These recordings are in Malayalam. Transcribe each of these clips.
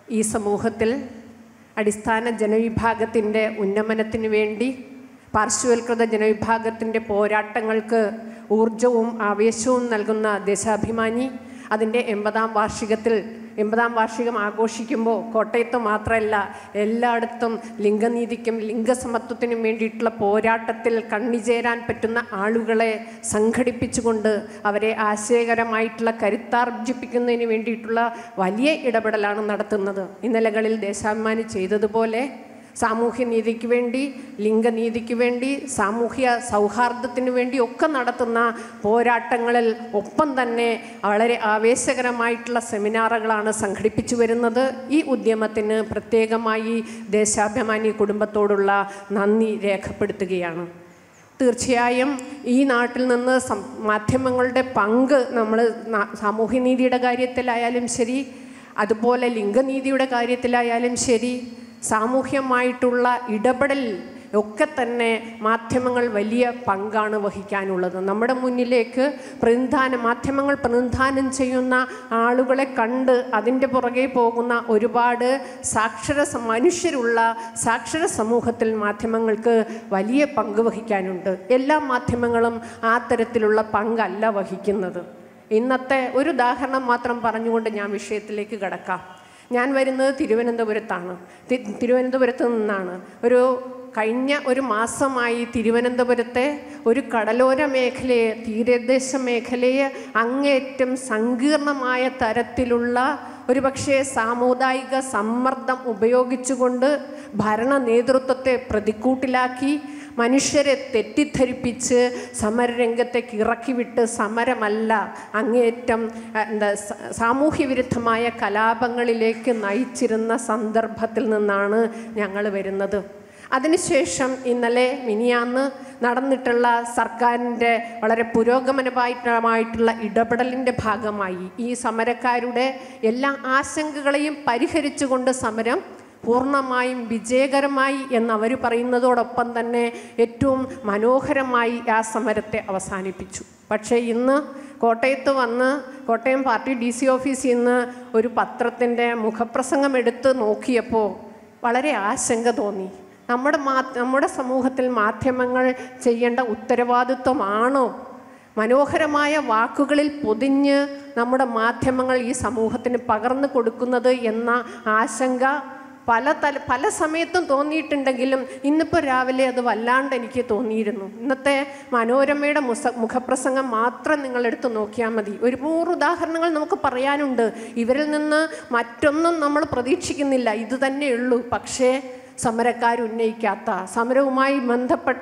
ഈ സമൂഹത്തിൽ അടിസ്ഥാന ജനവിഭാഗത്തിൻ്റെ ഉന്നമനത്തിന് വേണ്ടി പാർശ്വവൽകൃത ജനവിഭാഗത്തിൻ്റെ പോരാട്ടങ്ങൾക്ക് ഊർജവും ആവേശവും നൽകുന്ന ദേശാഭിമാനി അതിൻ്റെ എൺപതാം വാർഷികത്തിൽ എൺപതാം വാർഷികം ആഘോഷിക്കുമ്പോൾ കോട്ടയത്ത് മാത്രമല്ല എല്ലായിടത്തും ലിംഗനീതിക്കും ലിംഗസമത്വത്തിനും വേണ്ടിയിട്ടുള്ള പോരാട്ടത്തിൽ കണ്ണിചേരാൻ പറ്റുന്ന ആളുകളെ സംഘടിപ്പിച്ചുകൊണ്ട് അവരെ ആശയകരമായിട്ടുള്ള കരുത്താർജിപ്പിക്കുന്നതിന് വേണ്ടിയിട്ടുള്ള വലിയ ഇടപെടലാണ് നടത്തുന്നത് ഇന്നലകളിൽ ദേശാഭിമാനി ചെയ്തതുപോലെ സാമൂഹ്യനീതിക്ക് വേണ്ടി ലിംഗനീതിക്ക് വേണ്ടി സാമൂഹ്യ സൗഹാർദ്ദത്തിന് വേണ്ടി ഒക്കെ നടത്തുന്ന പോരാട്ടങ്ങളിൽ ഒപ്പം തന്നെ വളരെ ആവേശകരമായിട്ടുള്ള സെമിനാറുകളാണ് സംഘടിപ്പിച്ചു വരുന്നത് ഈ ഉദ്യമത്തിന് പ്രത്യേകമായി ദേശാഭിമാനി കുടുംബത്തോടുള്ള നന്ദി രേഖപ്പെടുത്തുകയാണ് തീർച്ചയായും ഈ നാട്ടിൽ നിന്ന് സം മാധ്യമങ്ങളുടെ പങ്ക് നമ്മൾ ന- സാമൂഹ്യനീതിയുടെ കാര്യത്തിലായാലും ശരി അതുപോലെ ലിംഗനീതിയുടെ കാര്യത്തിലായാലും ശരി സാമൂഹ്യമായിട്ടുള്ള ഇടപെടൽ ഒക്കെ തന്നെ മാധ്യമങ്ങൾ വലിയ പങ്കാണ് വഹിക്കാനുള്ളത് നമ്മുടെ മുന്നിലേക്ക് പ്രതിനിധാനം മാധ്യമങ്ങൾ പ്രതിനിധാനം ചെയ്യുന്ന ആളുകളെ കണ്ട് അതിൻ്റെ പുറകെ പോകുന്ന ഒരുപാട് സാക്ഷര സ- മനുഷ്യരുള്ള സാക്ഷര സമൂഹത്തിൽ മാധ്യമങ്ങൾക്ക് വലിയ പങ്ക് വഹിക്കാനുണ്ട് എല്ലാ മാധ്യമങ്ങളും ആ തരത്തിലുള്ള പങ്കല്ല വഹിക്കുന്നത് ഇന്നത്തെ ഒരു ഉദാഹരണം മാത്രം പറഞ്ഞുകൊണ്ട് ഞാൻ വിഷയത്തിലേക്ക് കടക്കാം ഞാൻ വരുന്നത് തിരുവനന്തപുരത്താണ് തി- തിരുവനന്തപുരത്ത് നിന്നാണ് ഒരു കഴിഞ്ഞ ഒരു മാസമായി തിരുവനന്തപുരത്തെ ഒരു കടലോര മേഖലയെ തീരദേശ മേഖലയെ അങ്ങേയറ്റം സങ്കീർണമായ തരത്തിലുള്ള ഒരുപക്ഷെ സാമുദായിക സമ്മർദ്ദം ഉപയോഗിച്ചുകൊണ്ട് ഭരണ നേതൃത്വത്തെ പ്രതിക്കൂട്ടിലാക്കി മനുഷ്യരെ തെറ്റിദ്ധരിപ്പിച്ച് സമരരംഗത്തേക്ക് ഇറക്കിവിട്ട് സമരമല്ല അങ്ങേയറ്റം അഹ്, എന്താ സ- സാമൂഹ്യ വിരുദ്ധമായ കലാപങ്ങളിലേക്ക് നയിച്ചിരുന്ന സന്ദർഭത്തിൽ നിന്നാണ് ഞങ്ങൾ വരുന്നത് അതിനുശേഷം ഇന്നലെ മിനിയാന്ന് നടന്നിട്ടുള്ള സർക്കാരിൻ്റെ വളരെ പുരോഗമനപരമായിട്ടുള്ള ഇടപെടലിൻ്റെ ഭാഗമായി ഈ സമരക്കാരുടെ എല്ലാ ആശങ്കകളെയും പരിഹരിച്ചുകൊണ്ട് സമരം പൂർണ്ണമായും വിജയകരമായി എന്നവർ പറയുന്നതോടൊപ്പം തന്നെ ഏറ്റവും മനോഹരമായി ആ സമരത്തെ അവസാനിപ്പിച്ചു പക്ഷേ ഇന്ന് കോട്ടയത്ത് വന്ന് കോട്ടയം പാർട്ടി ഡി സി ഓഫീസിൽ നിന്ന് ഒരു പത്രത്തിൻ്റെ മുഖപ്രസംഗം എടുത്ത് നോക്കിയപ്പോൾ വളരെ ആശങ്ക തോന്നി നമ്മുടെ മാ നമ്മുടെ സമൂഹത്തിൽ മാധ്യമങ്ങൾ ചെയ്യേണ്ട ഉത്തരവാദിത്വമാണോ മനോഹരമായ വാക്കുകളിൽ പൊതിഞ്ഞ് നമ്മുടെ മാധ്യമങ്ങൾ ഈ സമൂഹത്തിന് പകർന്നു കൊടുക്കുന്നത് എന്ന ആശങ്ക പല തല പല സമയത്തും തോന്നിയിട്ടുണ്ടെങ്കിലും ഇന്നിപ്പോൾ രാവിലെ അത് വല്ലാണ്ട് എനിക്ക് തോന്നിയിരുന്നു ഇന്നത്തെ മനോരമയുടെ മുസ മുഖപ്രസംഗം മാത്രം നിങ്ങൾ എടുത്ത് നോക്കിയാൽ മതി ഒരു നൂറ് ഉദാഹരണങ്ങൾ നമുക്ക് പറയാനുണ്ട് ഇവരിൽ നിന്ന് മറ്റൊന്നും നമ്മൾ പ്രതീക്ഷിക്കുന്നില്ല ഇത് തന്നെയുള്ളൂ പക്ഷേ സമരക്കാരുന്നയിക്കാത്ത സമരവുമായി ബന്ധപ്പെട്ട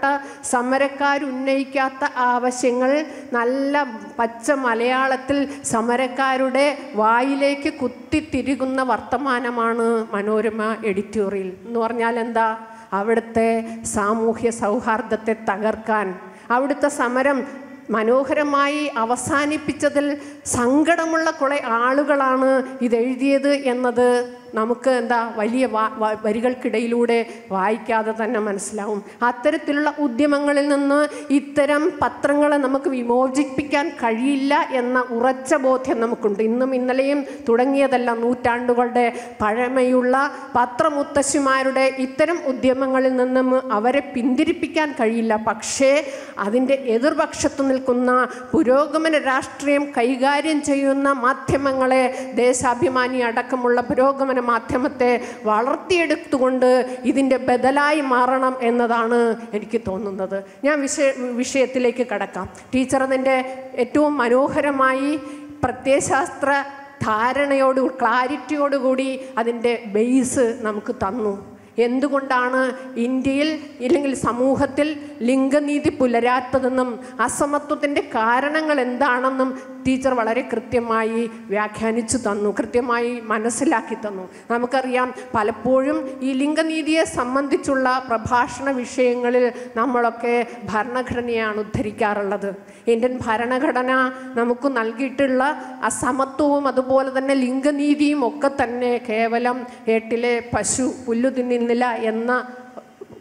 സമരക്കാരുന്നയിക്കാത്ത ആവശ്യങ്ങൾ നല്ല പച്ച മലയാളത്തിൽ സമരക്കാരുടെ വായിലേക്ക് കുത്തിത്തിരുകുന്ന വർത്തമാനമാണ് മനോരമ എഡിറ്റോറിയൽ എന്ന് പറഞ്ഞാൽ എന്താ അവിടുത്തെ സാമൂഹ്യ സൗഹാർദ്ദത്തെ തകർക്കാൻ അവിടുത്തെ സമരം മനോഹരമായി അവസാനിപ്പിച്ചതിൽ സങ്കടമുള്ള കുറേ ആളുകളാണ് ഇതെഴുതിയത് എന്നത് നമുക്ക് എന്താ വലിയ വാ- വാ- വരികൾക്കിടയിലൂടെ വായിക്കാതെ തന്നെ മനസ്സിലാവും അത്തരത്തിലുള്ള ഉദ്യമങ്ങളിൽ നിന്ന് ഇത്തരം പത്രങ്ങളെ നമുക്ക് വിമോചിപ്പിക്കാൻ കഴിയില്ല എന്ന ഉറച്ച ബോധ്യം നമുക്കുണ്ട് ഇന്നും ഇന്നലെയും തുടങ്ങിയതല്ല നൂറ്റാണ്ടുകളുടെ പഴമയുള്ള പത്രമുത്തശ്ശിമാരുടെ ഇത്തരം ഉദ്യമങ്ങളിൽ നിന്നും അവരെ പിന്തിരിപ്പിക്കാൻ കഴിയില്ല പക്ഷേ അതിൻ്റെ എതിർപക്ഷത്ത് നിൽക്കുന്ന പുരോഗമന രാഷ്ട്രീയം കൈകാര്യം ചെയ്യുന്ന മാധ്യമങ്ങളെ ദേശാഭിമാനി അടക്കമുള്ള പുരോഗമന മാധ്യമത്തെ വളർത്തിയെടുത്തുകൊണ്ട് ഇതിൻ്റെ ബദലായി മാറണം എന്നതാണ് എനിക്ക് തോന്നുന്നത് ഞാൻ വിഷയ വിഷയത്തിലേക്ക് കടക്കാം ടീച്ചർ അതിൻ്റെ ഏറ്റവും മനോഹരമായി പ്രത്യയശാസ്ത്ര ധാരണയോട് ക്ലാരിറ്റിയോടുകൂടി അതിൻ്റെ ബേസ് നമുക്ക് തന്നു എന്തുകൊണ്ടാണ് ഇന്ത്യയിൽ ഇല്ലെങ്കിൽ സമൂഹത്തിൽ ലിംഗനീതി പുലരാത്തതെന്നും അസമത്വത്തിൻ്റെ കാരണങ്ങൾ എന്താണെന്നും ടീച്ചർ വളരെ കൃത്യമായി വ്യാഖ്യാനിച്ചു തന്നു കൃത്യമായി മനസ്സിലാക്കി തന്നു നമുക്കറിയാം പലപ്പോഴും ഈ ലിംഗനീതിയെ സംബന്ധിച്ചുള്ള പ്രഭാഷണ വിഷയങ്ങളിൽ നമ്മളൊക്കെ ഭരണഘടനയാണ് ഉദ്ധരിക്കാറുള്ളത് ഇന്ത്യൻ ഭരണഘടന നമുക്ക് നൽകിയിട്ടുള്ള അസമത്വവും അതുപോലെ തന്നെ ലിംഗനീതിയും ഒക്കെ തന്നെ കേവലം ഏട്ടിലെ പശു പുല്ലു തിന്നുന്നില്ല എന്ന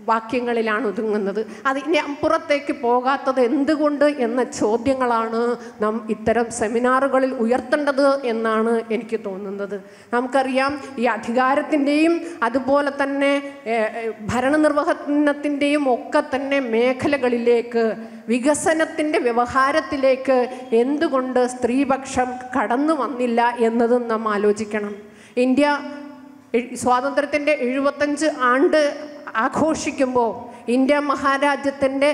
വാക്യങ്ങളിലാണ് ഒതുങ്ങുന്നത് അത് ഇനി അപ്പുറത്തേക്ക് പോകാത്തത് എന്തുകൊണ്ട് എന്ന ചോദ്യങ്ങളാണ് നാം ഇത്തരം സെമിനാറുകളിൽ ഉയർത്തേണ്ടത് എന്നാണ് എനിക്ക് തോന്നുന്നത് നമുക്കറിയാം ഈ അധികാരത്തിൻ്റെയും അതുപോലെ തന്നെ ഏഹ്, ഏഹ്, ഭരണനിർവഹണത്തിൻ്റെയും ഒക്കെ തന്നെ മേഖലകളിലേക്ക് വികസനത്തിൻ്റെ വ്യവഹാരത്തിലേക്ക് എന്തുകൊണ്ട് സ്ത്രീപക്ഷം കടന്നു വന്നില്ല എന്നതും നാം ആലോചിക്കണം ഇന്ത്യ എഴ്- സ്വാതന്ത്ര്യത്തിൻ്റെ എഴുപത്തഞ്ച് ആണ്ട് ആഘോഷിക്കുമ്പോൾ ഇന്ത്യ മഹാരാജ്യത്തിൻ്റെ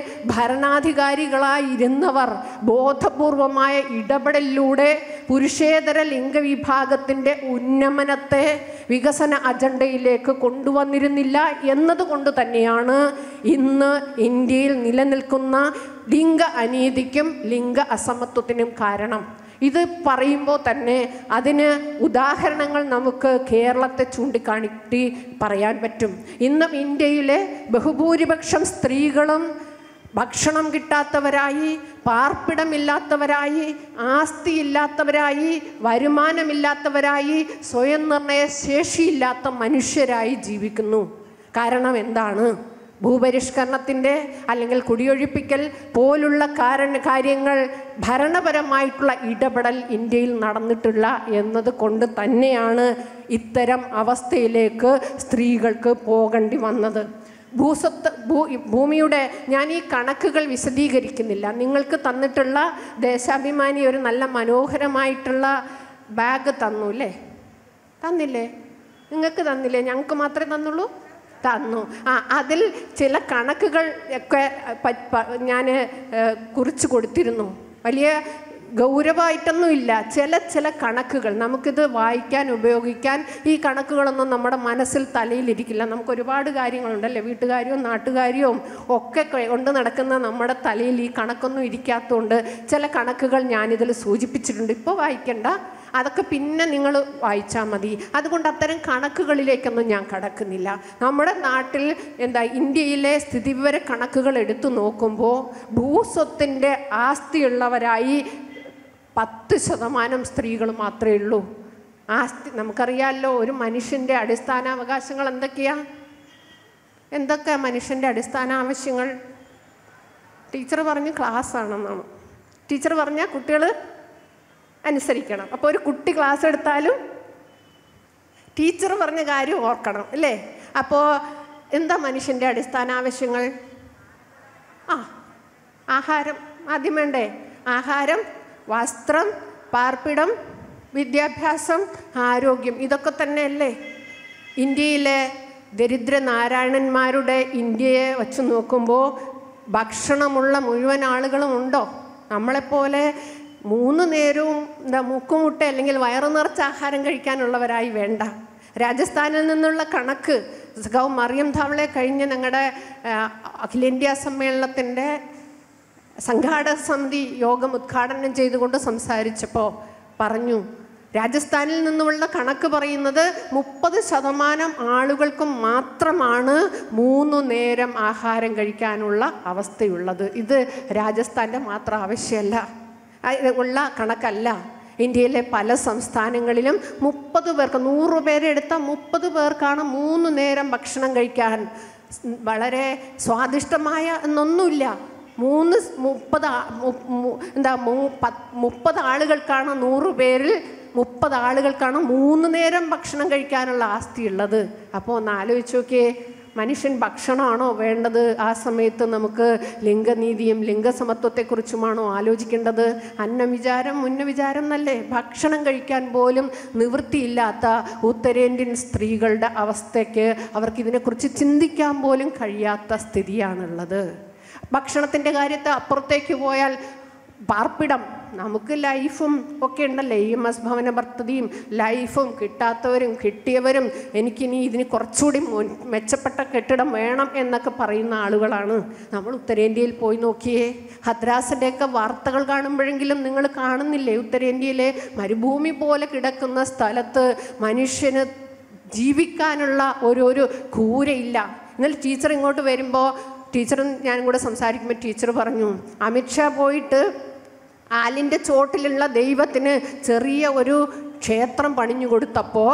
ഭരണാധികാരികളായിരുന്നവർ ബോധപൂർവമായ ഇടപെടലിലൂടെ പുരുഷേതര ലിംഗവിഭാഗത്തിൻ്റെ ഉന്നമനത്തെ വികസന അജണ്ടയിലേക്ക് കൊണ്ടുവന്നിരുന്നില്ല എന്നതുകൊണ്ട് തന്നെയാണ് ഇന്ന് ഇന്ത്യയിൽ നിലനിൽക്കുന്ന ലിംഗ അനീതിക്കും ലിംഗ അസമത്വത്തിനും കാരണം ഇത് പറയുമ്പോൾ തന്നെ അതിന് ഉദാഹരണങ്ങൾ നമുക്ക് കേരളത്തെ ചൂണ്ടിക്കാണിട്ടി പറയാൻ പറ്റും ഇന്നും ഇന്ത്യയിലെ ബഹുഭൂരിപക്ഷം സ്ത്രീകളും ഭക്ഷണം കിട്ടാത്തവരായി പാർപ്പിടമില്ലാത്തവരായി ആസ്തിയില്ലാത്തവരായി വരുമാനമില്ലാത്തവരായി സ്വയം നിർണയ ശേഷിയില്ലാത്ത മനുഷ്യരായി ജീവിക്കുന്നു കാരണം എന്താണ് ഭൂപരിഷ്കരണത്തിൻ്റെ അല്ലെങ്കിൽ കുടിയൊഴിപ്പിക്കൽ പോലുള്ള കാരണ കാര്യങ്ങൾ ഭരണപരമായിട്ടുള്ള ഇടപെടൽ ഇന്ത്യയിൽ നടന്നിട്ടില്ല എന്നത് കൊണ്ട് തന്നെയാണ് ഇത്തരം അവസ്ഥയിലേക്ക് സ്ത്രീകൾക്ക് പോകേണ്ടി വന്നത് ഭൂസ്വത്ത് ഭൂ ഭൂമിയുടെ ഞാൻ ഈ കണക്കുകൾ വിശദീകരിക്കുന്നില്ല നിങ്ങൾക്ക് തന്നിട്ടുള്ള ദേശാഭിമാനി ഒരു നല്ല മനോഹരമായിട്ടുള്ള ബാഗ് തന്നു അല്ലേ തന്നില്ലേ നിങ്ങൾക്ക് തന്നില്ലേ ഞങ്ങൾക്ക് മാത്രമേ തന്നുള്ളൂ തന്നു ആ അതിൽ ചില കണക്കുകൾ ഒക്കെ ഞാൻ കുറിച്ച് കൊടുത്തിരുന്നു വലിയ ഗൗരവമായിട്ടൊന്നുമില്ല ചില ചില കണക്കുകൾ നമുക്കിത് വായിക്കാൻ ഉപയോഗിക്കാൻ ഈ കണക്കുകളൊന്നും നമ്മുടെ മനസ്സിൽ തലയിലിരിക്കില്ല നമുക്ക് ഒരുപാട് കാര്യങ്ങളുണ്ടല്ലേ വീട്ടുകാര്യവും നാട്ടുകാര്യവും ഒക്കെ ക- കൊണ്ട് നടക്കുന്ന നമ്മുടെ തലയിൽ ഈ കണക്കൊന്നും ഇരിക്കാത്തതുകൊണ്ട് ചില കണക്കുകൾ ഞാനിതിൽ സൂചിപ്പിച്ചിട്ടുണ്ട് ഇപ്പോൾ വായിക്കണ്ട അതൊക്കെ പിന്നെ നിങ്ങൾ വായിച്ചാൽ മതി അതുകൊണ്ട് അത്തരം കണക്കുകളിലേക്കൊന്നും ഞാൻ കടക്കുന്നില്ല നമ്മുടെ നാട്ടിൽ എന്താ ഇന്ത്യയിലെ സ്ഥിതിവിവര കണക്കുകൾ എടുത്തു നോക്കുമ്പോൾ ഭൂസ്വത്തിൻ്റെ ആസ്തിയുള്ളവരായി പത്ത് ശതമാനം സ്ത്രീകൾ മാത്രമേ ഉള്ളൂ ആസ്തി നമുക്കറിയാമല്ലോ ഒരു മനുഷ്യൻ്റെ അടിസ്ഥാന അവകാശങ്ങൾ എന്തൊക്കെയാ എന്തൊക്കെയാ മനുഷ്യൻ്റെ അടിസ്ഥാന ആവശ്യങ്ങൾ ടീച്ചർ പറഞ്ഞ് ക്ലാസ് ആണെന്നാണ് ടീച്ചർ പറഞ്ഞാൽ കുട്ടികൾ അനുസരിക്കണം അപ്പോൾ ഒരു കുട്ടി ക്ലാസ് എടുത്താലും ടീച്ചർ പറഞ്ഞ കാര്യം ഓർക്കണം അല്ലേ അപ്പോൾ എന്താ മനുഷ്യൻ്റെ അടിസ്ഥാന ആവശ്യങ്ങൾ ആ ആഹാരം ആദ്യം വേണ്ടേ ആഹാരം വസ്ത്രം പാർപ്പിടം വിദ്യാഭ്യാസം ആരോഗ്യം ഇതൊക്കെ തന്നെയല്ലേ ഇന്ത്യയിലെ ദരിദ്ര നാരായണന്മാരുടെ ഇന്ത്യയെ വച്ച് നോക്കുമ്പോൾ ഭക്ഷണമുള്ള മുഴുവൻ ആളുകളും ഉണ്ടോ നമ്മളെപ്പോലെ മൂന്ന് നേരവും എന്താ മുക്കുമുട്ട അല്ലെങ്കിൽ വയറു നിറച്ച ആഹാരം കഴിക്കാനുള്ളവരായി വേണ്ട രാജസ്ഥാനിൽ നിന്നുള്ള കണക്ക് സഖാവ് മറിയം ധാവളെ കഴിഞ്ഞ് ഞങ്ങളുടെ അഖിലേന്ത്യാ സമ്മേളനത്തിൻ്റെ സംഘാടക സമിതി യോഗം ഉദ്ഘാടനം ചെയ്തുകൊണ്ട് സംസാരിച്ചപ്പോൾ പറഞ്ഞു രാജസ്ഥാനിൽ നിന്നുമുള്ള കണക്ക് പറയുന്നത് മുപ്പത് ശതമാനം ആളുകൾക്കും മാത്രമാണ് മൂന്ന് നേരം ആഹാരം കഴിക്കാനുള്ള അവസ്ഥയുള്ളത് ഇത് രാജസ്ഥാൻ്റെ മാത്രം ആവശ്യമല്ല അത് ഉള്ള കണക്കല്ല ഇന്ത്യയിലെ പല സംസ്ഥാനങ്ങളിലും മുപ്പത് പേർക്ക് നൂറ് പേരെ എടുത്താൽ മുപ്പത് പേർക്കാണ് മൂന്ന് നേരം ഭക്ഷണം കഴിക്കാൻ വളരെ സ്വാദിഷ്ടമായ എന്നൊന്നുമില്ല മൂന്ന് സ് മുപ്പത് ആ- മു- മു- എന്താ മു- പത്ത് മുപ്പത് ആളുകൾക്കാണ് നൂറ് പേരിൽ മുപ്പത് ആളുകൾക്കാണ് മൂന്ന് നേരം ഭക്ഷണം കഴിക്കാനുള്ള ആസ്തിയുള്ളത് അപ്പോൾ ഒന്ന് ആലോചിച്ച് നോക്കിയേ മനുഷ്യൻ ഭക്ഷണമാണോ വേണ്ടത് ആ സമയത്ത് നമുക്ക് ലിംഗനീതിയും ലിംഗസമത്വത്തെക്കുറിച്ചുമാണോ ആലോചിക്കേണ്ടത് അന്നവിചാരം മുന്നവിചാരം എന്നല്ലേ ഭക്ഷണം കഴിക്കാൻ പോലും നിവൃത്തിയില്ലാത്ത ഉത്തരേന്ത്യൻ സ്ത്രീകളുടെ അവസ്ഥയ്ക്ക് അവർക്ക് ഇതിനെക്കുറിച്ച് ചിന്തിക്കാൻ പോലും കഴിയാത്ത സ്ഥിതിയാണുള്ളത് ഭക്ഷണത്തിൻ്റെ കാര്യത്തെ അപ്പുറത്തേക്ക് പോയാൽ പാർപ്പിടം നമുക്ക് ലൈഫും ഒക്കെ ഉണ്ടല്ലേ ഇ എം എസ് ഭവന പദ്ധതിയും ലൈഫും കിട്ടാത്തവരും കിട്ടിയവരും എനിക്കിനി ഇതിന് കുറച്ചുകൂടി മുൻ- മെച്ചപ്പെട്ട കെട്ടിടം വേണം എന്നൊക്കെ പറയുന്ന ആളുകളാണ് നമ്മൾ ഉത്തരേന്ത്യയിൽ പോയി നോക്കിയേ ഹദ്രാസിൻ്റെയൊക്കെ വാർത്തകൾ കാണുമ്പോഴെങ്കിലും നിങ്ങൾ കാണുന്നില്ലേ ഉത്തരേന്ത്യയിലെ മരുഭൂമി പോലെ കിടക്കുന്ന സ്ഥലത്ത് മനുഷ്യന് ജീവിക്കാനുള്ള ഒരു ഒരു കൂരയില്ല എന്നാൽ ടീച്ചർ ഇങ്ങോട്ട് വരുമ്പോൾ ടീച്ചറും ഞാനും കൂടെ സംസാരിക്കുമ്പോൾ ടീച്ചർ പറഞ്ഞു അമിത്ഷാ പോയിട്ട് ആലിൻ്റെ ചോട്ടിലുള്ള ദൈവത്തിന് ചെറിയ ഒരു ക്ഷേത്രം പണിഞ്ഞു കൊടുത്തപ്പോൾ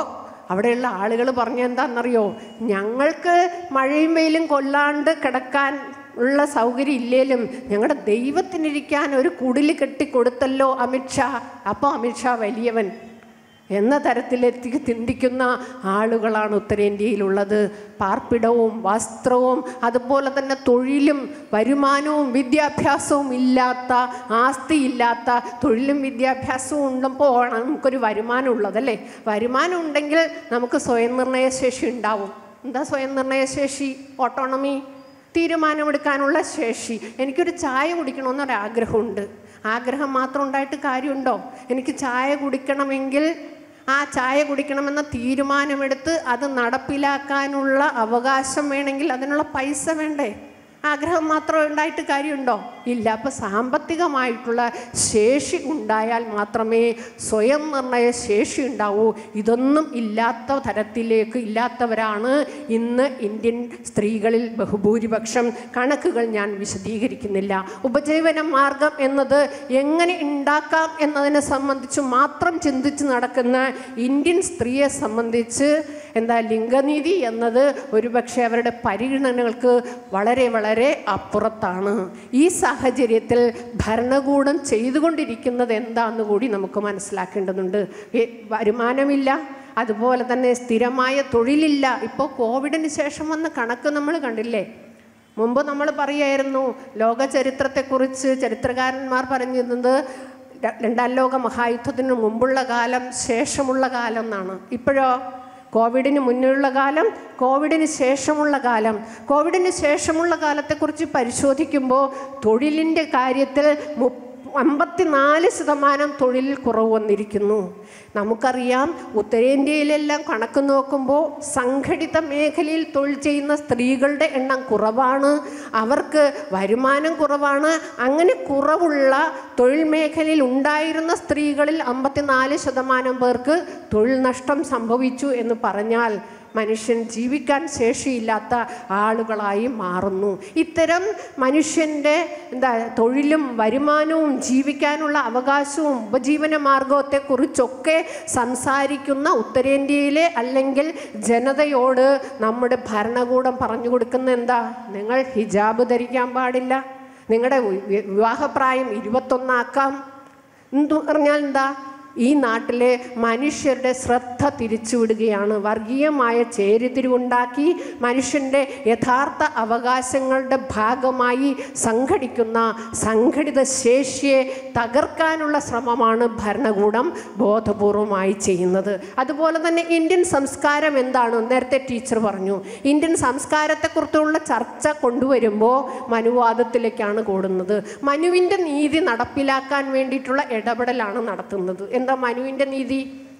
അവിടെയുള്ള ആളുകൾ പറഞ്ഞ എന്താണെന്നറിയോ ഞങ്ങൾക്ക് മഴയും വെയിലും കൊല്ലാണ്ട് കിടക്കാൻ ഉള്ള സൗകര്യം ഇല്ലേലും ഞങ്ങളുടെ ദൈവത്തിനിരിക്കാൻ ഒരു കുടിൽ കെട്ടിക്കൊടുത്തല്ലോ അമിത്ഷാ അപ്പോൾ അമിത്ഷാ വലിയവൻ എന്ന തരത്തിലെത്തി ചിന്തിക്കുന്ന ആളുകളാണ് ഉത്തരേന്ത്യയിലുള്ളത് പാർപ്പിടവും വസ്ത്രവും അതുപോലെ തന്നെ തൊഴിലും വരുമാനവും വിദ്യാഭ്യാസവും ഇല്ലാത്ത ആസ്തിയില്ലാത്ത തൊഴിലും വിദ്യാഭ്യാസവും ഉണ്ടപ്പോൾ ആണ് നമുക്കൊരു വരുമാനം ഉള്ളതല്ലേ വരുമാനം ഉണ്ടെങ്കിൽ നമുക്ക് സ്വയം നിർണയ ശേഷി ഉണ്ടാവും എന്താ സ്വയം നിർണയ ശേഷി ഓട്ടോണമി തീരുമാനമെടുക്കാനുള്ള ശേഷി എനിക്കൊരു ചായ കുടിക്കണമെന്നൊരാഗ്രഹമുണ്ട് ആഗ്രഹം മാത്രം ഉണ്ടായിട്ട് കാര്യമുണ്ടോ എനിക്ക് ചായ കുടിക്കണമെങ്കിൽ ആ ചായ കുടിക്കണമെന്ന തീരുമാനമെടുത്ത് അത് നടപ്പിലാക്കാനുള്ള അവകാശം വേണമെങ്കിൽ അതിനുള്ള പൈസ വേണ്ടേ ആഗ്രഹം മാത്രം ഉണ്ടായിട്ട് കാര്യമുണ്ടോ ഇല്ല അപ്പം സാമ്പത്തികമായിട്ടുള്ള ശേഷി ഉണ്ടായാൽ മാത്രമേ സ്വയം നിർണയ ശേഷി ഉണ്ടാവൂ ഇതൊന്നും ഇല്ലാത്ത തരത്തിലേക്ക് ഇല്ലാത്തവരാണ് ഇന്ന് ഇന്ത്യൻ സ്ത്രീകളിൽ ബഹുഭൂരിപക്ഷം കണക്കുകൾ ഞാൻ വിശദീകരിക്കുന്നില്ല ഉപജീവന മാർഗം എന്നത് എങ്ങനെ ഉണ്ടാക്കാം എന്നതിനെ സംബന്ധിച്ച് മാത്രം ചിന്തിച്ച് നടക്കുന്ന ഇന്ത്യൻ സ്ത്രീയെ സംബന്ധിച്ച് എന്താ ലിംഗനീതി എന്നത് ഒരുപക്ഷെ അവരുടെ പരിഗണനകൾക്ക് വളരെ വളരെ അപ്പുറത്താണ് ഈ സാഹചര്യത്തിൽ ഭരണകൂടം ചെയ്തുകൊണ്ടിരിക്കുന്നത് എന്താണെന്ന് കൂടി നമുക്ക് മനസ്സിലാക്കേണ്ടതുണ്ട് ഏ, വരുമാനമില്ല അതുപോലെ തന്നെ സ്ഥിരമായ തൊഴിലില്ല ഇപ്പോൾ കോവിഡിന് ശേഷം വന്ന കണക്ക് നമ്മൾ കണ്ടില്ലേ മുമ്പ് നമ്മൾ പറയായിരുന്നു ലോക ചരിത്രത്തെക്കുറിച്ച് ചരിത്രകാരന്മാർ പറഞ്ഞിരുന്നത് ര- രണ്ടാം ലോക മഹായുദ്ധത്തിന് മുമ്പുള്ള കാലം ശേഷമുള്ള കാലം എന്നാണ് ഇപ്പോഴോ കോവിഡിന് മുന്നിലുള്ള കാലം കോവിഡിന് ശേഷമുള്ള കാലം കോവിഡിന് ശേഷമുള്ള കാലത്തെക്കുറിച്ച് പരിശോധിക്കുമ്പോൾ തൊഴിലിൻ്റെ കാര്യത്തിൽ മു അമ്പത്തിനാല് ശതമാനം തൊഴിൽ കുറവ് വന്നിരിക്കുന്നു നമുക്കറിയാം ഉത്തരേന്ത്യയിലെല്ലാം കണക്ക് നോക്കുമ്പോൾ സംഘടിത മേഖലയിൽ തൊഴിൽ ചെയ്യുന്ന സ്ത്രീകളുടെ എണ്ണം കുറവാണ് അവർക്ക് വരുമാനം കുറവാണ് അങ്ങനെ കുറവുള്ള തൊഴിൽ മേഖലയിൽ ഉണ്ടായിരുന്ന സ്ത്രീകളിൽ അമ്പത്തിനാല് ശതമാനം പേർക്ക് തൊഴിൽ നഷ്ടം സംഭവിച്ചു എന്ന് പറഞ്ഞാൽ മനുഷ്യൻ ജീവിക്കാൻ ശേഷിയില്ലാത്ത ആളുകളായി മാറുന്നു ഇത്തരം മനുഷ്യൻ്റെ എന്താ തൊഴിലും വരുമാനവും ജീവിക്കാനുള്ള അവകാശവും ഉപജീവന മാർഗത്തെക്കുറിച്ചൊക്കെ സംസാരിക്കുന്ന ഉത്തരേന്ത്യയിലെ അല്ലെങ്കിൽ ജനതയോട് നമ്മുടെ ഭരണകൂടം പറഞ്ഞു കൊടുക്കുന്ന എന്താ നിങ്ങൾ ഹിജാബ് ധരിക്കാൻ പാടില്ല നിങ്ങളുടെ വി- വിവാഹപ്രായം ഇരുപത്തൊന്നാക്കാം എന്ന് പറഞ്ഞാൽ എന്താ ഈ നാട്ടിലെ മനുഷ്യരുടെ ശ്രദ്ധ തിരിച്ചുവിടുകയാണ് വർഗീയമായ ചേരിതിരിവുണ്ടാക്കി മനുഷ്യൻ്റെ യഥാർത്ഥ അവകാശങ്ങളുടെ ഭാഗമായി സംഘടിക്കുന്ന സംഘടിത ശേഷിയെ തകർക്കാനുള്ള ശ്രമമാണ് ഭരണകൂടം ബോധപൂർവമായി ചെയ്യുന്നത് അതുപോലെ തന്നെ ഇന്ത്യൻ സംസ്കാരം എന്താണ് നേരത്തെ ടീച്ചർ പറഞ്ഞു ഇന്ത്യൻ സംസ്കാരത്തെക്കുറിച്ചുള്ള ചർച്ച കൊണ്ടുവരുമ്പോൾ മനുവാദത്തിലേക്കാണ് കൂടുന്നത് മനുവിൻ്റെ നീതി നടപ്പിലാക്കാൻ വേണ്ടിയിട്ടുള്ള ഇടപെടലാണ് നടത്തുന്നത് എന്താ മനുവിൻ്റെ നീതി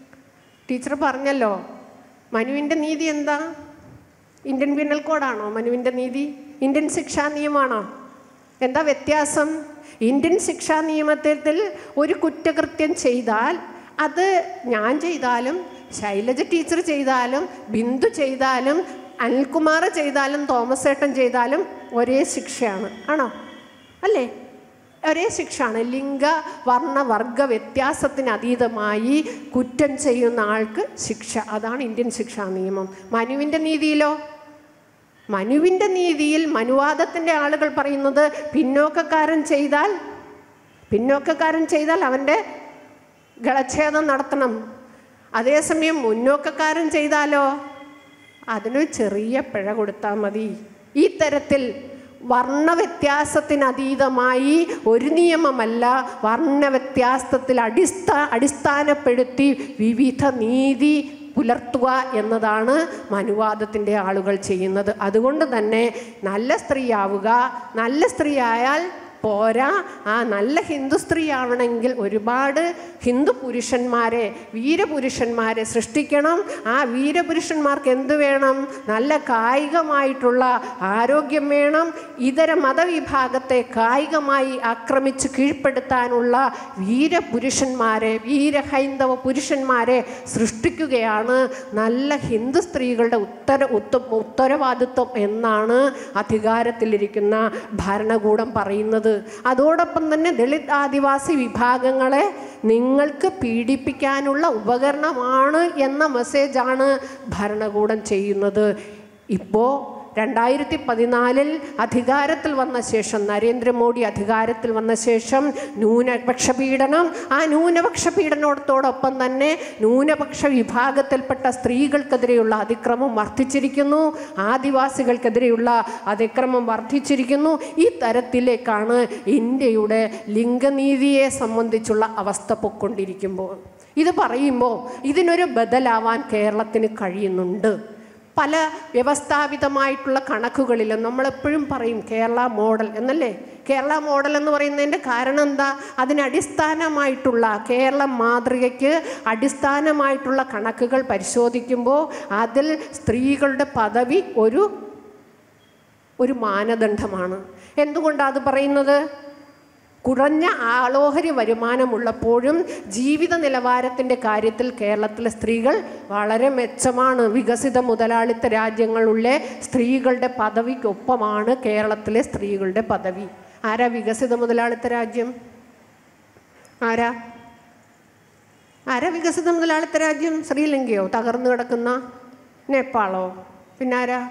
ടീച്ചർ പറഞ്ഞല്ലോ മനുവിൻ്റെ നീതി എന്താ ഇന്ത്യൻ പിന്നൽ കോഡാണോ മനുവിൻ്റെ നീതി ഇന്ത്യൻ ശിക്ഷാ നിയമമാണോ എന്താ വ്യത്യാസം ഇന്ത്യൻ ശിക്ഷാ നിയമത്തിൽ ഒരു കുറ്റകൃത്യം ചെയ്താൽ അത് ഞാൻ ചെയ്താലും ശൈലജ ടീച്ചർ ചെയ്താലും ബിന്ദു ചെയ്താലും അനിൽകുമാർ ചെയ്താലും തോമസ് ഏട്ടൻ ചെയ്താലും ഒരേ ശിക്ഷയാണ് ആണോ അല്ലേ ഒരേ ശിക്ഷയാണ് ലിംഗ വർണ്ണ വർഗ വ്യത്യാസത്തിന് അതീതമായി കുറ്റം ചെയ്യുന്ന ആൾക്ക് ശിക്ഷ അതാണ് ഇന്ത്യൻ ശിക്ഷാ നിയമം മനുവിൻ്റെ നീതിയിലോ മനുവിൻ്റെ നീതിയിൽ മനുവാദത്തിൻ്റെ ആളുകൾ പറയുന്നത് പിന്നോക്കക്കാരൻ ചെയ്താൽ പിന്നോക്കക്കാരൻ ചെയ്താൽ അവൻ്റെ ഗളച്ഛേദം നടത്തണം അതേസമയം മുന്നോക്കക്കാരൻ ചെയ്താലോ അതിനൊരു ചെറിയ പിഴ കൊടുത്താൽ മതി ഈ തരത്തിൽ വർണ്ണവ്യത്യാസത്തിനതീതമായി ഒരു നിയമമല്ല വർണ്ണവ്യത്യാസത്തിൽ അടിസ്ഥാ അടിസ്ഥാനപ്പെടുത്തി വിവിധ നീതി പുലർത്തുക എന്നതാണ് മനുവാദത്തിൻ്റെ ആളുകൾ ചെയ്യുന്നത് അതുകൊണ്ട് തന്നെ നല്ല സ്ത്രീയാവുക നല്ല സ്ത്രീയായാൽ പോരാ ആ നല്ല ഹിന്ദു സ്ത്രീ ആവണമെങ്കിൽ ഒരുപാട് ഹിന്ദു പുരുഷന്മാരെ വീരപുരുഷന്മാരെ സൃഷ്ടിക്കണം ആ വീരപുരുഷന്മാർക്ക് എന്ത് വേണം നല്ല കായികമായിട്ടുള്ള ആരോഗ്യം വേണം ഇതര മതവിഭാഗത്തെ കായികമായി ആക്രമിച്ച് കീഴ്പ്പെടുത്താനുള്ള വീരപുരുഷന്മാരെ വീരഹൈന്ദവ പുരുഷന്മാരെ സൃഷ്ടിക്കുകയാണ് നല്ല ഹിന്ദു സ്ത്രീകളുടെ ഉത്തര ഉത്ത ഉത്തരവാദിത്വം എന്നാണ് അധികാരത്തിലിരിക്കുന്ന ഭരണകൂടം പറയുന്നത് പറയുന്നത് അതോടൊപ്പം തന്നെ ദളിത് ആദിവാസി വിഭാഗങ്ങളെ നിങ്ങൾക്ക് പീഡിപ്പിക്കാനുള്ള ഉപകരണമാണ് എന്ന മെസ്സേജാണ് ഭരണകൂടം ചെയ്യുന്നത് ഇപ്പോൾ രണ്ടായിരത്തി പതിനാലിൽ അധികാരത്തിൽ വന്ന ശേഷം നരേന്ദ്രമോദി അധികാരത്തിൽ വന്ന ശേഷം ന്യൂനപക്ഷ പീഡനം ആ ന്യൂനപക്ഷ പീഡനത്തോടൊപ്പം തന്നെ ന്യൂനപക്ഷ വിഭാഗത്തിൽപ്പെട്ട സ്ത്രീകൾക്കെതിരെയുള്ള അതിക്രമം വർദ്ധിച്ചിരിക്കുന്നു ആദിവാസികൾക്കെതിരെയുള്ള അതിക്രമം വർദ്ധിച്ചിരിക്കുന്നു ഈ തരത്തിലേക്കാണ് ഇന്ത്യയുടെ ലിംഗനീതിയെ സംബന്ധിച്ചുള്ള അവസ്ഥ പൊക്കൊണ്ടിരിക്കുമ്പോൾ ഇത് പറയുമ്പോൾ ഇതിനൊരു ബദലാവാൻ കേരളത്തിന് കഴിയുന്നുണ്ട് പല വ്യവസ്ഥാപിതമായിട്ടുള്ള കണക്കുകളിലും നമ്മളെപ്പോഴും പറയും കേരള മോഡൽ എന്നല്ലേ കേരള മോഡൽ എന്ന് പറയുന്നതിൻ്റെ കാരണം എന്താ അതിനടിസ്ഥാനമായിട്ടുള്ള കേരള മാതൃകയ്ക്ക് അടിസ്ഥാനമായിട്ടുള്ള കണക്കുകൾ പരിശോധിക്കുമ്പോൾ അതിൽ സ്ത്രീകളുടെ പദവി ഒരു ഒരു മാനദണ്ഡമാണ് എന്തുകൊണ്ടാണ് അത് പറയുന്നത് കുറഞ്ഞ ആളോഹരി വരുമാനമുള്ളപ്പോഴും ജീവിത നിലവാരത്തിൻ്റെ കാര്യത്തിൽ കേരളത്തിലെ സ്ത്രീകൾ വളരെ മെച്ചമാണ് വികസിത മുതലാളിത്ത രാജ്യങ്ങളിലെ സ്ത്രീകളുടെ പദവിക്കൊപ്പമാണ് കേരളത്തിലെ സ്ത്രീകളുടെ പദവി ആരാ വികസിത മുതലാളിത്ത രാജ്യം ആരാ ആരാ വികസിത മുതലാളിത്ത രാജ്യം ശ്രീലങ്കയോ തകർന്നു കിടക്കുന്ന നേപ്പാളോ പിന്നെ ആരാ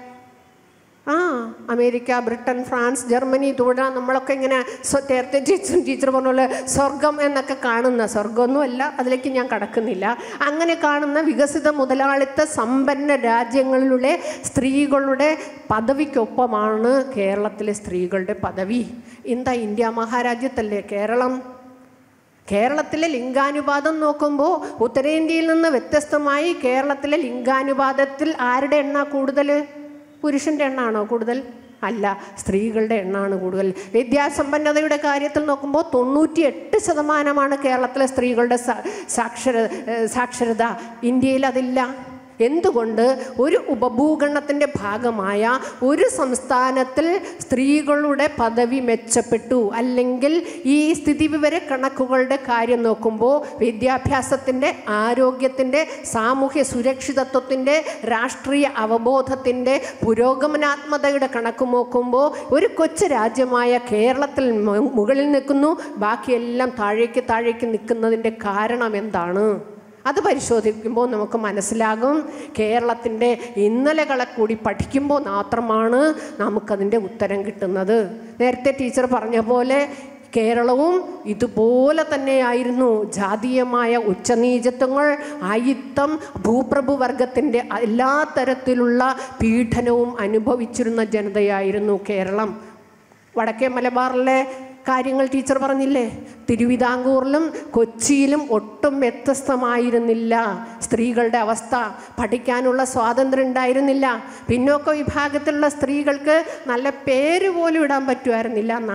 ആ അമേരിക്ക ബ്രിട്ടൻ ഫ്രാൻസ് ജർമ്മനി തുടരാൻ നമ്മളൊക്കെ ഇങ്ങനെ സ്വ- നേരത്തെ ടീച്ചർ ടീച്ചർ പറഞ്ഞ പോലെ സ്വർഗം എന്നൊക്കെ കാണുന്ന സ്വർഗമൊന്നുമല്ല അതിലേക്ക് ഞാൻ കടക്കുന്നില്ല അങ്ങനെ കാണുന്ന വികസിത മുതലാളിത്ത സമ്പന്ന രാജ്യങ്ങളിലെ സ്ത്രീകളുടെ പദവിക്കൊപ്പമാണ് കേരളത്തിലെ സ്ത്രീകളുടെ പദവി എന്താ ഇന്ത്യ മഹാരാജ്യത്തല്ലേ കേരളം കേരളത്തിലെ ലിംഗാനുപാതം നോക്കുമ്പോൾ ഉത്തരേന്ത്യയിൽ നിന്ന് വ്യത്യസ്തമായി കേരളത്തിലെ ലിംഗാനുപാതത്തിൽ ആരുടെ എണ്ണ കൂടുതൽ പുരുഷൻ്റെ എണ്ണാണോ കൂടുതൽ അല്ല സ്ത്രീകളുടെ എണ്ണമാണ് കൂടുതൽ വിദ്യാസമ്പന്നതയുടെ കാര്യത്തിൽ നോക്കുമ്പോൾ തൊണ്ണൂറ്റി എട്ട് ശതമാനമാണ് കേരളത്തിലെ സ്ത്രീകളുടെ സാ- സാക്ഷര ഏഹ് സാക്ഷരത ഇന്ത്യയിൽ അതില്ല എന്തുകൊണ്ട് ഒരു ഉപഭൂഖണ്ഡത്തിൻ്റെ ഭാഗമായ ഒരു സംസ്ഥാനത്തിൽ സ്ത്രീകളുടെ പദവി മെച്ചപ്പെട്ടു അല്ലെങ്കിൽ ഈ സ്ഥിതിവിവര കണക്കുകളുടെ കാര്യം നോക്കുമ്പോൾ വിദ്യാഭ്യാസത്തിൻ്റെ ആരോഗ്യത്തിൻ്റെ സാമൂഹ്യ സുരക്ഷിതത്വത്തിൻ്റെ രാഷ്ട്രീയ അവബോധത്തിൻ്റെ പുരോഗമനാത്മകതയുടെ കണക്ക് നോക്കുമ്പോൾ ഒരു കൊച്ചു രാജ്യമായ കേരളത്തിൽ മു- മുകളിൽ നിൽക്കുന്നു ബാക്കിയെല്ലാം താഴേക്ക് താഴേക്ക് നിൽക്കുന്നതിൻ്റെ കാരണം എന്താണ് അത് പരിശോധിക്കുമ്പോൾ നമുക്ക് മനസ്സിലാകും കേരളത്തിൻ്റെ ഇന്നലകളെ കൂടി പഠിക്കുമ്പോൾ മാത്രമാണ് നമുക്കതിൻ്റെ ഉത്തരം കിട്ടുന്നത് നേരത്തെ ടീച്ചർ പറഞ്ഞ പോലെ കേരളവും ഇതുപോലെ തന്നെയായിരുന്നു ജാതീയമായ ഉച്ചനീചത്വങ്ങൾ അയിത്തം ഭൂപ്രഭു വർഗത്തിൻ്റെ എല്ലാ തരത്തിലുള്ള പീഡനവും അനുഭവിച്ചിരുന്ന ജനതയായിരുന്നു കേരളം വടക്കേ മലബാറിലെ കാര്യങ്ങൾ ടീച്ചർ പറഞ്ഞില്ലേ തിരുവിതാംകൂറിലും കൊച്ചിയിലും ഒട്ടും വ്യത്യസ്തമായിരുന്നില്ല സ്ത്രീകളുടെ അവസ്ഥ പഠിക്കാനുള്ള സ്വാതന്ത്ര്യം ഉണ്ടായിരുന്നില്ല പിന്നോക്ക വിഭാഗത്തിലുള്ള സ്ത്രീകൾക്ക് നല്ല പേര് പോലും ഇടാൻ പറ്റുമായിരുന്നില്ല എന്നാ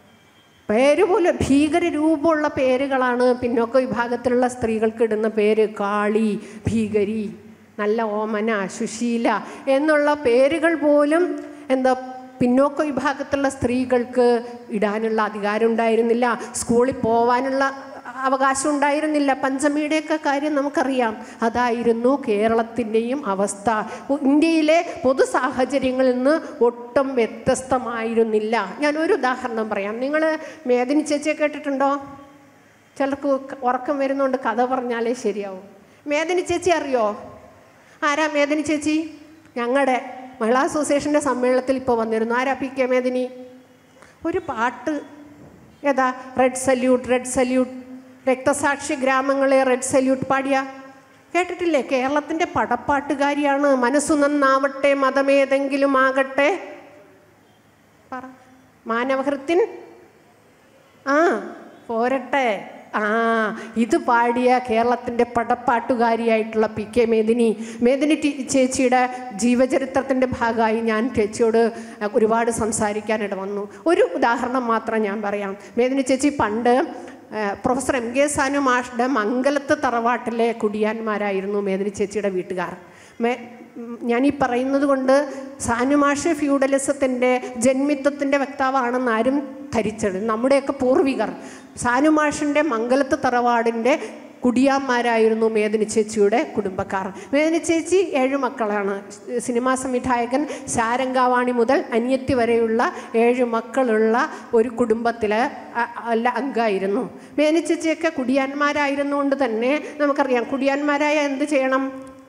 പേര് പോലും ഭീകര രൂപമുള്ള പേരുകളാണ് പിന്നോക്ക വിഭാഗത്തിലുള്ള സ്ത്രീകൾക്ക് ഇടുന്ന പേര് കാളി ഭീകരി നല്ല ഓമന സുശീല എന്നുള്ള പേരുകൾ പോലും എന്താ പിന്നോക്ക വിഭാഗത്തിലുള്ള സ്ത്രീകൾക്ക് ഇടാനുള്ള അധികാരം ഉണ്ടായിരുന്നില്ല സ്കൂളിൽ പോവാനുള്ള അവകാശം ഉണ്ടായിരുന്നില്ല പഞ്ചമിയുടെയൊക്കെ കാര്യം നമുക്കറിയാം അതായിരുന്നു കേരളത്തിൻ്റെയും അവസ്ഥ ഉ- ഇന്ത്യയിലെ പൊതു സാഹചര്യങ്ങളിൽ നിന്ന് ഒട്ടും വ്യത്യസ്തമായിരുന്നില്ല ഞാൻ ഒരു ഉദാഹരണം പറയാം നിങ്ങൾ മേദിനി ചേച്ചിയെ കേട്ടിട്ടുണ്ടോ ചിലർക്ക് ക- ഉറക്കം വരുന്നതുകൊണ്ട് കഥ പറഞ്ഞാലേ ശരിയാവും മേദിനി ചേച്ചി അറിയോ ആരാ മേദിനി ചേച്ചി ഞങ്ങളുടെ മഹിളാ അസോസിയേഷൻ്റെ സമ്മേളനത്തിൽ ഇപ്പോൾ വന്നിരുന്നു ആരാ പി കെ മേദിനി ഒരു പാട്ട് ഏതാ റെഡ് സല്യൂട്ട് റെഡ് സല്യൂട്ട് രക്തസാക്ഷി ഗ്രാമങ്ങളെ റെഡ് സല്യൂട്ട് പാടിയ കേട്ടിട്ടില്ലേ കേരളത്തിൻ്റെ പടപ്പാട്ടുകാരിയാണ് മനസ്സു നന്നാവട്ടെ മതമേതെങ്കിലും ആകട്ടെ പറ മാനവഹൃത്തിൻ ആ പോരട്ടെ ആ ഇത് പാടിയ കേരളത്തിൻ്റെ പടപ്പാട്ടുകാരിയായിട്ടുള്ള പി കെ മേദിനി മേദിനി ടി- ചേച്ചിയുടെ ജീവചരിത്രത്തിൻ്റെ ഭാഗമായി ഞാൻ ചേച്ചിയോട് ഒരുപാട് സംസാരിക്കാനിട വന്നു ഒരു ഉദാഹരണം മാത്രം ഞാൻ പറയാം മേദിനി ചേച്ചി പണ്ട് ആ, പ്രൊഫസർ എം കെ സാനു മാഷ്ടെ മംഗലത്ത് തറവാട്ടിലെ കുടിയാന്മാരായിരുന്നു മേദിനി ചേച്ചിയുടെ വീട്ടുകാർ മേ ഉം, ഞാനീ പറയുന്നത് കൊണ്ട് സാനുമാഷ് ഫ്യൂഡലിസത്തിൻ്റെ ജന്മിത്വത്തിൻ്റെ വ്യക്താവാണെന്ന് ആരും ധരിച്ചത് നമ്മുടെയൊക്കെ പൂർവികർ സാനുമാഷിൻ്റെ മംഗലത്ത് തറവാടിൻ്റെ കുടിയാന്മാരായിരുന്നു മേദിനി ചേച്ചിയുടെ കുടുംബക്കാർ മേദിനി ചേച്ചി ഏഴ് മക്കളാണ് സിനിമാ സംവിധായകൻ ശാരംഗാവാണി മുതൽ അനിയത്തി വരെയുള്ള ഏഴ് മക്കളുള്ള ഒരു കുടുംബത്തിൽ അല്ല അംഗമായിരുന്നു മേദിനി ചേച്ചിയൊക്കെ കുടിയാന്മാരായിരുന്നുകൊണ്ട് തന്നെ നമുക്കറിയാം കുടിയാന്മാരായ എന്ത് ചെയ്യണം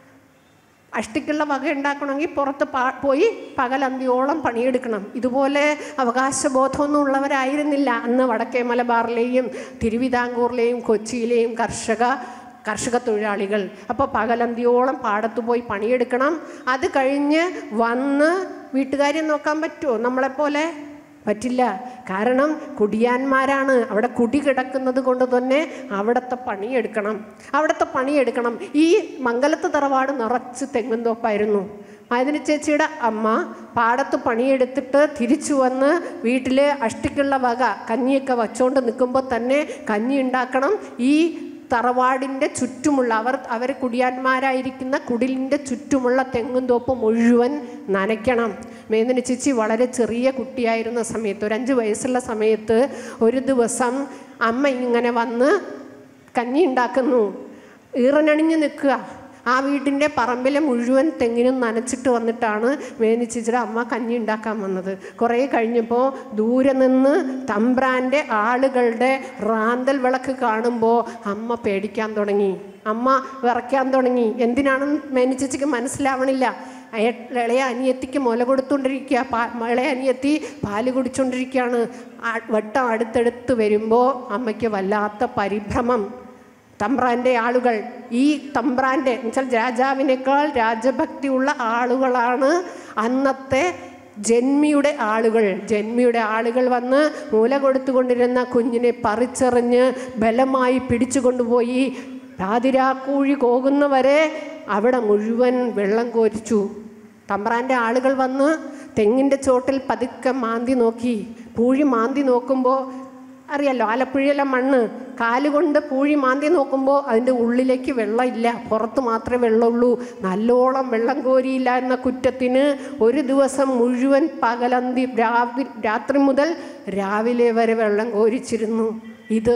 അഷ്ടിക്കുള്ള വക ഉണ്ടാക്കണമെങ്കിൽ പുറത്ത് പാ പോയി പകലന്തിയോളം പണിയെടുക്കണം ഇതുപോലെ അവകാശബോധമൊന്നും ഉള്ളവരായിരുന്നില്ല അന്ന് വടക്കേ മലബാറിലെയും തിരുവിതാംകൂറിലെയും കൊച്ചിയിലെയും കർഷക കർഷക തൊഴിലാളികൾ അപ്പോൾ പകലന്തിയോളം പാടത്ത് പോയി പണിയെടുക്കണം അത് കഴിഞ്ഞ് വന്ന് വീട്ടുകാര്യം നോക്കാൻ പറ്റുമോ നമ്മളെപ്പോലെ പറ്റില്ല കാരണം കുടിയാന്മാരാണ് അവിടെ കുടി കിടക്കുന്നത് കൊണ്ട് തന്നെ അവിടുത്തെ പണിയെടുക്കണം അവിടുത്തെ പണിയെടുക്കണം ഈ മംഗലത്ത് തറവാട് നിറച്ച് തെങ്ങുന്തോപ്പായിരുന്നു മൈദിനി ചേച്ചിയുടെ അമ്മ പാടത്ത് പണിയെടുത്തിട്ട് തിരിച്ചു വന്ന് വീട്ടിൽ അഷ്ടിക്കുള്ള വക കഞ്ഞിയൊക്കെ വച്ചുകൊണ്ട് നിൽക്കുമ്പോൾ തന്നെ കഞ്ഞി ഉണ്ടാക്കണം ഈ തറവാടിൻ്റെ ചുറ്റുമുള്ള അവർ അവർ കുടിയാന്മാരായിരിക്കുന്ന കുടിലിൻ്റെ ചുറ്റുമുള്ള തെങ്ങും തോപ്പ് മുഴുവൻ നനയ്ക്കണം മേദിനി ചേച്ചി വളരെ ചെറിയ കുട്ടിയായിരുന്ന സമയത്ത് ഒരു അഞ്ച് വയസ്സുള്ള സമയത്ത് ഒരു ദിവസം അമ്മ ഇങ്ങനെ വന്ന് കഞ്ഞി ഉണ്ടാക്കുന്നു ഈറനണിഞ്ഞ് നിൽക്കുക ആ വീട്ടിൻ്റെ പറമ്പിലെ മുഴുവൻ തെങ്ങിനും നനച്ചിട്ട് വന്നിട്ടാണ് മേനി ചേച്ചിയുടെ അമ്മ കഞ്ഞി ഉണ്ടാക്കാൻ വന്നത് കുറേ കഴിഞ്ഞപ്പോൾ ദൂരെ നിന്ന് തമ്പ്രാൻ്റെ ആളുകളുടെ റാന്തൽ വിളക്ക് കാണുമ്പോൾ അമ്മ പേടിക്കാൻ തുടങ്ങി അമ്മ വിറയ്ക്കാൻ തുടങ്ങി എന്തിനാണെന്ന് മേനി ചേച്ചിക്ക് മനസ്സിലാവണില്ല അയ- ഇളയ അനിയത്തിക്ക് മുല കൊടുത്തുകൊണ്ടിരിക്കുക പാ ഇളയ അനിയത്തി പാല് കുടിച്ചുകൊണ്ടിരിക്കുകയാണ് ആ വട്ടം അടുത്തടുത്ത് വരുമ്പോൾ അമ്മയ്ക്ക് വല്ലാത്ത പരിഭ്രമം തമ്പ്രാൻ്റെ ആളുകൾ ഈ തമ്പ്രാൻ്റെ എന്നുവെച്ചാൽ രാജാവിനേക്കാൾ രാജഭക്തിയുള്ള ആളുകളാണ് അന്നത്തെ ജന്മിയുടെ ആളുകൾ ജന്മിയുടെ ആളുകൾ വന്ന് മൂല കൊടുത്തുകൊണ്ടിരുന്ന കുഞ്ഞിനെ പറിച്ചെറിഞ്ഞ് ബലമായി പിടിച്ചു കൊണ്ടുപോയി പാതിരാക്കൂഴി കോകുന്നവരെ അവിടെ മുഴുവൻ വെള്ളം കോരിച്ചു തമ്പ്രാൻ്റെ ആളുകൾ വന്ന് തെങ്ങിൻ്റെ ചോട്ടിൽ പതുക്കെ മാന്തി നോക്കി പൂഴി മാന്തി നോക്കുമ്പോൾ അറിയാലോ ആലപ്പുഴയിലെ മണ്ണ് കാലുകൊണ്ട് പൂഴി മാന്തി നോക്കുമ്പോൾ അതിൻ്റെ ഉള്ളിലേക്ക് വെള്ളമില്ല പുറത്ത് മാത്രമേ വെള്ളമുള്ളൂ നല്ലോളം വെള്ളം കോരിയില്ല എന്ന കുറ്റത്തിന് ഒരു ദിവസം മുഴുവൻ പകലന്തി രാവി രാത്രി മുതൽ രാവിലെ വരെ വെള്ളം കോരിച്ചിരുന്നു ഇത്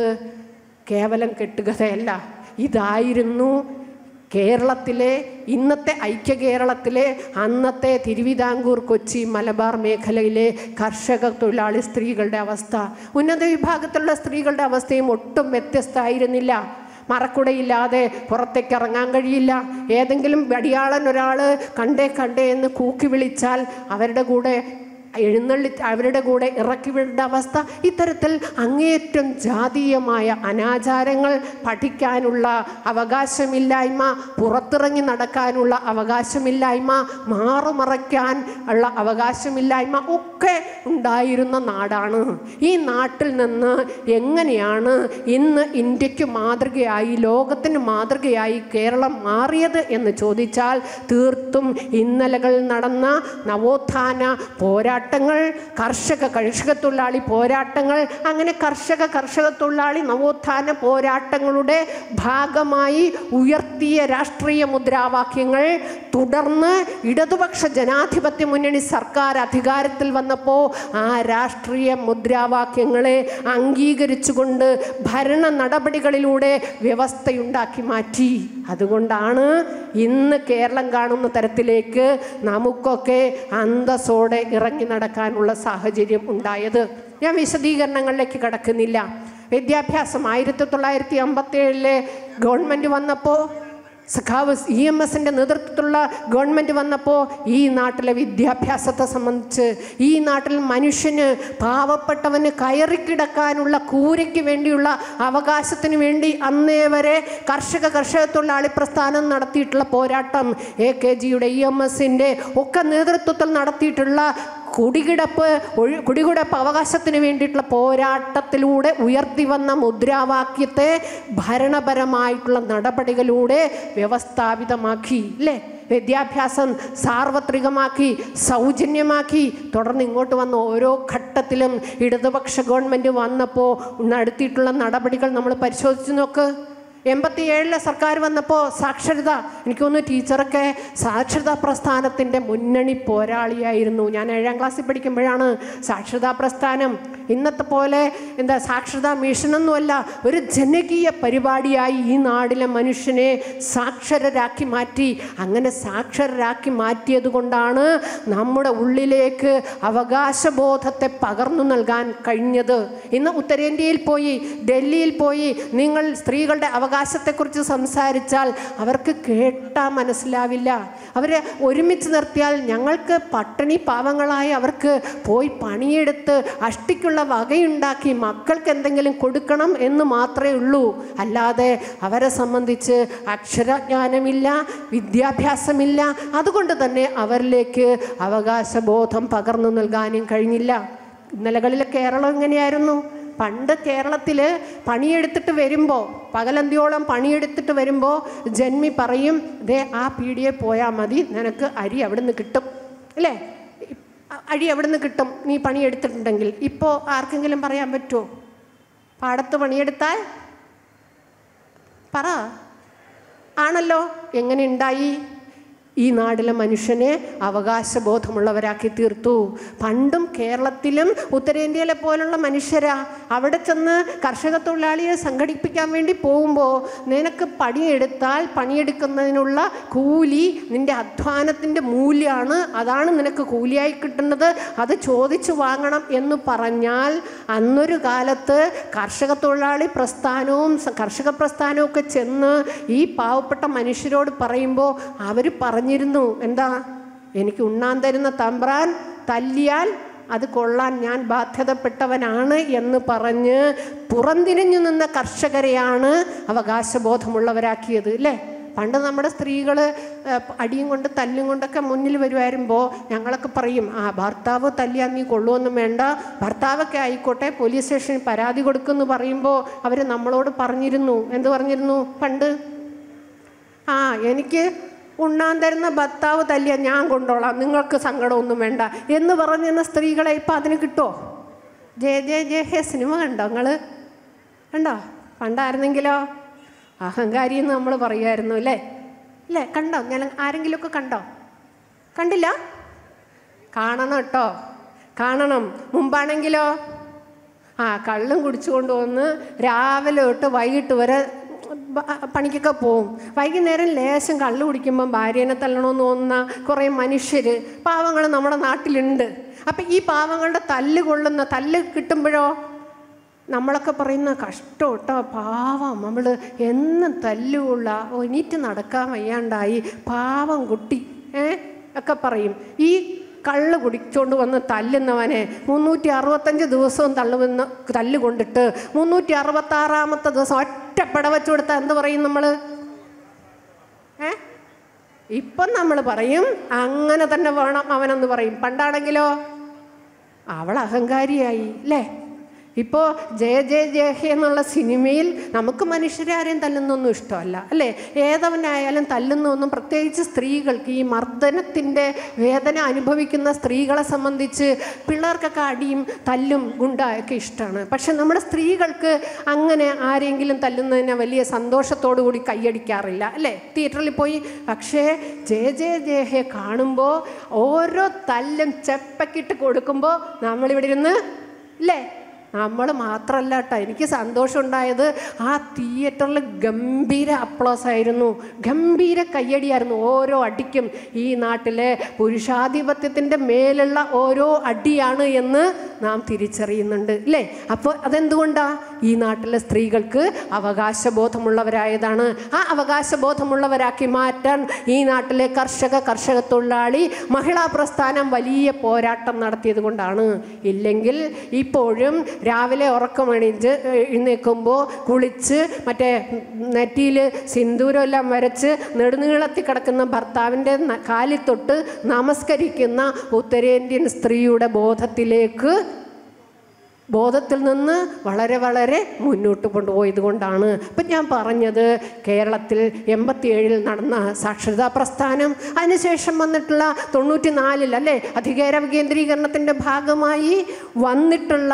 കേവലം കെട്ടുകഥയല്ല ഇതായിരുന്നു കേരളത്തിലെ ഇന്നത്തെ ഐക്യ കേരളത്തിലെ അന്നത്തെ തിരുവിതാംകൂർ കൊച്ചി മലബാർ മേഖലയിലെ കർഷക തൊഴിലാളി സ്ത്രീകളുടെ അവസ്ഥ ഉന്നത വിഭാഗത്തിലുള്ള സ്ത്രീകളുടെ അവസ്ഥയും ഒട്ടും വ്യത്യസ്തമായിരുന്നില്ല മറക്കുടയില്ലാതെ പുറത്തേക്ക് ഇറങ്ങാൻ കഴിയില്ല ഏതെങ്കിലും വടിയാളൻ ഒരാൾ കണ്ടേ കണ്ടേ എന്ന് കൂക്കി വിളിച്ചാൽ അവരുടെ കൂടെ എഴുന്നള്ളി അവരുടെ കൂടെ ഇറക്കി വിടേണ്ട അവസ്ഥ ഇത്തരത്തിൽ അങ്ങേയറ്റം ജാതീയമായ അനാചാരങ്ങൾ പഠിക്കാനുള്ള അവകാശമില്ലായ്മ പുറത്തിറങ്ങി നടക്കാനുള്ള അവകാശമില്ലായ്മ മാറുമറയ്ക്കാൻ ഉള്ള അവകാശമില്ലായ്മ ഒക്കെ ഉണ്ടായിരുന്ന നാടാണ് ഈ നാട്ടിൽ നിന്ന് എങ്ങനെയാണ് ഇന്ന് ഇന്ത്യക്ക് മാതൃകയായി ലോകത്തിന് മാതൃകയായി കേരളം മാറിയത് എന്ന് ചോദിച്ചാൽ തീർത്തും ഇന്നലകളിൽ നടന്ന നവോത്ഥാന പോരാട്ടങ്ങൾ കർഷക കർഷക തൊഴിലാളി പോരാട്ടങ്ങൾ അങ്ങനെ കർഷക കർഷക തൊഴിലാളി നവോത്ഥാന പോരാട്ടങ്ങളുടെ ഭാഗമായി ഉയർത്തിയ രാഷ്ട്രീയ മുദ്രാവാക്യങ്ങൾ തുടർന്ന് ഇടതുപക്ഷ ജനാധിപത്യ മുന്നണി സർക്കാർ അധികാരത്തിൽ വന്നപ്പോൾ ആ രാഷ്ട്രീയ മുദ്രാവാക്യങ്ങളെ അംഗീകരിച്ചുകൊണ്ട് ഭരണ നടപടികളിലൂടെ വ്യവസ്ഥയുണ്ടാക്കി മാറ്റി അതുകൊണ്ടാണ് ഇന്ന് കേരളം കാണുന്ന തരത്തിലേക്ക് നമുക്കൊക്കെ അന്തസ്സോടെ ഇറങ്ങി നടക്കാനുള്ള സാഹചര്യം ഉണ്ടായത് ഞാൻ വിശദീകരണങ്ങളിലേക്ക് കടക്കുന്നില്ല വിദ്യാഭ്യാസം ആയിരത്തി തൊള്ളായിരത്തി അമ്പത്തി ഏഴിലെ ഗവൺമെൻറ് വന്നപ്പോൾ സഖാവ് ഇ എം എസിൻ്റെ നേതൃത്വത്തിലുള്ള ഗവൺമെൻറ് വന്നപ്പോൾ ഈ നാട്ടിലെ വിദ്യാഭ്യാസത്തെ സംബന്ധിച്ച് ഈ നാട്ടിൽ മനുഷ്യന് പാവപ്പെട്ടവന് കയറിക്കിടക്കാനുള്ള കൂരയ്ക്ക് വേണ്ടിയുള്ള അവകാശത്തിന് വേണ്ടി അന്നേ വരെ കർഷക കർഷക തൊഴിലാളി പ്രസ്ഥാനം നടത്തിയിട്ടുള്ള പോരാട്ടം എ കെ ജിയുടെ ഇ എം എസിൻ്റെ ഒക്കെ നേതൃത്വത്തിൽ നടത്തിയിട്ടുള്ള കുടികിടപ്പ് ഒഴി കുടികിടപ്പ് അവകാശത്തിന് വേണ്ടിയിട്ടുള്ള പോരാട്ടത്തിലൂടെ ഉയർത്തി വന്ന മുദ്രാവാക്യത്തെ ഭരണപരമായിട്ടുള്ള നടപടികളിലൂടെ വ്യവസ്ഥാപിതമാക്കി അല്ലേ വിദ്യാഭ്യാസം സാർവത്രികമാക്കി സൗജന്യമാക്കി തുടർന്ന് ഇങ്ങോട്ട് വന്ന ഓരോ ഘട്ടത്തിലും ഇടതുപക്ഷ ഗവൺമെൻറ് വന്നപ്പോൾ നടത്തിയിട്ടുള്ള നടപടികൾ നമ്മൾ പരിശോധിച്ച് നോക്ക് എൺപത്തി ഏഴിലെ സർക്കാർ വന്നപ്പോൾ സാക്ഷരത എനിക്ക് തോന്നുന്നു ടീച്ചറൊക്കെ സാക്ഷരതാ പ്രസ്ഥാനത്തിൻ്റെ മുന്നണി പോരാളിയായിരുന്നു ഞാൻ ഏഴാം ക്ലാസ്സിൽ പഠിക്കുമ്പോഴാണ് സാക്ഷരതാ പ്രസ്ഥാനം ഇന്നത്തെ പോലെ എന്താ സാക്ഷരതാ മിഷനൊന്നുമല്ല ഒരു ജനകീയ പരിപാടിയായി ഈ നാടിലെ മനുഷ്യനെ സാക്ഷരരാക്കി മാറ്റി അങ്ങനെ സാക്ഷരരാക്കി മാറ്റിയത് കൊണ്ടാണ് നമ്മുടെ ഉള്ളിലേക്ക് അവകാശബോധത്തെ പകർന്നു നൽകാൻ കഴിഞ്ഞത് ഇന്ന് ഉത്തരേന്ത്യയിൽ പോയി ഡൽഹിയിൽ പോയി നിങ്ങൾ സ്ത്രീകളുടെ അവകാശത്തെക്കുറിച്ച് സംസാരിച്ചാൽ അവർക്ക് കേട്ടാൽ മനസ്സിലാവില്ല അവരെ ഒരുമിച്ച് നിർത്തിയാൽ ഞങ്ങൾക്ക് പട്ടിണി പാവങ്ങളായ അവർക്ക് പോയി പണിയെടുത്ത് അഷ്ടിക്കുള്ള വകയുണ്ടാക്കി മക്കൾക്ക് എന്തെങ്കിലും കൊടുക്കണം എന്ന് മാത്രമേ ഉള്ളൂ അല്ലാതെ അവരെ സംബന്ധിച്ച് അക്ഷരജ്ഞാനമില്ല വിദ്യാഭ്യാസമില്ല അതുകൊണ്ട് തന്നെ അവരിലേക്ക് അവകാശബോധം പകർന്നു നൽകാനും കഴിഞ്ഞില്ല ഇന്നലകളിലെ കേരളം എങ്ങനെയായിരുന്നു പണ്ട് കേരളത്തിൽ പണിയെടുത്തിട്ട് വരുമ്പോൾ പകലന്തിയോളം പണിയെടുത്തിട്ട് വരുമ്പോൾ ജന്മി പറയും ദേ ആ പീടിയെ പോയാൽ മതി നിനക്ക് അരി അവിടെ നിന്ന് കിട്ടും അല്ലേ അ- അരി എവിടെ നിന്ന് കിട്ടും നീ പണിയെടുത്തിട്ടുണ്ടെങ്കിൽ ഇപ്പോൾ ആർക്കെങ്കിലും പറയാൻ പറ്റുമോ പാടത്ത് പണിയെടുത്താൽ പറ ആണല്ലോ എങ്ങനെ ഉണ്ടായി ഈ നാട്ടിലെ മനുഷ്യനെ അവകാശബോധമുള്ളവരാക്കി തീർത്തു പണ്ടും കേരളത്തിലും ഉത്തരേന്ത്യയിലെ പോലുള്ള മനുഷ്യരാ അവിടെ ചെന്ന് കർഷക തൊഴിലാളിയെ സംഘടിപ്പിക്കാൻ വേണ്ടി പോകുമ്പോൾ നിനക്ക് പണിയെടുത്താൽ പണിയെടുക്കുന്നതിനുള്ള കൂലി നിന്റെ അധ്വാനത്തിൻ്റെ മൂല്യമാണ് അതാണ് നിനക്ക് കൂലിയായി കിട്ടുന്നത് അത് ചോദിച്ചു വാങ്ങണം എന്ന് പറഞ്ഞാൽ അന്നൊരു കാലത്ത് കർഷക തൊഴിലാളി പ്രസ്ഥാനവും സ- കർഷക പ്രസ്ഥാനവും ഒക്കെ ചെന്ന് ഈ പാവപ്പെട്ട മനുഷ്യരോട് പറയുമ്പോൾ അവർ പറഞ്ഞിരുന്നു എന്താ എനിക്ക് ഉണ്ണാൻ തരുന്ന തമ്പ്രാൻ തല്ലിയാൽ അത് കൊള്ളാൻ ഞാൻ ബാധ്യതപ്പെട്ടവനാണ് എന്ന് പറഞ്ഞ് പുറംതിരിഞ്ഞു നിന്ന കർഷകരെയാണ് അവകാശബോധമുള്ളവരാക്കിയത് അല്ലേ പണ്ട് നമ്മുടെ സ്ത്രീകൾ അടിയും കൊണ്ട് തല്ലും കൊണ്ടൊക്കെ മുന്നിൽ വരുമായിരുമ്പോൾ ഞങ്ങളൊക്കെ പറയും ആ ഭർത്താവ് തല്ലിയാൽ നീ കൊള്ളുമൊന്നും വേണ്ട ഭർത്താവൊക്കെ ആയിക്കോട്ടെ പോലീസ് സ്റ്റേഷനിൽ പരാതി കൊടുക്കുമെന്ന് പറയുമ്പോൾ അവർ നമ്മളോട് പറഞ്ഞിരുന്നു എന്ത് പറഞ്ഞിരുന്നു പണ്ട് ആ എനിക്ക് ഉണ്ണാൻ തരുന്ന ഭർത്താവ് തല്ലിയ ഞാൻ കൊണ്ടോളാം നിങ്ങൾക്ക് സങ്കടമൊന്നും വേണ്ട എന്ന് പറഞ്ഞിരുന്ന സ്ത്രീകളെ ഇപ്പം അതിന് കിട്ടുമോ ജയ ജയ ജയ ഹേ സിനിമ കണ്ടോ നിങ്ങൾ കണ്ടോ പണ്ടായിരുന്നെങ്കിലോ അഹങ്കാരി എന്ന് നമ്മൾ പറയുമായിരുന്നു അല്ലേ അല്ലേ കണ്ടോ ഞാൻ ആരെങ്കിലുമൊക്കെ കണ്ടോ കണ്ടില്ല കാണണം കേട്ടോ കാണണം മുമ്പാണെങ്കിലോ ആ കള്ളും കുടിച്ചുകൊണ്ട് വന്ന് രാവിലെ തൊട്ട് വൈകിട്ട് വരെ ബ- പണിക്കൊക്കെ പോവും വൈകുന്നേരം ലേശം കള്ളു കുടിക്കുമ്പം ഭാര്യേനെ തല്ലണമെന്ന് തോന്നുന്ന കുറേ മനുഷ്യർ പാവങ്ങൾ നമ്മുടെ നാട്ടിലുണ്ട് അപ്പം ഈ പാവങ്ങളുടെ തല്ല് കൊള്ളുന്ന തല്ല് കിട്ടുമ്പോഴോ നമ്മളൊക്കെ പറയുന്ന കഷ്ടം കേട്ടോ പാവം നമ്മൾ എന്നും തല്ലുകൊള്ള എണീറ്റ് നടക്കാൻ വയ്യാണ്ടായി പാവം കുട്ടി ഏ ഒക്കെ പറയും ഈ കള്ള് കുടിച്ചോണ്ട് വന്ന് തല്ലുന്നവനെ മുന്നൂറ്റി അറുപത്തഞ്ച് ദിവസവും തള്ളുവന്ന് തല്ല് കൊണ്ടിട്ട് മുന്നൂറ്റി അറുപത്താറാമത്തെ ദിവസം ഒറ്റ പിടവച്ചു കൊടുത്താൽ എന്ത് പറയും നമ്മൾ ഏ ഇപ്പം നമ്മൾ പറയും അങ്ങനെ തന്നെ വേണം അവനെന്ന് പറയും പണ്ടാണെങ്കിലോ അവൾ അഹങ്കാരിയായി അല്ലേ ഇപ്പോൾ ജയ ജയ ജയ ഹേ എന്നുള്ള സിനിമയിൽ നമുക്ക് മനുഷ്യരെ ആരെയും തല്ലുന്നൊന്നും ഇഷ്ടമല്ല അല്ലേ ഏതവനായാലും തല്ലുന്നൊന്നും പ്രത്യേകിച്ച് സ്ത്രീകൾക്ക് ഈ മർദ്ദനത്തിൻ്റെ വേദന അനുഭവിക്കുന്ന സ്ത്രീകളെ സംബന്ധിച്ച് പിള്ളേർക്കൊക്കെ അടിയും തല്ലും ഗുണ്ട ഒക്കെ ഇഷ്ടമാണ് പക്ഷെ നമ്മുടെ സ്ത്രീകൾക്ക് അങ്ങനെ ആരെങ്കിലും തല്ലുന്നതിനെ വലിയ സന്തോഷത്തോടു കൂടി കൈയടിക്കാറില്ല അല്ലേ തിയേറ്ററിൽ പോയി പക്ഷേ ജയ ജയ ജയ ഹേ കാണുമ്പോൾ ഓരോ തല്ലും ചെപ്പക്കിട്ട് കൊടുക്കുമ്പോൾ നമ്മളിവിടെ ഇരുന്ന് അല്ലേ നമ്മൾ മാത്രമല്ല കേട്ടോ എനിക്ക് സന്തോഷം ഉണ്ടായത് ആ തിയേറ്ററിൽ ഗംഭീര അപ്ലോസ് ആയിരുന്നു ഗംഭീര കയ്യടിയായിരുന്നു ഓരോ അടിക്കും ഈ നാട്ടിലെ പുരുഷാധിപത്യത്തിൻ്റെ മേലുള്ള ഓരോ അടിയാണ് എന്ന് നാം തിരിച്ചറിയുന്നുണ്ട് അല്ലേ അപ്പോൾ അതെന്തുകൊണ്ടാണ് ഈ നാട്ടിലെ സ്ത്രീകൾക്ക് അവകാശബോധമുള്ളവരായതാണ് ആ അവകാശബോധമുള്ളവരാക്കി മാറ്റാൻ ഈ നാട്ടിലെ കർഷക കർഷക തൊഴിലാളി മഹിളാ പ്രസ്ഥാനം വലിയ പോരാട്ടം നടത്തിയത് കൊണ്ടാണ് ഇല്ലെങ്കിൽ ഇപ്പോഴും രാവിലെ ഉറക്കമണിച്ച് എഴുന്നേൽക്കുമ്പോൾ കുളിച്ച് മറ്റേ നെറ്റിയിൽ സിന്ദൂരം എല്ലാം വരച്ച് നെടുനീളത്തിൽ കിടക്കുന്ന ഭർത്താവിൻ്റെ ന- കാലിൽ തൊട്ട് നമസ്കരിക്കുന്ന ഉത്തരേന്ത്യൻ സ്ത്രീയുടെ ബോധത്തിലേക്ക് ബോധത്തിൽ നിന്ന് വളരെ വളരെ മുന്നോട്ട് കൊണ്ടുപോയത് കൊണ്ടാണ് ഇപ്പം ഞാൻ പറഞ്ഞത് കേരളത്തിൽ എൺപത്തിയേഴിൽ നടന്ന സാക്ഷരതാ പ്രസ്ഥാനം അതിനുശേഷം വന്നിട്ടുള്ള തൊണ്ണൂറ്റി നാലിൽ അല്ലേ അധികാര വികേന്ദ്രീകരണത്തിൻ്റെ ഭാഗമായി വന്നിട്ടുള്ള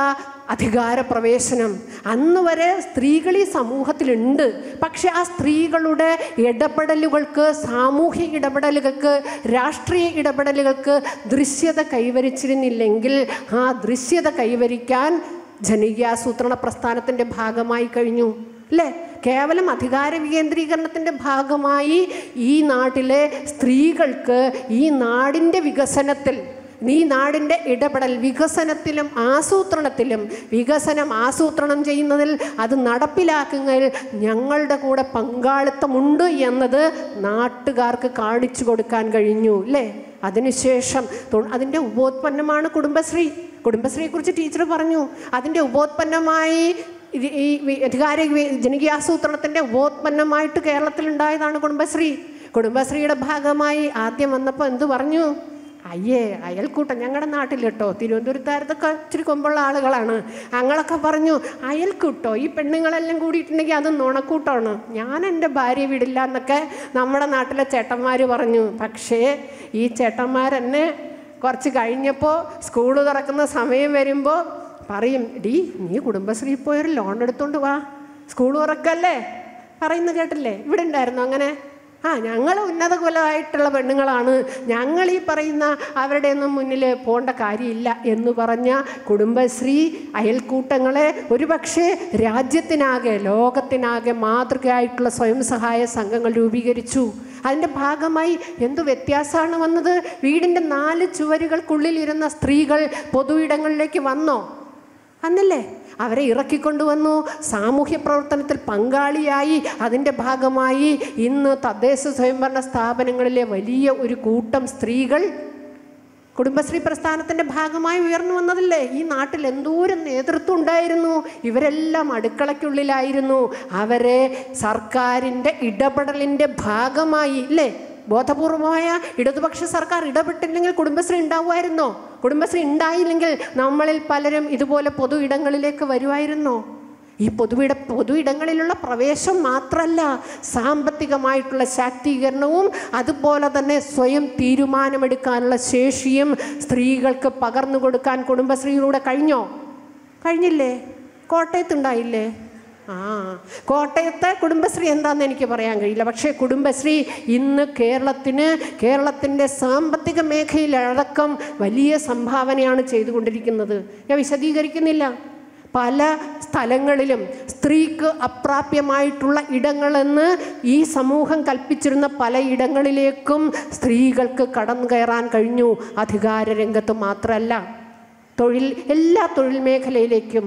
അധികാര പ്രവേശനം അന്ന് വരെ സ്ത്രീകൾ ഈ സമൂഹത്തിലുണ്ട് പക്ഷെ ആ സ്ത്രീകളുടെ ഇടപെടലുകൾക്ക് സാമൂഹ്യ ഇടപെടലുകൾക്ക് രാഷ്ട്രീയ ഇടപെടലുകൾക്ക് ദൃശ്യത കൈവരിച്ചിരുന്നില്ലെങ്കിൽ ആ ദൃശ്യത കൈവരിക്കാൻ ജനകീയാസൂത്രണ പ്രസ്ഥാനത്തിൻ്റെ ഭാഗമായി കഴിഞ്ഞു അല്ലേ കേവലം അധികാര വികേന്ദ്രീകരണത്തിൻ്റെ ഭാഗമായി ഈ നാട്ടിലെ സ്ത്രീകൾക്ക് ഈ നാടിൻ്റെ വികസനത്തിൽ ഈ നാടിൻ്റെ ഇടപെടൽ വികസനത്തിലും ആസൂത്രണത്തിലും വികസനം ആസൂത്രണം ചെയ്യുന്നതിൽ അത് നടപ്പിലാക്കുന്നതിൽ ഞങ്ങളുടെ കൂടെ പങ്കാളിത്തമുണ്ട് എന്നത് നാട്ടുകാർക്ക് കാണിച്ചു കൊടുക്കാൻ കഴിഞ്ഞു അല്ലേ അതിനുശേഷം തൊ- അതിൻ്റെ ഉപോത്പന്നമാണ് കുടുംബശ്രീ കുടുംബശ്രീയെക്കുറിച്ച് ടീച്ചർ പറഞ്ഞു അതിൻ്റെ ഉപോത്പന്നമായി ഇത് ഈ വി- അധികാര വി- ജനകീയാസൂത്രണത്തിൻ്റെ ഉപോത്പന്നമായിട്ട് കേരളത്തിലുണ്ടായതാണ് കുടുംബശ്രീ കുടുംബശ്രീയുടെ ഭാഗമായി ആദ്യം വന്നപ്പോൾ എന്ത് പറഞ്ഞു അയ്യേ അയൽക്കൂട്ടം ഞങ്ങളുടെ നാട്ടിൽ കേട്ടോ തിരുവനന്തപുരത്താരത്തൊക്കെ ഇച്ചിരി കൊമ്പുള്ള ആളുകളാണ് ഞങ്ങളൊക്കെ പറഞ്ഞു അയൽക്കൂട്ടോ ഈ പെണ്ണുങ്ങളെല്ലാം കൂടിയിട്ടുണ്ടെങ്കിൽ അത് നുണക്കൂട്ടമാണ് ഞാൻ എൻ്റെ ഭാര്യ വിടില്ല എന്നൊക്കെ നമ്മുടെ നാട്ടിലെ ചേട്ടന്മാർ പറഞ്ഞു പക്ഷേ ഈ ചേട്ടന്മാരെന്നെ കുറച്ച് കഴിഞ്ഞപ്പോൾ സ്കൂൾ തുറക്കുന്ന സമയം വരുമ്പോൾ പറയും ഡീ നീ കുടുംബശ്രീ പോയൊരു ലോൺ എടുത്തോണ്ട് വാ സ്കൂൾ തുറക്കല്ലേ പറയുന്നത് കേട്ടില്ലേ ഇവിടെ ഉണ്ടായിരുന്നു അങ്ങനെ ആ ഞങ്ങൾ ഉന്നത കുലമായിട്ടുള്ള പെണ്ണുങ്ങളാണ് ഞങ്ങൾ ഈ പറയുന്ന അവരുടെ ഒന്നും മുന്നിൽ പോകേണ്ട കാര്യമില്ല എന്ന് പറഞ്ഞ കുടുംബശ്രീ അയൽക്കൂട്ടങ്ങളെ ഒരുപക്ഷെ രാജ്യത്തിനാകെ ലോകത്തിനാകെ മാതൃകയായിട്ടുള്ള സ്വയം സഹായ സംഘങ്ങൾ രൂപീകരിച്ചു അതിൻ്റെ ഭാഗമായി എന്ത് വ്യത്യാസമാണ് വന്നത് വീടിൻ്റെ നാല് ചുവരുകൾക്കുള്ളിലിരുന്ന സ്ത്രീകൾ പൊതു ഇടങ്ങളിലേക്ക് വന്നോ വന്നില്ലേ അവരെ ഇറക്കിക്കൊണ്ടുവന്നു സാമൂഹ്യ പ്രവർത്തനത്തിൽ പങ്കാളിയായി അതിൻ്റെ ഭാഗമായി ഇന്ന് തദ്ദേശ സ്വയംഭരണ സ്ഥാപനങ്ങളിലെ വലിയ ഒരു കൂട്ടം സ്ത്രീകൾ കുടുംബശ്രീ പ്രസ്ഥാനത്തിൻ്റെ ഭാഗമായി ഉയർന്നു വന്നതല്ലേ ഈ നാട്ടിൽ എന്തോരം നേതൃത്വം ഉണ്ടായിരുന്നു ഇവരെല്ലാം അടുക്കളയ്ക്കുള്ളിലായിരുന്നു അവരെ സർക്കാരിൻ്റെ ഇടപെടലിൻ്റെ ഭാഗമായി ഇല്ലേ ബോധപൂർവമായ ഇടതുപക്ഷ സർക്കാർ ഇടപെട്ടില്ലെങ്കിൽ കുടുംബശ്രീ ഉണ്ടാവുമായിരുന്നോ കുടുംബശ്രീ ഉണ്ടായില്ലെങ്കിൽ നമ്മളിൽ പലരും ഇതുപോലെ പൊതു ഇടങ്ങളിലേക്ക് വരുമായിരുന്നോ ഈ പൊതുവിട പൊതു ഇടങ്ങളിലുള്ള പ്രവേശം മാത്രമല്ല സാമ്പത്തികമായിട്ടുള്ള ശാക്തീകരണവും അതുപോലെ തന്നെ സ്വയം തീരുമാനമെടുക്കാനുള്ള ശേഷിയും സ്ത്രീകൾക്ക് പകർന്നു കൊടുക്കാൻ കുടുംബശ്രീയിലൂടെ കഴിഞ്ഞോ കഴിഞ്ഞില്ലേ കോട്ടയത്തുണ്ടായില്ലേ ആ കോട്ടയത്തെ കുടുംബശ്രീ എന്താണെന്ന് എനിക്ക് പറയാൻ കഴിയില്ല പക്ഷേ കുടുംബശ്രീ ഇന്ന് കേരളത്തിന് കേരളത്തിൻ്റെ സാമ്പത്തിക മേഖലയിലടക്കം വലിയ സംഭാവനയാണ് ചെയ്തുകൊണ്ടിരിക്കുന്നത് ഞാൻ വിശദീകരിക്കുന്നില്ല പല സ്ഥലങ്ങളിലും സ്ത്രീക്ക് അപ്രാപ്യമായിട്ടുള്ള ഇടങ്ങളെന്ന് ഈ സമൂഹം കൽപ്പിച്ചിരുന്ന പല ഇടങ്ങളിലേക്കും സ്ത്രീകൾക്ക് കടന്നു കയറാൻ കഴിഞ്ഞു അധികാര രംഗത്ത് മാത്രമല്ല തൊഴിൽ എല്ലാ തൊഴിൽ മേഖലയിലേക്കും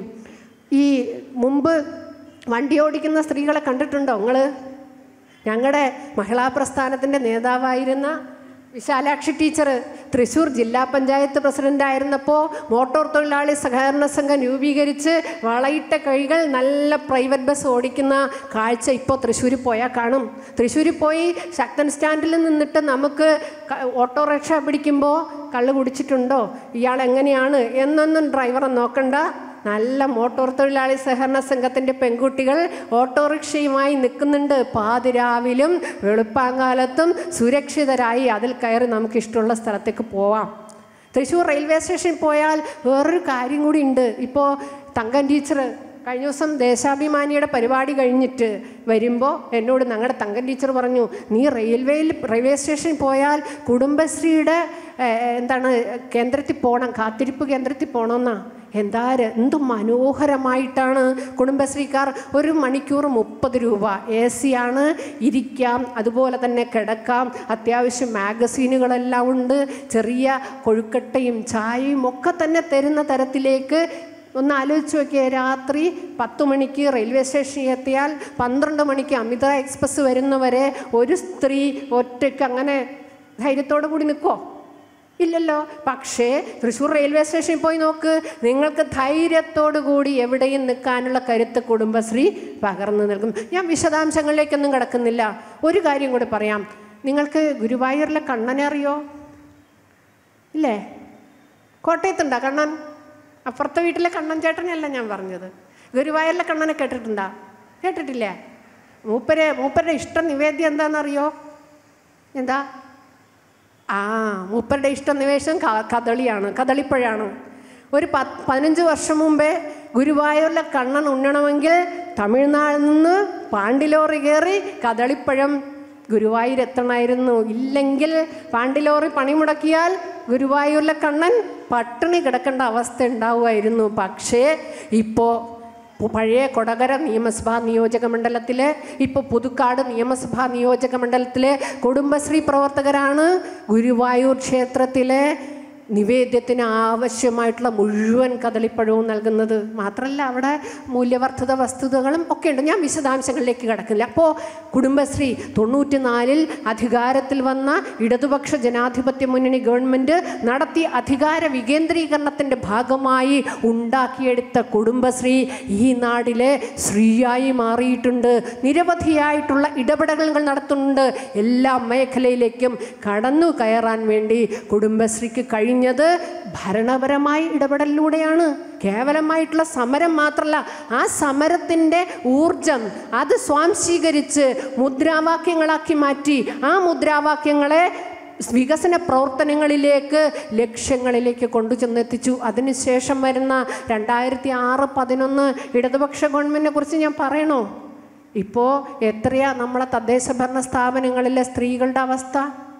ഈ മുമ്പ് വണ്ടി ഓടിക്കുന്ന സ്ത്രീകളെ കണ്ടിട്ടുണ്ടോ നിങ്ങൾ ഞങ്ങളുടെ മഹിളാ പ്രസ്ഥാനത്തിൻ്റെ നേതാവായിരുന്ന വിശാലാക്ഷി ടീച്ചർ തൃശ്ശൂർ ജില്ലാ പഞ്ചായത്ത് പ്രസിഡന്റ് ആയിരുന്നപ്പോൾ മോട്ടോർ തൊഴിലാളി സഹകരണ സംഘം രൂപീകരിച്ച് വളയിട്ട കൈകൾ നല്ല പ്രൈവറ്റ് ബസ് ഓടിക്കുന്ന കാഴ്ച ഇപ്പോൾ തൃശ്ശൂർ പോയാൽ കാണും തൃശ്ശൂർ പോയി ശക്തൻ സ്റ്റാൻഡിൽ നിന്നിട്ട് നമുക്ക് ക- ഓട്ടോറിക്ഷ പിടിക്കുമ്പോൾ കള്ള് കുടിച്ചിട്ടുണ്ടോ ഇയാൾ എങ്ങനെയാണ് എന്നൊന്നും ഡ്രൈവറെ നോക്കണ്ട നല്ല മോട്ടോർ തൊഴിലാളി സഹകരണ സംഘത്തിൻ്റെ പെൺകുട്ടികൾ ഓട്ടോറിക്ഷയുമായി നിൽക്കുന്നുണ്ട് പാതിരാവിലും വെളുപ്പാങ്കാലത്തും സുരക്ഷിതരായി അതിൽ കയറി നമുക്ക് ഇഷ്ടമുള്ള സ്ഥലത്തേക്ക് പോവാം തൃശ്ശൂർ റെയിൽവേ സ്റ്റേഷനിൽ പോയാൽ വേറൊരു കാര്യം കൂടി ഉണ്ട് ഇപ്പോൾ തങ്കൻ ടീച്ചർ കഴിഞ്ഞ ദിവസം ദേശാഭിമാനിയുടെ പരിപാടി കഴിഞ്ഞിട്ട് വരുമ്പോൾ എന്നോട് ഞങ്ങളുടെ തങ്കൻ ടീച്ചർ പറഞ്ഞു നീ റെയിൽവേയിൽ റെയിൽവേ സ്റ്റേഷനിൽ പോയാൽ കുടുംബശ്രീയുടെ ഏഹ്, എന്താണ് കേന്ദ്രത്തിൽ പോകണം കാത്തിരിപ്പ് കേന്ദ്രത്തിൽ പോകണമെന്നാ എന്താ ര- എന്ത് മനോഹരമായിട്ടാണ് കുടുംബശ്രീക്കാർ ഒരു മണിക്കൂർ മുപ്പത് രൂപ എ സി ആണ് ഇരിക്കാം അതുപോലെ തന്നെ കിടക്കാം അത്യാവശ്യം മാഗസീനുകളെല്ലാം ഉണ്ട് ചെറിയ കൊഴുക്കട്ടയും ചായയും ഒക്കെ തന്നെ തരുന്ന തരത്തിലേക്ക് ഒന്ന് ആലോചിച്ച് നോക്കിയേ രാത്രി പത്ത് മണിക്ക് റെയിൽവേ സ്റ്റേഷനിൽ എത്തിയാൽ പന്ത്രണ്ട് മണിക്ക് അമിത എക്സ്പ്രസ് വരുന്നവരെ ഒരു സ്ത്രീ ഒറ്റയ്ക്ക് അങ്ങനെ ധൈര്യത്തോടു കൂടി നിൽക്കുമോ ഇല്ലല്ലോ പക്ഷേ തൃശ്ശൂർ റെയിൽവേ സ്റ്റേഷനിൽ പോയി നോക്ക് നിങ്ങൾക്ക് ധൈര്യത്തോടു കൂടി എവിടെയും നിൽക്കാനുള്ള കരുത്ത് കുടുംബശ്രീ പകർന്നു നൽകും ഞാൻ വിശദാംശങ്ങളിലേക്കൊന്നും കിടക്കുന്നില്ല ഒരു കാര്യം കൂടി പറയാം നിങ്ങൾക്ക് ഗുരുവായൂരിലെ കണ്ണനെ അറിയോ ഇല്ലേ കോട്ടയത്തുണ്ടോ കണ്ണൻ അപ്പുറത്തെ വീട്ടിലെ കണ്ണൻ ചേട്ടനെയല്ല ഞാൻ പറഞ്ഞത് ഗുരുവായൂരിലെ കണ്ണനെ കേട്ടിട്ടുണ്ടോ കേട്ടിട്ടില്ലേ മൂപ്പര് മൂപ്പരുടെ ഇഷ്ട നിവേദ്യം എന്താണെന്നറിയോ എന്താ ആ മൂപ്പരുടെ ഇഷ്ട നിവേശം ക- കദളിയാണ് കദളിപ്പഴമാണ് ഒരു പത്ത് പതിനഞ്ച് വർഷം മുമ്പേ ഗുരുവായൂരിലെ കണ്ണൻ ഉണ്ണണമെങ്കിൽ തമിഴ്നാട്ടിൽ നിന്ന് പാണ്ടിലോറി കയറി കദളിപ്പഴം ഗുരുവായൂർ എത്തണമായിരുന്നു ഇല്ലെങ്കിൽ പാണ്ടിലോറി പണിമുടക്കിയാൽ ഗുരുവായൂരിലെ കണ്ണൻ പട്ടിണി കിടക്കേണ്ട അവസ്ഥ ഉണ്ടാവുമായിരുന്നു പക്ഷേ ഇപ്പോൾ പഴയ കൊടകര നിയമസഭാ നിയോജക മണ്ഡലത്തിലെ ഇപ്പോൾ പുതുക്കാട് നിയമസഭാ നിയോജക മണ്ഡലത്തിലെ കുടുംബശ്രീ പ്രവർത്തകരാണ് ഗുരുവായൂർ ക്ഷേത്രത്തിലെ നിവേദ്യത്തിന് ആവശ്യമായിട്ടുള്ള മുഴുവൻ കദളിപ്പഴവും നൽകുന്നത് മാത്രമല്ല അവിടെ മൂല്യവർദ്ധിത വസ്തുതകളും ഒക്കെ ഉണ്ട് ഞാൻ വിശദാംശങ്ങളിലേക്ക് കിടക്കില്ല അപ്പോൾ കുടുംബശ്രീ തൊണ്ണൂറ്റി നാലിൽ അധികാരത്തിൽ വന്ന ഇടതുപക്ഷ ജനാധിപത്യ മുന്നണി ഗവൺമെൻറ് നടത്തിയ അധികാര വികേന്ദ്രീകരണത്തിൻ്റെ ഭാഗമായി ഉണ്ടാക്കിയെടുത്ത കുടുംബശ്രീ ഈ നാടിലെ ശ്രീയായി മാറിയിട്ടുണ്ട് നിരവധിയായിട്ടുള്ള ഇടപെടലുകൾ നടത്തുന്നുണ്ട് എല്ലാ മേഖലയിലേക്കും കടന്നു കയറാൻ വേണ്ടി കുടുംബശ്രീക്ക് കഴിഞ്ഞത് ഭരണപരമായ ഇടപെടലിലൂടെയാണ് കേവലമായിട്ടുള്ള സമരം മാത്രമല്ല ആ സമരത്തിൻ്റെ ഊർജം അത് സ്വാംശീകരിച്ച് മുദ്രാവാക്യങ്ങളാക്കി മാറ്റി ആ മുദ്രാവാക്യങ്ങളെ വികസന പ്രവർത്തനങ്ങളിലേക്ക് ലക്ഷ്യങ്ങളിലേക്ക് കൊണ്ടുചെന്നെത്തിച്ചു അതിനുശേഷം വരുന്ന രണ്ടായിരത്തി ആറ് പതിനൊന്ന് ഇടതുപക്ഷ ഗവൺമെൻറ്റിനെ കുറിച്ച് ഞാൻ പറയണോ ഇപ്പോൾ എത്രയാ നമ്മളെ തദ്ദേശ ഭരണ സ്ഥാപനങ്ങളിലെ സ്ത്രീകളുടെ അവസ്ഥ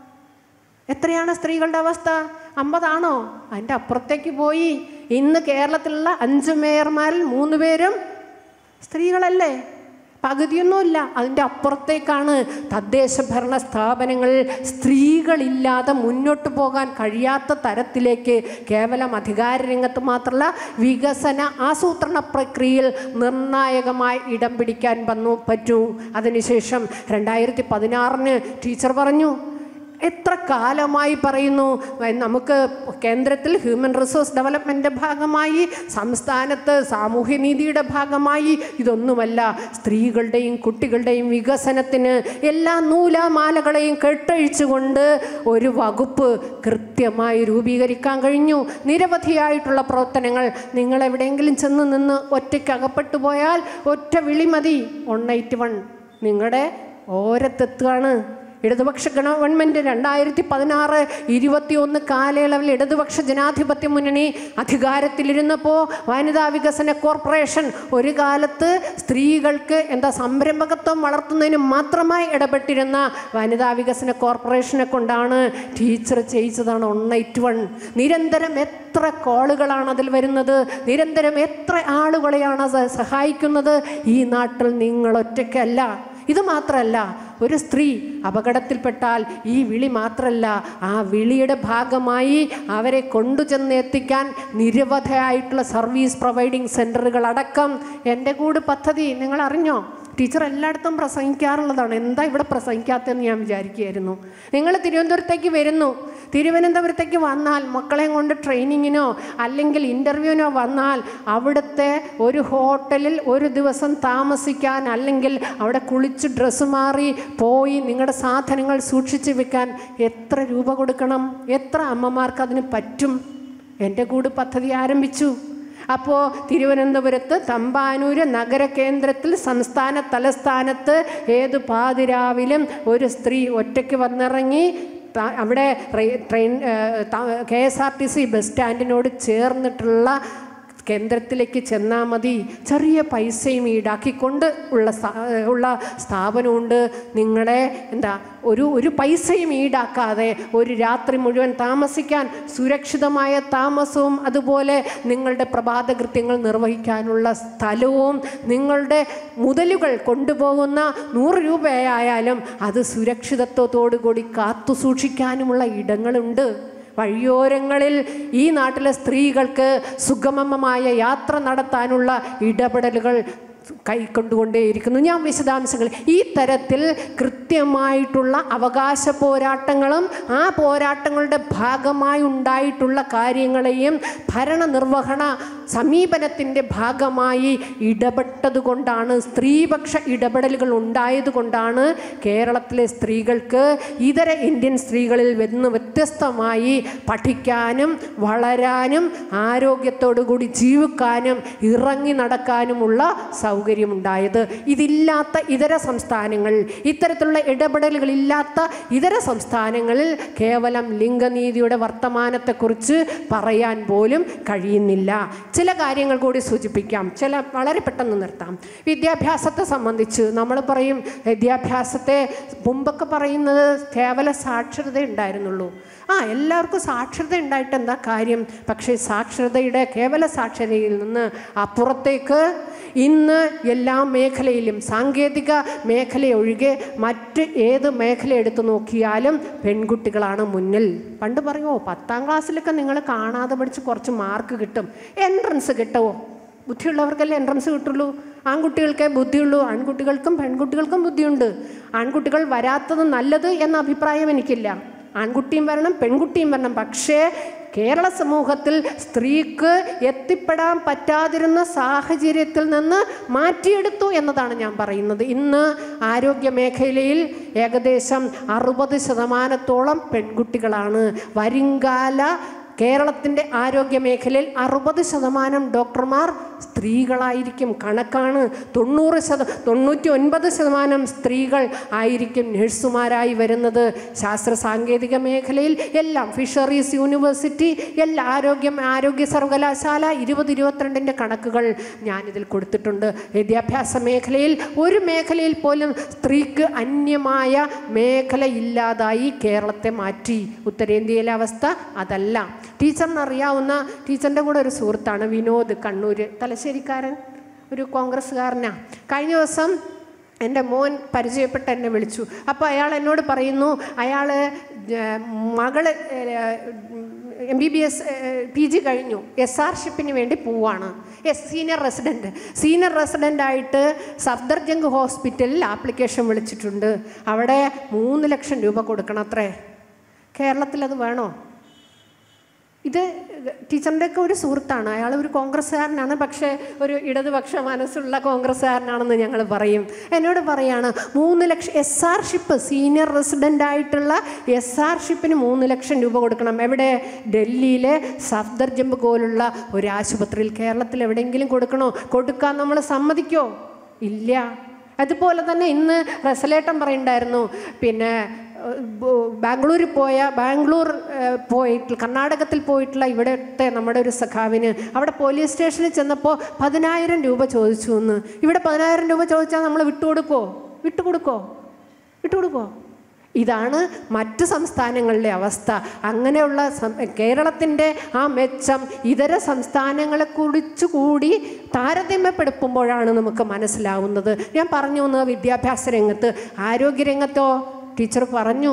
എത്രയാണ് സ്ത്രീകളുടെ അവസ്ഥ അമ്പതാണോ അതിൻ്റെ അപ്പുറത്തേക്ക് പോയി ഇന്ന് കേരളത്തിലുള്ള അഞ്ച് മേയർമാരിൽ മൂന്ന് പേരും സ്ത്രീകളല്ലേ പകുതിയൊന്നുമില്ല അതിൻ്റെ അപ്പുറത്തേക്കാണ് തദ്ദേശ ഭരണ സ്ഥാപനങ്ങളിൽ സ്ത്രീകളില്ലാതെ മുന്നോട്ട് പോകാൻ കഴിയാത്ത തരത്തിലേക്ക് കേവലം അധികാര രംഗത്ത് മാത്രമല്ല വികസന ആസൂത്രണ പ്രക്രിയയിൽ നിർണായകമായി ഇടം പിടിക്കാൻ വന്നു പറ്റൂ അതിനുശേഷം രണ്ടായിരത്തി പതിനാറിന് ടീച്ചർ പറഞ്ഞു എത്ര കാലമായി പറയുന്നു വ- നമുക്ക് കേന്ദ്രത്തിൽ ഹ്യൂമൻ റിസോഴ്സ് ഡെവലപ്മെൻറ്റിൻ്റെ ഭാഗമായി സംസ്ഥാനത്ത് സാമൂഹ്യനീതിയുടെ ഭാഗമായി ഇതൊന്നുമല്ല സ്ത്രീകളുടെയും കുട്ടികളുടെയും വികസനത്തിന് എല്ലാ നൂലാമാലകളെയും കെട്ടഴിച്ചുകൊണ്ട് ഒരു വകുപ്പ് കൃത്യമായി രൂപീകരിക്കാൻ കഴിഞ്ഞു നിരവധിയായിട്ടുള്ള പ്രവർത്തനങ്ങൾ നിങ്ങൾ എവിടെയെങ്കിലും ചെന്ന് നിന്ന് ഒറ്റയ്ക്ക് അകപ്പെട്ടു പോയാൽ ഒറ്റ വിളി മതി വൺ എയ്റ്റ് വൺ നിങ്ങളുടെ ഓരത്തെത്തുകയാണ് ഇടതുപക്ഷ ഗവൺമെൻറ് രണ്ടായിരത്തി പതിനാറ് ഇരുപത്തിയൊന്ന് കാലയളവിൽ ഇടതുപക്ഷ ജനാധിപത്യ മുന്നണി അധികാരത്തിലിരുന്നപ്പോൾ വനിതാ വികസന കോർപ്പറേഷൻ ഒരു കാലത്ത് സ്ത്രീകൾക്ക് എന്താ സംരംഭകത്വം വളർത്തുന്നതിന് മാത്രമായി ഇടപെട്ടിരുന്ന വനിതാ വികസന കോർപ്പറേഷനെ കൊണ്ടാണ് ടീച്ചർ ചെയ്യിച്ചതാണ് വൺ എയ്റ്റ് വൺ നിരന്തരം എത്ര കോളുകളാണ് അതിൽ വരുന്നത് നിരന്തരം എത്ര ആളുകളെയാണ് അത് സഹായിക്കുന്നത് ഈ നാട്ടിൽ നിങ്ങൾ ഒറ്റയ്ക്കല്ല ഇത് മാത്രമല്ല ഒരു സ്ത്രീ അപകടത്തിൽപ്പെട്ടാൽ ഈ വിളി മാത്രമല്ല ആ വിളിയുടെ ഭാഗമായി അവരെ കൊണ്ടുചെന്ന് എത്തിക്കാൻ നിരവധിയായിട്ടുള്ള സർവീസ് പ്രൊവൈഡിങ് സെൻറ്ററുകൾ അടക്കം എൻ്റെ കൂടെ പദ്ധതി നിങ്ങൾ അറിഞ്ഞോ ടീച്ചർ എല്ലായിടത്തും പ്രസംഗിക്കാറുള്ളതാണ് എന്താ ഇവിടെ പ്രസംഗിക്കാത്തതെന്ന് ഞാൻ വിചാരിക്കുകയായിരുന്നു നിങ്ങൾ തിരുവനന്തപുരത്തേക്ക് വരുന്നു തിരുവനന്തപുരത്തേക്ക് വന്നാൽ മക്കളെയും കൊണ്ട് ട്രെയിനിങ്ങിനോ അല്ലെങ്കിൽ ഇൻ്റർവ്യൂവിനോ വന്നാൽ അവിടുത്തെ ഒരു ഹോട്ടലിൽ ഒരു ദിവസം താമസിക്കാൻ അല്ലെങ്കിൽ അവിടെ കുളിച്ച് ഡ്രസ്സ് മാറി പോയി നിങ്ങളുടെ സാധനങ്ങൾ സൂക്ഷിച്ച് വെക്കാൻ എത്ര രൂപ കൊടുക്കണം എത്ര അമ്മമാർക്ക് അതിന് പറ്റും എൻ്റെ കൂട് പദ്ധതി ആരംഭിച്ചു അപ്പോൾ തിരുവനന്തപുരത്ത് തമ്പാനൂര് നഗര കേന്ദ്രത്തിൽ സംസ്ഥാന തലസ്ഥാനത്ത് ഏത് പാതിരാവിലും ഒരു സ്ത്രീ ഒറ്റയ്ക്ക് വന്നിറങ്ങി ത- അവിടെ റെയി- train K S R T C bus സ്റ്റാൻഡിനോട് ചേർന്നിട്ടുള്ള കേന്ദ്രത്തിലേക്ക് ചെന്നാൽ മതി ചെറിയ പൈസയും ഈടാക്കിക്കൊണ്ട് ഉള്ള സ്ഥാ- ഉള്ള സ്ഥാപനമുണ്ട് നിങ്ങളെ എന്താ ഒരു ഒരു പൈസയും ഈടാക്കാതെ ഒരു രാത്രി മുഴുവൻ താമസിക്കാൻ സുരക്ഷിതമായ താമസവും അതുപോലെ നിങ്ങളുടെ പ്രഭാത കൃത്യങ്ങൾ നിർവഹിക്കാനുള്ള സ്ഥലവും നിങ്ങളുടെ മുതലുകൾ കൊണ്ടുപോകുന്ന നൂറ് രൂപയായാലും അത് സുരക്ഷിതത്വത്തോടു കൂടി കാത്തു സൂക്ഷിക്കാനുമുള്ള ഇടങ്ങളുണ്ട് വഴിയോരങ്ങളിൽ ഈ നാട്ടിലെ സ്ത്രീകൾക്ക് സുഗമമായ യാത്ര നടത്താനുള്ള ഇടപെടലുകൾ കൈക്കൊണ്ടുകൊണ്ടേയിരിക്കുന്നു ഞാൻ വിശദാംശങ്ങൾ ഈ തരത്തിൽ കൃത്യമായിട്ടുള്ള അവകാശ പോരാട്ടങ്ങളും ആ പോരാട്ടങ്ങളുടെ ഭാഗമായി ഉണ്ടായിട്ടുള്ള കാര്യങ്ങളെയും ഭരണനിർവഹണ സമീപനത്തിൻ്റെ ഭാഗമായി ഇടപെട്ടതുകൊണ്ടാണ് സ്ത്രീപക്ഷ ഇടപെടലുകൾ ഉണ്ടായതുകൊണ്ടാണ് കേരളത്തിലെ സ്ത്രീകൾക്ക് ഇതര ഇന്ത്യൻ സ്ത്രീകളിൽ നിന്ന് വ്യത്യസ്തമായി പഠിക്കാനും വളരാനും ആരോഗ്യത്തോടു കൂടി ജീവിക്കാനും ഇറങ്ങി നടക്കാനുമുള്ള സൗ സൗകര്യമുണ്ടായത് ഇതില്ലാത്ത ഇതര സംസ്ഥാനങ്ങളിൽ ഇത്തരത്തിലുള്ള ഇടപെടലുകളില്ലാത്ത ഇതര സംസ്ഥാനങ്ങളിൽ കേവലം ലിംഗനീതിയുടെ വർത്തമാനത്തെക്കുറിച്ച് പറയാൻ പോലും കഴിയുന്നില്ല ചില കാര്യങ്ങൾ കൂടി സൂചിപ്പിക്കാം ചില വളരെ പെട്ടെന്ന് നിർത്താം വിദ്യാഭ്യാസത്തെ സംബന്ധിച്ച് നമ്മൾ പറയും വിദ്യാഭ്യാസത്തെ മുമ്പൊക്കെ പറയുന്നത് കേവല സാക്ഷരത ഉണ്ടായിരുന്നുള്ളൂ ആ എല്ലാവർക്കും സാക്ഷരത ഉണ്ടായിട്ട് എന്താ കാര്യം പക്ഷേ സാക്ഷരതയുടെ കേവല സാക്ഷരതയിൽ നിന്ന് അപ്പുറത്തേക്ക് ഇന്ന് എല്ലാ മേഖലയിലും സാങ്കേതിക മേഖലയൊഴികെ മറ്റ് ഏത് മേഖല എടുത്തു നോക്കിയാലും പെൺകുട്ടികളാണ് മുന്നിൽ പണ്ട് പറയുമോ പത്താം ക്ലാസ്സിലൊക്കെ നിങ്ങൾ കാണാതെ പഠിച്ച് കുറച്ച് മാർക്ക് കിട്ടും എൻട്രൻസ് കിട്ടുമോ ബുദ്ധിയുള്ളവർക്കല്ലേ എൻട്രൻസ് കിട്ടുള്ളൂ ആൺകുട്ടികൾക്കേ ബുദ്ധിയുള്ളൂ ആൺകുട്ടികൾക്കും പെൺകുട്ടികൾക്കും ബുദ്ധിയുണ്ട് ആൺകുട്ടികൾ വരാത്തത് നല്ലത് എന്ന അഭിപ്രായം എനിക്കില്ല ആൺകുട്ടിയും വരണം പെൺകുട്ടിയും വരണം പക്ഷേ കേരള സമൂഹത്തിൽ സ്ത്രീക്ക് എത്തിപ്പെടാൻ പറ്റാതിരുന്ന സാഹചര്യത്തിൽ നിന്ന് മാറ്റിയെടുത്തു എന്നതാണ് ഞാൻ പറയുന്നത് ഇന്ന് ആരോഗ്യ മേഖലയിൽ ഏകദേശം അറുപത് ശതമാനത്തോളം പെൺകുട്ടികളാണ് വരുംകാല കേരളത്തിൻ്റെ ആരോഗ്യ മേഖലയിൽ അറുപത് ശതമാനം ഡോക്ടർമാർ സ്ത്രീകളായിരിക്കും കണക്കാണ് തൊണ്ണൂറ് ശത തൊണ്ണൂറ്റി ഒൻപത് ശതമാനം സ്ത്രീകൾ ആയിരിക്കും നഴ്സുമാരായി വരുന്നത് ശാസ്ത്ര സാങ്കേതിക മേഖലയിൽ എല്ലാം ഫിഷറീസ് യൂണിവേഴ്സിറ്റി എല്ലാ ആരോഗ്യം ആരോഗ്യ സർവകലാശാല ഇരുപത് ഇരുപത്തിരണ്ടിൻ്റെ കണക്കുകൾ ഞാനിതിൽ കൊടുത്തിട്ടുണ്ട് വിദ്യാഭ്യാസ മേഖലയിൽ ഒരു മേഖലയിൽ പോലും സ്ത്രീക്ക് അന്യമായ മേഖല ഇല്ലാതായി കേരളത്തെ മാറ്റി ഉത്തരേന്ത്യയിലെ അവസ്ഥ അതല്ല ടീച്ചറിന് അറിയാവുന്ന ടീച്ചറിൻ്റെ കൂടെ ഒരു സുഹൃത്താണ് വിനോദ് കണ്ണൂർ തലശ്ശേരിക്കാരൻ ഒരു കോൺഗ്രസ്സുകാരനാ കഴിഞ്ഞ ദിവസം എൻ്റെ മോൻ പരിചയപ്പെട്ട് എന്നെ വിളിച്ചു അപ്പോൾ അയാൾ എന്നോട് പറയുന്നു അയാൾ മകള് M B B S P G കഴിഞ്ഞു എസ് ആർ ഷിപ്പിന് വേണ്ടി പോവാണ് എസ് സീനിയർ റെസിഡൻറ്റ് സീനിയർ റെസിഡൻ്റായിട്ട് സഫ്ദർജംഗ് ഹോസ്പിറ്റലിൽ ആപ്ലിക്കേഷൻ വിളിച്ചിട്ടുണ്ട് അവിടെ മൂന്ന് ലക്ഷം രൂപ കൊടുക്കണം അത്രേ കേരളത്തിൽ അത് വേണോ ഇത് ടീച്ചറിൻ്റെ ഒക്കെ ഒരു സുഹൃത്താണ് അയാൾ ഒരു കോൺഗ്രസ്സുകാരനാണ് പക്ഷേ ഒരു ഇടതുപക്ഷ മനസ്സുള്ള കോൺഗ്രസ്സുകാരനാണെന്ന് ഞങ്ങൾ പറയും എന്നോട് പറയാണ് മൂന്ന് ലക്ഷം S R ship senior resident ആയിട്ടുള്ള എസ് ആർ ഷിപ്പിന് മൂന്ന് ലക്ഷം രൂപ കൊടുക്കണം എവിടെ ഡൽഹിയിലെ സഫ്ദർജംബ് പോലുള്ള ഒരു ആശുപത്രിയിൽ കേരളത്തിൽ എവിടെയെങ്കിലും കൊടുക്കണോ കൊടുക്കാൻ നമ്മൾ സമ്മതിക്കോ ഇല്ല അതുപോലെ തന്നെ ഇന്ന് റസലേട്ടൻ പറയുണ്ടായിരുന്നു പിന്നെ ബാംഗ്ലൂരിൽ പോയ ബാംഗ്ലൂർ പോയിട്ട് കർണാടകത്തിൽ പോയിട്ടുള്ള ഇവിടുത്തെ നമ്മുടെ ഒരു സഖാവിന് അവിടെ പോലീസ് സ്റ്റേഷനിൽ ചെന്നപ്പോൾ പതിനായിരം രൂപ ചോദിച്ചു എന്ന് ഇവിടെ പതിനായിരം രൂപ ചോദിച്ചാൽ നമ്മൾ വിട്ടുകൊടുക്കോ വിട്ടുകൊടുക്കോ വിട്ടുകൊടുക്കോ ഇതാണ് മറ്റ് സംസ്ഥാനങ്ങളിലെ അവസ്ഥ അങ്ങനെയുള്ള കേരളത്തിൻ്റെ ആ മെച്ചം ഇതര സംസ്ഥാനങ്ങളെ കുറിച്ച് കൂടി താരതമ്യപ്പെടുത്തുമ്പോഴാണ് നമുക്ക് മനസ്സിലാവുന്നത് ഞാൻ പറഞ്ഞു വന്നത് വിദ്യാഭ്യാസ രംഗത്ത് ആരോഗ്യരംഗത്തോ ടീച്ചർ പറഞ്ഞു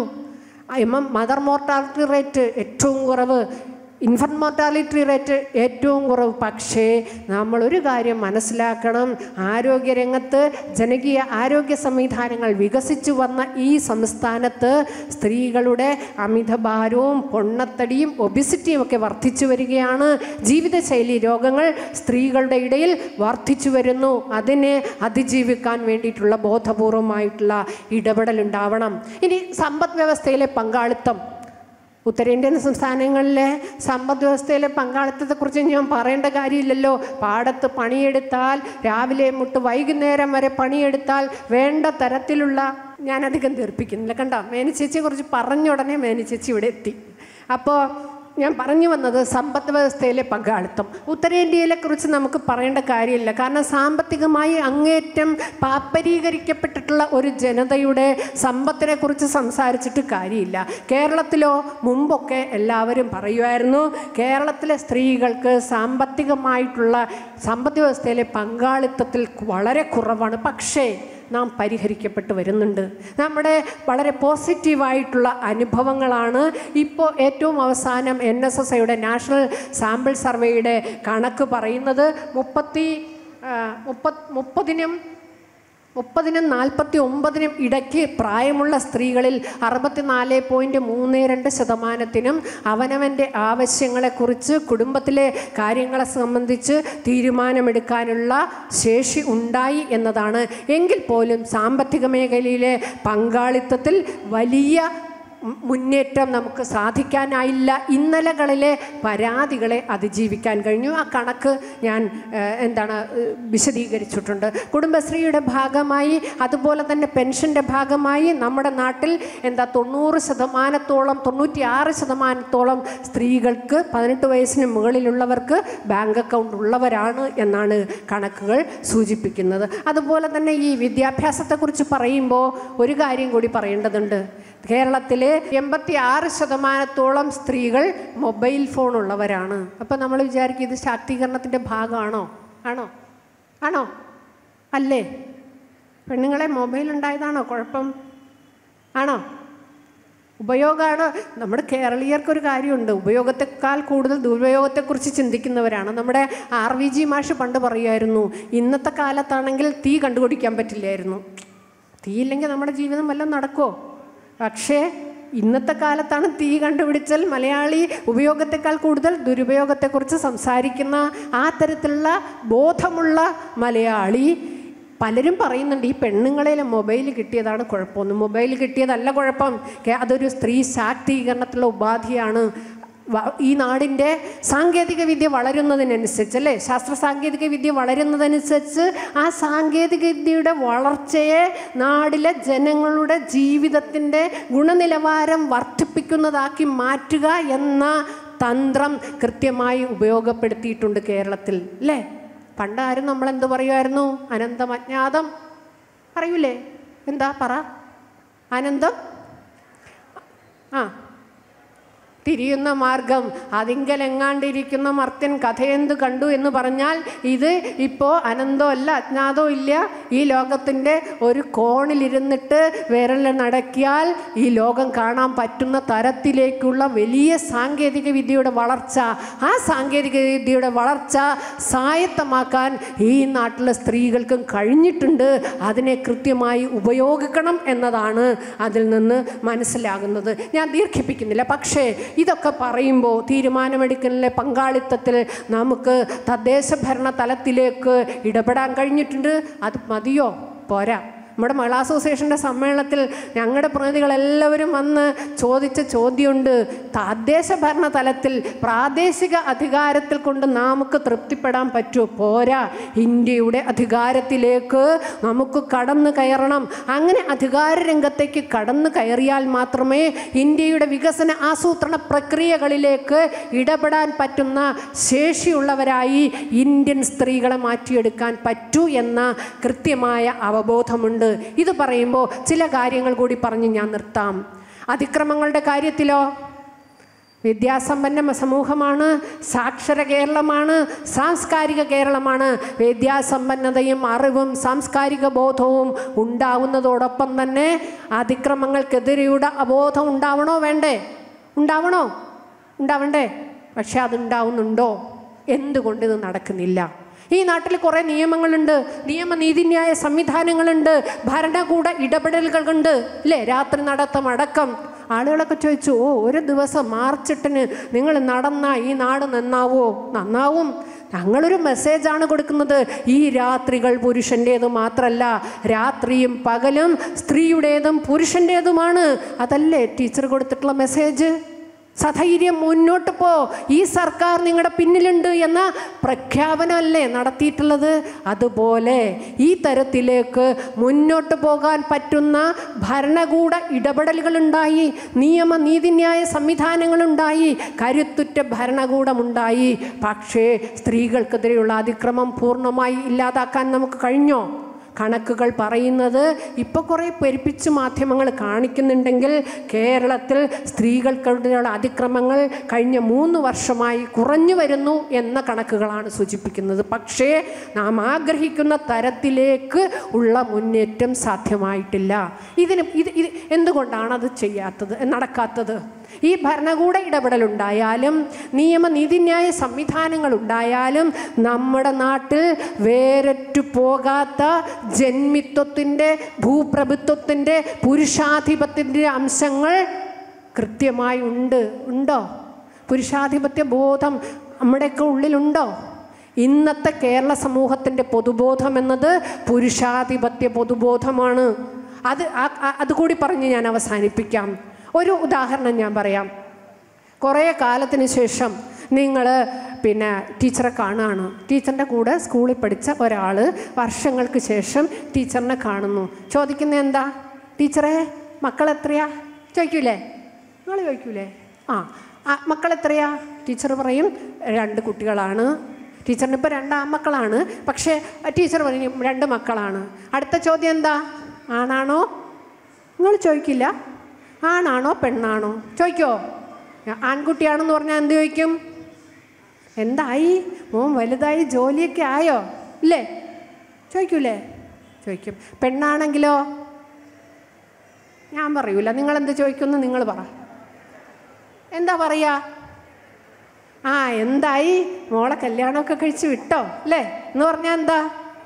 M M mother mortality rate ഏറ്റവും കുറവ് ഇൻഫൻറ്റ് മോർട്ടാലിറ്റി റേറ്റ് ഏറ്റവും കുറവ് പക്ഷേ നമ്മളൊരു കാര്യം മനസ്സിലാക്കണം ആരോഗ്യരംഗത്ത് ജനകീയ ആരോഗ്യ സംവിധാനങ്ങൾ വികസിച്ചു വന്ന ഈ സംസ്ഥാനത്ത് സ്ത്രീകളുടെ അമിതഭാരവും പൊണ്ണത്തടിയും ഒബിസിറ്റിയും ഒക്കെ വർദ്ധിച്ചു വരികയാണ് ജീവിതശൈലി രോഗങ്ങൾ സ്ത്രീകളുടെ ഇടയിൽ വർദ്ധിച്ചു വരുന്നു അതിനെ അതിജീവിക്കാൻ വേണ്ടിയിട്ടുള്ള ബോധപൂർവമായിട്ടുള്ള ഇടപെടൽ ഉണ്ടാവണം ഇനി സമ്പദ് വ്യവസ്ഥയിലെ പങ്കാളിത്തം ഉത്തരേന്ത്യൻ സംസ്ഥാനങ്ങളിലെ സമ്പദ് വ്യവസ്ഥയിലെ പങ്കാളിത്തത്തെക്കുറിച്ച് ഞാൻ പറയേണ്ട കാര്യമില്ലല്ലോ പാടത്ത് പണിയെടുത്താൽ രാവിലെ മുട്ട് വൈകുന്നേരം വരെ പണിയെടുത്താൽ വേണ്ട തരത്തിലുള്ള ഞാനധികം തീർപ്പിക്കുന്നില്ല കണ്ടോ മേനി ചേച്ചിയെക്കുറിച്ച് പറഞ്ഞ ഉടനെ മേനി ചേച്ചി ഇവിടെ എത്തി അപ്പോൾ ഞാൻ പറഞ്ഞു വന്നത് സമ്പദ് വ്യവസ്ഥയിലെ പങ്കാളിത്തം ഉത്തരേന്ത്യയിലെ കുറിച്ച് നമുക്ക് പറയേണ്ട കാര്യമില്ല കാരണം സാമ്പത്തികമായി അങ്ങേറ്റം പാപ്പരീകരിക്കപ്പെട്ടിട്ടുള്ള ഒരു ജനതയുടെ സമ്പത്തിനെ കുറിച്ച് സംസാരിച്ചിട്ട് കാര്യമില്ല കേരളത്തിലോ മുമ്പൊക്കെ എല്ലാവരും പറയുമായിരുന്നു കേരളത്തിലെ സ്ത്രീകൾക്ക് സാമ്പത്തികമായിട്ടുള്ള സമ്പദ് വ്യവസ്ഥയിലെ പങ്കാളിത്തത്തിൽ വളരെ കുറവാണ് പക്ഷേ നാം പരിഹരിക്കപ്പെട്ട് വരുന്നുണ്ട് നമ്മുടെ വളരെ പോസിറ്റീവായിട്ടുള്ള അനുഭവങ്ങളാണ് ഇപ്പോൾ ഏറ്റവും അവസാനം എൻ എസ് എസ് ഐയുടെ നാഷണൽ സാമ്പിൾ സർവേയുടെ കണക്ക് പറയുന്നത് മുപ്പത്തി മുപ്പത് മുപ്പതിനും മുപ്പതിനും നാൽപ്പത്തി ഒമ്പതിനും ഇടയ്ക്ക് പ്രായമുള്ള സ്ത്രീകളിൽ അറുപത്തിനാല് പോയിൻറ്റ് മൂന്ന് രണ്ട് ശതമാനത്തിനും അവനവൻ്റെ ആവശ്യങ്ങളെക്കുറിച്ച് കുടുംബത്തിലെ കാര്യങ്ങളെ സംബന്ധിച്ച് തീരുമാനമെടുക്കാനുള്ള ശേഷി ഉണ്ടായി എന്നതാണ് എങ്കിൽ പോലും സാമ്പത്തിക മേഖലയിലെ പങ്കാളിത്തത്തിൽ വലിയ മു- മുന്നേറ്റം നമുക്ക് സാധിക്കാനായില്ല ഇന്നലകളിലെ പരാതികളെ അതിജീവിക്കാൻ കഴിഞ്ഞു ആ കണക്ക് ഞാൻ ഏഹ്, എന്താണ് ഏഹ്, വിശദീകരിച്ചിട്ടുണ്ട് കുടുംബശ്രീയുടെ ഭാഗമായി അതുപോലെ തന്നെ പെൻഷൻ്റെ ഭാഗമായി നമ്മുടെ നാട്ടിൽ എന്താ തൊണ്ണൂറ് ശതമാനത്തോളം തൊണ്ണൂറ്റിയാറ് ശതമാനത്തോളം സ്ത്രീകൾക്ക് പതിനെട്ട് വയസ്സിന് മുകളിലുള്ളവർക്ക് ബാങ്ക് അക്കൗണ്ട് ഉള്ളവരാണ് എന്നാണ് കണക്കുകൾ സൂചിപ്പിക്കുന്നത് അതുപോലെ തന്നെ ഈ വിദ്യാഭ്യാസത്തെക്കുറിച്ച് പറയുമ്പോൾ ഒരു കാര്യം കൂടി പറയേണ്ടതുണ്ട് കേരളത്തിലെ എൺപത്തി ആറ് ശതമാനത്തോളം സ്ത്രീകൾ മൊബൈൽ ഫോൺ ഉള്ളവരാണ് അപ്പം നമ്മൾ വിചാരിക്കും ഇത് ശാക്തീകരണത്തിൻ്റെ ഭാഗമാണോ ആണോ ആണോ അല്ലേ പെണ്ണുങ്ങളെ മൊബൈൽ ഉണ്ടായതാണോ കുഴപ്പം ആണോ ഉപയോഗമാണ് നമ്മുടെ കേരളീയർക്കൊരു കാര്യമുണ്ട് ഉപയോഗത്തെക്കാൾ കൂടുതൽ ദുരുപയോഗത്തെക്കുറിച്ച് ചിന്തിക്കുന്നവരാണ് നമ്മുടെ ആർ വി ജി മാഷ് പണ്ട് പറയുമായിരുന്നു ഇന്നത്തെ കാലത്താണെങ്കിൽ തീ കണ്ടുപിടിക്കാൻ പറ്റില്ലായിരുന്നു തീ ഇല്ലെങ്കിൽ നമ്മുടെ ജീവിതം വല്ലതും നടക്കുമോ പക്ഷേ ഇന്നത്തെ കാലത്താണ് തീ കണ്ടുപിടിച്ചാൽ മലയാളി ഉപയോഗത്തെക്കാൾ കൂടുതൽ ദുരുപയോഗത്തെക്കുറിച്ച് സംസാരിക്കുന്ന ആ തരത്തിലുള്ള ബോധമുള്ള മലയാളി പലരും പറയുന്നുണ്ട് ഈ പെണ്ണുങ്ങളിൽ മൊബൈൽ കിട്ടിയതാണ് കുഴപ്പമൊന്നും മൊബൈൽ കിട്ടിയതല്ല കുഴപ്പം കേ- അതൊരു സ്ത്രീ ശാക്തീകരണത്തിലുള്ള ഉപാധിയാണ് വ- ഈ നാടിൻ്റെ സാങ്കേതിക വിദ്യ വളരുന്നതിനനുസരിച്ച് അല്ലേ ശാസ്ത്ര സാങ്കേതിക വിദ്യ വളരുന്നതനുസരിച്ച് ആ സാങ്കേതിക വിദ്യയുടെ വളർച്ചയെ നാടിലെ ജനങ്ങളുടെ ജീവിതത്തിൻ്റെ ഗുണനിലവാരം വർദ്ധിപ്പിക്കുന്നതാക്കി മാറ്റുക എന്ന തന്ത്രം കൃത്യമായി ഉപയോഗപ്പെടുത്തിയിട്ടുണ്ട് കേരളത്തിൽ അല്ലേ പണ്ടാരും നമ്മൾ എന്ത് പറയുമായിരുന്നു അനന്തം അജ്ഞാതം പറയൂലേ എന്താ പറ അനന്തം ആ തിരിയുന്ന മാർഗം അതിങ്കലെങ്ങാണ്ടിരിക്കുന്ന മർത്യൻ കഥയെന്ത് കണ്ടു എന്ന് പറഞ്ഞാൽ ഇത് ഇപ്പോൾ അനന്തോ അല്ല അജ്ഞാതോ ഇല്ല ഈ ലോകത്തിൻ്റെ ഒരു കോണിലിരുന്നിട്ട് വിരൽ നടക്കിയാൽ ഈ ലോകം കാണാൻ പറ്റുന്ന തരത്തിലേക്കുള്ള വലിയ സാങ്കേതിക വിദ്യയുടെ വളർച്ച ആ സാങ്കേതിക വിദ്യയുടെ വളർച്ച സ്വായത്തമാക്കാൻ ഈ നാട്ടിലെ സ്ത്രീകൾക്കും കഴിഞ്ഞിട്ടുണ്ട് അതിനെ കൃത്യമായി ഉപയോഗിക്കണം എന്നതാണ് അതിൽ നിന്ന് മനസ്സിലാകുന്നത് ഞാൻ ദീർഘിപ്പിക്കുന്നില്ല പക്ഷേ ഇതൊക്കെ പറയുമ്പോൾ തീരുമാനമെടുക്കലിലെ പങ്കാളിത്തത്തിൽ നമുക്ക് തദ്ദേശ ഭരണ തലത്തിലേക്ക് ഇടപെടാൻ കഴിഞ്ഞിട്ടുണ്ട് അത് മതിയോ പോരാ നമ്മുടെ മഹിളാ അസോസിയേഷൻ്റെ സമ്മേളനത്തിൽ ഞങ്ങളുടെ പ്രതിനിധികളെല്ലാവരും വന്ന് ചോദിച്ച ചോദ്യമുണ്ട് തദ്ദേശ ഭരണ തലത്തിൽ പ്രാദേശിക അധികാരത്തിൽ കൊണ്ട് നമുക്ക് തൃപ്തിപ്പെടാൻ പറ്റുമോ പോരാ ഇന്ത്യയുടെ അധികാരത്തിലേക്ക് നമുക്ക് കടന്നു കയറണം അങ്ങനെ അധികാര രംഗത്തേക്ക് കടന്നു കയറിയാൽ മാത്രമേ ഇന്ത്യയുടെ വികസന ആസൂത്രണ പ്രക്രിയകളിലേക്ക് ഇടപെടാൻ പറ്റുന്ന ശേഷിയുള്ളവരായി ഇന്ത്യൻ സ്ത്രീകളെ മാറ്റിയെടുക്കാൻ പറ്റൂ എന്ന കൃത്യമായ അവബോധമുണ്ട് ഇത് പറയുമ്പോൾ ചില കാര്യങ്ങൾ കൂടി പറഞ്ഞ് ഞാൻ നിർത്താം അതിക്രമങ്ങളുടെ കാര്യത്തിലോ വിദ്യാസമ്പന്ന സമൂഹമാണ് സാക്ഷര കേരളമാണ് സാംസ്കാരിക കേരളമാണ് വിദ്യാസമ്പന്നതയും അറിവും സാംസ്കാരിക ബോധവും ഉണ്ടാവുന്നതോടൊപ്പം തന്നെ അതിക്രമങ്ങൾക്കെതിരെയുടെ അബോധം ഉണ്ടാവണോ വേണ്ടേ ഉണ്ടാവണോ ഉണ്ടാവണ്ടേ പക്ഷെ അതുണ്ടാവുന്നുണ്ടോ എന്തുകൊണ്ട് ഇത് നടക്കുന്നില്ല ഈ നാട്ടിൽ കുറേ നിയമങ്ങളുണ്ട് നിയമനീതിന്യായ സംവിധാനങ്ങളുണ്ട് ഭരണകൂട ഇടപെടലുകളുണ്ട് അല്ലേ രാത്രി നടത്തം അടക്കം ആളുകളൊക്കെ ചോദിച്ചു ഓ ഒരു ദിവസം മാർച്ച് എട്ടിന് നിങ്ങൾ നടന്ന ഈ നാട് നന്നാവോ നന്നാവും ഞങ്ങളൊരു മെസ്സേജാണ് കൊടുക്കുന്നത് ഈ രാത്രികൾ പുരുഷൻ്റേത് മാത്രമല്ല രാത്രിയും പകലും സ്ത്രീയുടേതും പുരുഷൻ്റേതുമാണ് അതല്ലേ ടീച്ചർ കൊടുത്തിട്ടുള്ള മെസ്സേജ് സധൈര്യം മുന്നോട്ട് പോ ഈ സർക്കാർ നിങ്ങളുടെ പിന്നിലുണ്ട് എന്ന പ്രഖ്യാപനമല്ലേ നടത്തിയിട്ടുള്ളത് അതുപോലെ ഈ തരത്തിലേക്ക് മുന്നോട്ട് പോകാൻ പറ്റുന്ന ഭരണകൂട ഇടപെടലുകളുണ്ടായി നിയമ നീതിന്യായ സംവിധാനങ്ങളുണ്ടായി കരുത്തുറ്റ ഭരണകൂടമുണ്ടായി പക്ഷേ സ്ത്രീകൾക്കെതിരെയുള്ള അതിക്രമം പൂർണ്ണമായി ഇല്ലാതാക്കാൻ നമുക്ക് കഴിഞ്ഞോ കണക്കുകൾ പറയുന്നത് ഇപ്പോൾ കുറേ പെരുപ്പിച്ച് മാധ്യമങ്ങൾ കാണിക്കുന്നുണ്ടെങ്കിൽ കേരളത്തിൽ സ്ത്രീകൾക്കെതിരെയുള്ള അതിക്രമങ്ങൾ കഴിഞ്ഞ മൂന്ന് വർഷമായി കുറഞ്ഞു വരുന്നു എന്ന കണക്കുകളാണ് സൂചിപ്പിക്കുന്നത് പക്ഷേ നാം ആഗ്രഹിക്കുന്ന തരത്തിലേക്ക് ഉള്ള മുന്നേറ്റം സാധ്യമായിട്ടില്ല ഇതിന് ഇത് ഇത് എന്തുകൊണ്ടാണ് അത് ചെയ്യാത്തത് നടക്കാത്തത് ഈ ഭരണകൂട ഇടപെടലുണ്ടായാലും നിയമ നീതിന്യായ സംവിധാനങ്ങൾ ഉണ്ടായാലും നമ്മുടെ നാട്ടിൽ വേരറ്റു പോകാത്ത ജന്മിത്വത്തിൻ്റെ ഭൂപ്രഭുത്വത്തിൻ്റെ പുരുഷാധിപത്യത്തിൻ്റെ അംശങ്ങൾ കൃത്യമായി ഉണ്ട് ഉണ്ടോ പുരുഷാധിപത്യ ബോധം നമ്മുടെയൊക്കെ ഉള്ളിലുണ്ടോ ഇന്നത്തെ കേരള സമൂഹത്തിൻ്റെ പൊതുബോധം എന്നത് പുരുഷാധിപത്യ പൊതുബോധമാണ് അത് ആ- ആ- അതുകൂടി പറഞ്ഞ് ഞാൻ അവസാനിപ്പിക്കാം ഒരു ഉദാഹരണം ഞാൻ പറയാം കുറേ കാലത്തിന് ശേഷം നിങ്ങൾ പിന്നെ ടീച്ചറെ കാണുകയാണ് ടീച്ചറിൻ്റെ കൂടെ സ്കൂളിൽ പഠിച്ച ഒരാൾ വർഷങ്ങൾക്ക് ശേഷം ടീച്ചറിനെ കാണുന്നു ചോദിക്കുന്നത് എന്താ ടീച്ചറെ മക്കൾ എത്രയാ ചോദിക്കൂലേ നിങ്ങൾ ചോദിക്കൂലേ ആ ആ, മക്കൾ എത്രയാ ടീച്ചർ പറയും രണ്ട് കുട്ടികളാണ് ടീച്ചറിന് ഇപ്പോൾ രണ്ട് ആൺമക്കളാണ് പക്ഷേ ടീച്ചർ പറയും രണ്ട് മക്കളാണ് അടുത്ത ചോദ്യം എന്താ ആണാണോ നിങ്ങൾ ചോദിക്കില്ല ആണാണോ പെണ്ണാണോ ചോദിക്കോ ആൺകുട്ടിയാണെന്ന് പറഞ്ഞാൽ എന്ത് ചോദിക്കും എന്തായി മോൻ വലുതായി ജോലിയൊക്കെ ആയോ ഇല്ലേ ചോദിക്കൂലേ ചോദിക്കും പെണ്ണാണെങ്കിലോ ഞാൻ പറയൂല നിങ്ങൾ എന്ത് ചോദിക്കുമെന്ന് നിങ്ങൾ പറ എന്താ പറയാ ആ എന്തായി മോളെ കല്യാണമൊക്കെ കഴിച്ച് വിട്ടോ അല്ലേ എന്ന് പറഞ്ഞാൽ എന്താ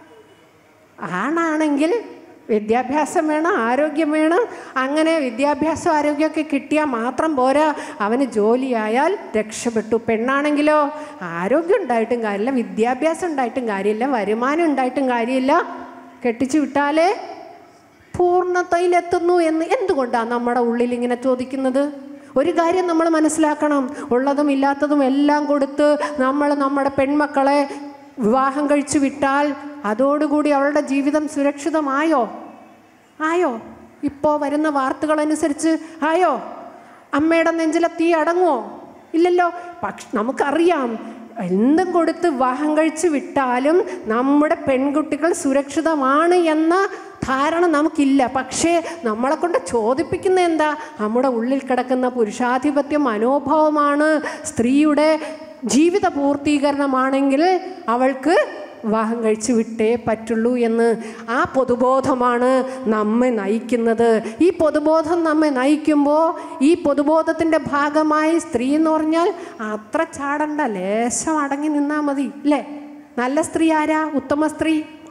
ആണാണെങ്കിൽ വിദ്യാഭ്യാസം വേണം ആരോഗ്യം വേണം അങ്ങനെ വിദ്യാഭ്യാസം ആരോഗ്യമൊക്കെ കിട്ടിയാൽ മാത്രം പോരാ അവന് ജോലിയായാൽ രക്ഷപ്പെട്ടു പെണ്ണാണെങ്കിലോ ആരോഗ്യം ഉണ്ടായിട്ടും കാര്യമില്ല വിദ്യാഭ്യാസം ഉണ്ടായിട്ടും കാര്യമില്ല വരുമാനം ഉണ്ടായിട്ടും കാര്യമില്ല കെട്ടിച്ചു വിട്ടാലേ പൂർണ്ണതയിലെത്തുന്നു എന്ന് എന്തുകൊണ്ടാണ് നമ്മുടെ ഉള്ളിൽ ഇങ്ങനെ ചോദിക്കുന്നത് ഒരു കാര്യം നമ്മൾ മനസ്സിലാക്കണം ഉള്ളതും ഇല്ലാത്തതും എല്ലാം കൊടുത്ത് നമ്മൾ നമ്മുടെ പെൺമക്കളെ വിവാഹം കഴിച്ചു വിട്ടാൽ അതോടുകൂടി അവളുടെ ജീവിതം സുരക്ഷിതമായോ ആയോ ഇപ്പോൾ വരുന്ന വാർത്തകൾ അനുസരിച്ച് ആയോ അമ്മയുടെ നെഞ്ചിലെ തീ അടങ്ങുമോ ഇല്ലല്ലോ പക്ഷെ നമുക്കറിയാം എന്തും കൊടുത്ത് വിവാഹം കഴിച്ച് വിട്ടാലും നമ്മുടെ പെൺകുട്ടികൾ സുരക്ഷിതമാണ് എന്ന ധാരണ നമുക്കില്ല പക്ഷേ നമ്മളെ കൊണ്ട് ചോദിപ്പിക്കുന്ന എന്താ നമ്മുടെ ഉള്ളിൽ കിടക്കുന്ന പുരുഷാധിപത്യ മനോഭാവമാണ് സ്ത്രീയുടെ ജീവിത പൂർത്തീകരണമാണെങ്കിൽ അവൾക്ക് വിവാഹം കഴിച്ചു വിട്ടേ പറ്റുള്ളൂ എന്ന് ആ പൊതുബോധമാണ് നമ്മെ നയിക്കുന്നത് ഈ പൊതുബോധം നമ്മെ നയിക്കുമ്പോൾ ഈ പൊതുബോധത്തിൻ്റെ ഭാഗമായി സ്ത്രീ എന്ന് പറഞ്ഞാൽ അത്ര ചാടണ്ട ലേശം അടങ്ങി നിന്നാൽ മതി അല്ലേ നല്ല സ്ത്രീ ആരാ ഉത്തമ സ്ത്രീ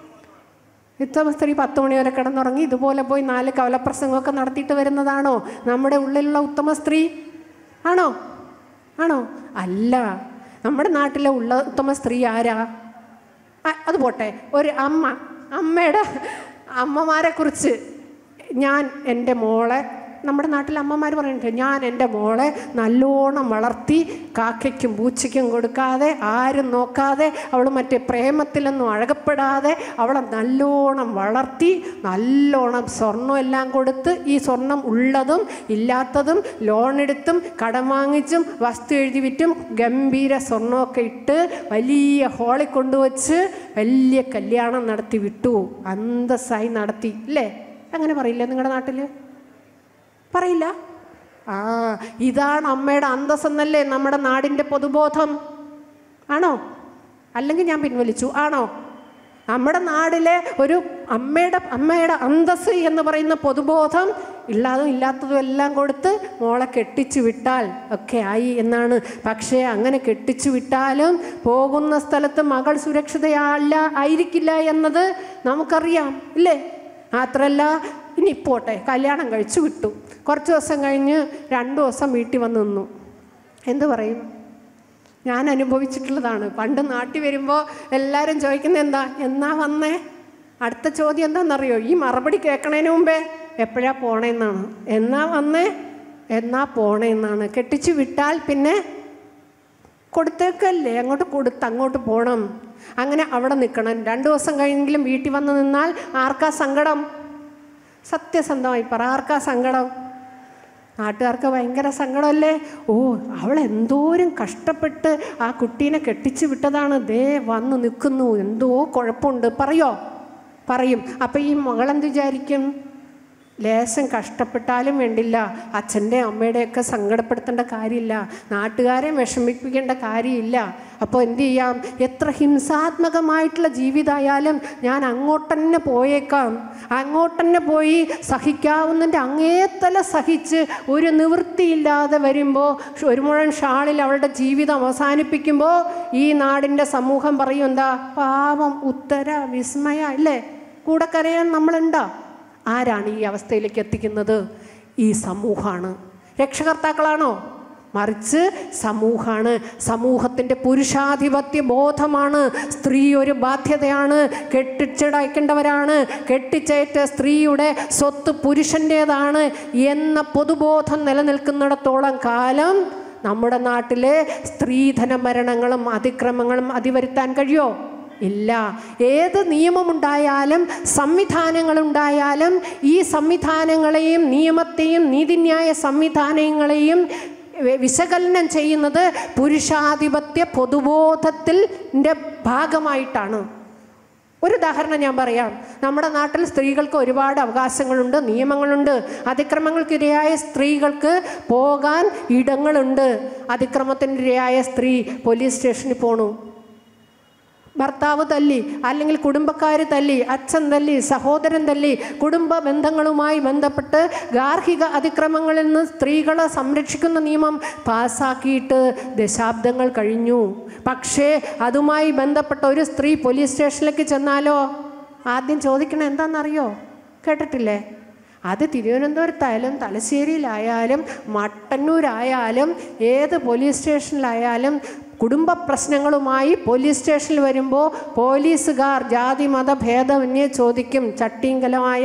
ഉത്തമ സ്ത്രീ പത്ത് മണി വരെ കിടന്നുറങ്ങി ഇതുപോലെ പോയി നാല് കവലപ്രസംഗമൊക്കെ നടത്തിയിട്ട് വരുന്നതാണോ നമ്മുടെ ഉള്ളിലുള്ള ഉത്തമ സ്ത്രീ ആണോ ആണോ അല്ല നമ്മുടെ നാട്ടിലെ ഉള്ള ഉത്തമ സ്ത്രീ ആരാ ആ, അത് പോട്ടെ ഒരു അമ്മ അമ്മയുടെ അമ്മമാരെ കുറിച്ച് ഞാൻ എൻ്റെ മോളെ നമ്മുടെ നാട്ടിലെ അമ്മമാർ പറയുന്നുണ്ട് ഞാൻ എൻ്റെ മോളെ നല്ലോണം വളർത്തി കാക്കയ്ക്കും പൂച്ചയ്ക്കും കൊടുക്കാതെ ആരും നോക്കാതെ അവൾ മറ്റേ പ്രേമത്തിലൊന്നും അഴകപ്പെടാതെ അവളെ നല്ലോണം വളർത്തി നല്ലോണം സ്വർണ്ണം എല്ലാം കൊടുത്ത് ഈ സ്വർണം ഉള്ളതും ഇല്ലാത്തതും ലോൺ എടുത്തും കടം വാങ്ങിച്ചും വസ്തു എഴുതി വിറ്റും ഗംഭീര സ്വർണ്ണമൊക്കെ ഇട്ട് വലിയ ഹോളിൽ കൊണ്ടുവച്ച് വലിയ കല്യാണം നടത്തി വിട്ടു അന്തസ്സായി നടത്തി അല്ലേ അങ്ങനെ പറയില്ലേ നിങ്ങളുടെ നാട്ടിൽ പറയില്ല ആ ഇതാണ് അമ്മയുടെ അന്തസ്സെന്നല്ലേ നമ്മുടെ നാടിൻ്റെ പൊതുബോധം ആണോ അല്ലെങ്കിൽ ഞാൻ പിൻവലിച്ചു ആണോ നമ്മുടെ നാടിലെ ഒരു അമ്മയുടെ അമ്മയുടെ അന്തസ് എന്ന് പറയുന്ന പൊതുബോധം ഇല്ലാതും ഇല്ലാത്തതും എല്ലാം കൊടുത്ത് മോളെ കെട്ടിച്ചു വിട്ടാൽ ഒക്കെ ആയി എന്നാണ് പക്ഷേ അങ്ങനെ കെട്ടിച്ചു വിട്ടാലും പോകുന്ന സ്ഥലത്ത് മകൾ സുരക്ഷിതയല്ല ആയിരിക്കില്ല എന്നത് നമുക്കറിയാം ഇല്ലേ മാത്രമല്ല ഇനി പോട്ടെ കല്യാണം കഴിച്ചു വിട്ടു കുറച്ച് ദിവസം കഴിഞ്ഞ് രണ്ട് ദിവസം വീട്ടിൽ വന്ന് നിന്നു എന്ത് പറയും ഞാൻ അനുഭവിച്ചിട്ടുള്ളതാണ് പണ്ട് നാട്ടിൽ വരുമ്പോൾ എല്ലാവരും ചോദിക്കുന്നത് എന്താ എന്നാ വന്നേ അടുത്ത ചോദ്യം എന്താണെന്നറിയോ ഈ മറുപടി കേൾക്കണതിന് മുമ്പേ എപ്പോഴാ പോണേന്നാണ് എന്നാ വന്നേ എന്നാ പോണേന്നാണ് കെട്ടിച്ചു വിട്ടാൽ പിന്നെ കൊടുത്തേക്കല്ലേ അങ്ങോട്ട് കൊടുത്ത് അങ്ങോട്ട് പോകണം അങ്ങനെ അവിടെ നിൽക്കണം രണ്ട് ദിവസം കഴിഞ്ഞെങ്കിലും വീട്ടിൽ വന്ന് നിന്നാൽ ആർക്കാ സങ്കടം സത്യസന്ധമായി പറ ആർക്കാ സങ്കടം നാട്ടുകാർക്ക് ഭയങ്കര സങ്കടമല്ലേ ഓ അവൾ എന്തോരം കഷ്ടപ്പെട്ട് ആ കുട്ടീനെ കെട്ടിച്ചു വിട്ടതാണ് ദേ വന്ന് നിൽക്കുന്നു എന്തോ കുഴപ്പമുണ്ട് പറയോ പറയും അപ്പം ഈ മകളെന്ത് വിചാരിക്കും ലേശം കഷ്ടപ്പെട്ടാലും വേണ്ടില്ല അച്ഛൻ്റെ അമ്മയുടെയൊക്കെ സങ്കടപ്പെടുത്തേണ്ട കാര്യമില്ല നാട്ടുകാരെ വിഷമിപ്പിക്കേണ്ട കാര്യമില്ല അപ്പോൾ എന്ത് ചെയ്യാം എത്ര ഹിംസാത്മകമായിട്ടുള്ള ജീവിതമായാലും ഞാൻ അങ്ങോട്ടന്നെ പോയേക്കാം അങ്ങോട്ടന്നെ പോയി സഹിക്കാവുന്നതിൻ്റെ അങ്ങേത്തല സഹിച്ച് ഒരു നിവൃത്തിയില്ലാതെ വരുമ്പോൾ ഒരു മുഴൻ ഷാളിൽ അവളുടെ ജീവിതം അവസാനിപ്പിക്കുമ്പോൾ ഈ നാടിൻ്റെ സമൂഹം പറയും എന്താ പാവം ഉത്തര വിസ്മയ അല്ലേ കൂടെ കരയാൻ നമ്മളുണ്ടോ ആരാണ് ഈ അവസ്ഥയിലേക്ക് എത്തിക്കുന്നത് ഈ സമൂഹമാണ് രക്ഷകർത്താക്കളാണോ മറിച്ച് സമൂഹമാണ് സമൂഹത്തിൻ്റെ പുരുഷാധിപത്യ ബോധമാണ് സ്ത്രീ ഒരു ബാധ്യതയാണ് കെട്ടിച്ചടയ്ക്കേണ്ടവരാണ് കെട്ടിച്ചയറ്റ സ്ത്രീയുടെ സ്വത്ത് പുരുഷൻ്റേതാണ് എന്ന പൊതുബോധം നിലനിൽക്കുന്നിടത്തോളം കാലം നമ്മുടെ നാട്ടിലെ സ്ത്രീധന മരണങ്ങളും അതിക്രമങ്ങളും അതിവരുത്താൻ കഴിയോ ഇല്ല ഏത് നിയമമുണ്ടായാലും സംവിധാനങ്ങളുണ്ടായാലും ഈ സംവിധാനങ്ങളെയും നിയമത്തെയും നീതിന്യായ സംവിധാനങ്ങളെയും വി- വിശകലനം ചെയ്യുന്നത് പുരുഷാധിപത്യ പൊതുബോധത്തിൻ്റെ ഭാഗമായിട്ടാണ് ഒരു ഉദാഹരണം ഞാൻ പറയാം നമ്മുടെ നാട്ടിൽ സ്ത്രീകൾക്ക് ഒരുപാട് അവകാശങ്ങളുണ്ട് നിയമങ്ങളുണ്ട് അതിക്രമങ്ങൾക്കിരയായ സ്ത്രീകൾക്ക് പോകാൻ ഇടങ്ങളുണ്ട് അതിക്രമത്തിനിരയായ സ്ത്രീ പോലീസ് സ്റ്റേഷനിൽ പോണു ഭർത്താവ് തല്ലി അല്ലെങ്കിൽ കുടുംബക്കാർ തല്ലി അച്ഛൻ തല്ലി സഹോദരൻ തല്ലി കുടുംബ ബന്ധങ്ങളുമായി ബന്ധപ്പെട്ട് ഗാർഹിക അതിക്രമങ്ങളിൽ നിന്ന് സ്ത്രീകളെ സംരക്ഷിക്കുന്ന നിയമം പാസ്സാക്കിയിട്ട് ദശാബ്ദങ്ങൾ കഴിഞ്ഞു പക്ഷേ അതുമായി ബന്ധപ്പെട്ട ഒരു സ്ത്രീ പോലീസ് സ്റ്റേഷനിലേക്ക് ചെന്നാലോ ആദ്യം ചോദിക്കണത് എന്താണെന്നറിയോ കേട്ടിട്ടില്ലേ അത് തിരുവനന്തപുരത്തായാലും തലശ്ശേരിയിലായാലും മട്ടന്നൂരായാലും ഏത് പോലീസ് സ്റ്റേഷനിലായാലും കുടുംബ പ്രശ്നങ്ങളുമായി പോലീസ് സ്റ്റേഷനിൽ വരുമ്പോൾ പോലീസുകാർ ജാതി മത ഭേദമന്യേ ചോദിക്കും ചട്ടിങ്കലമായ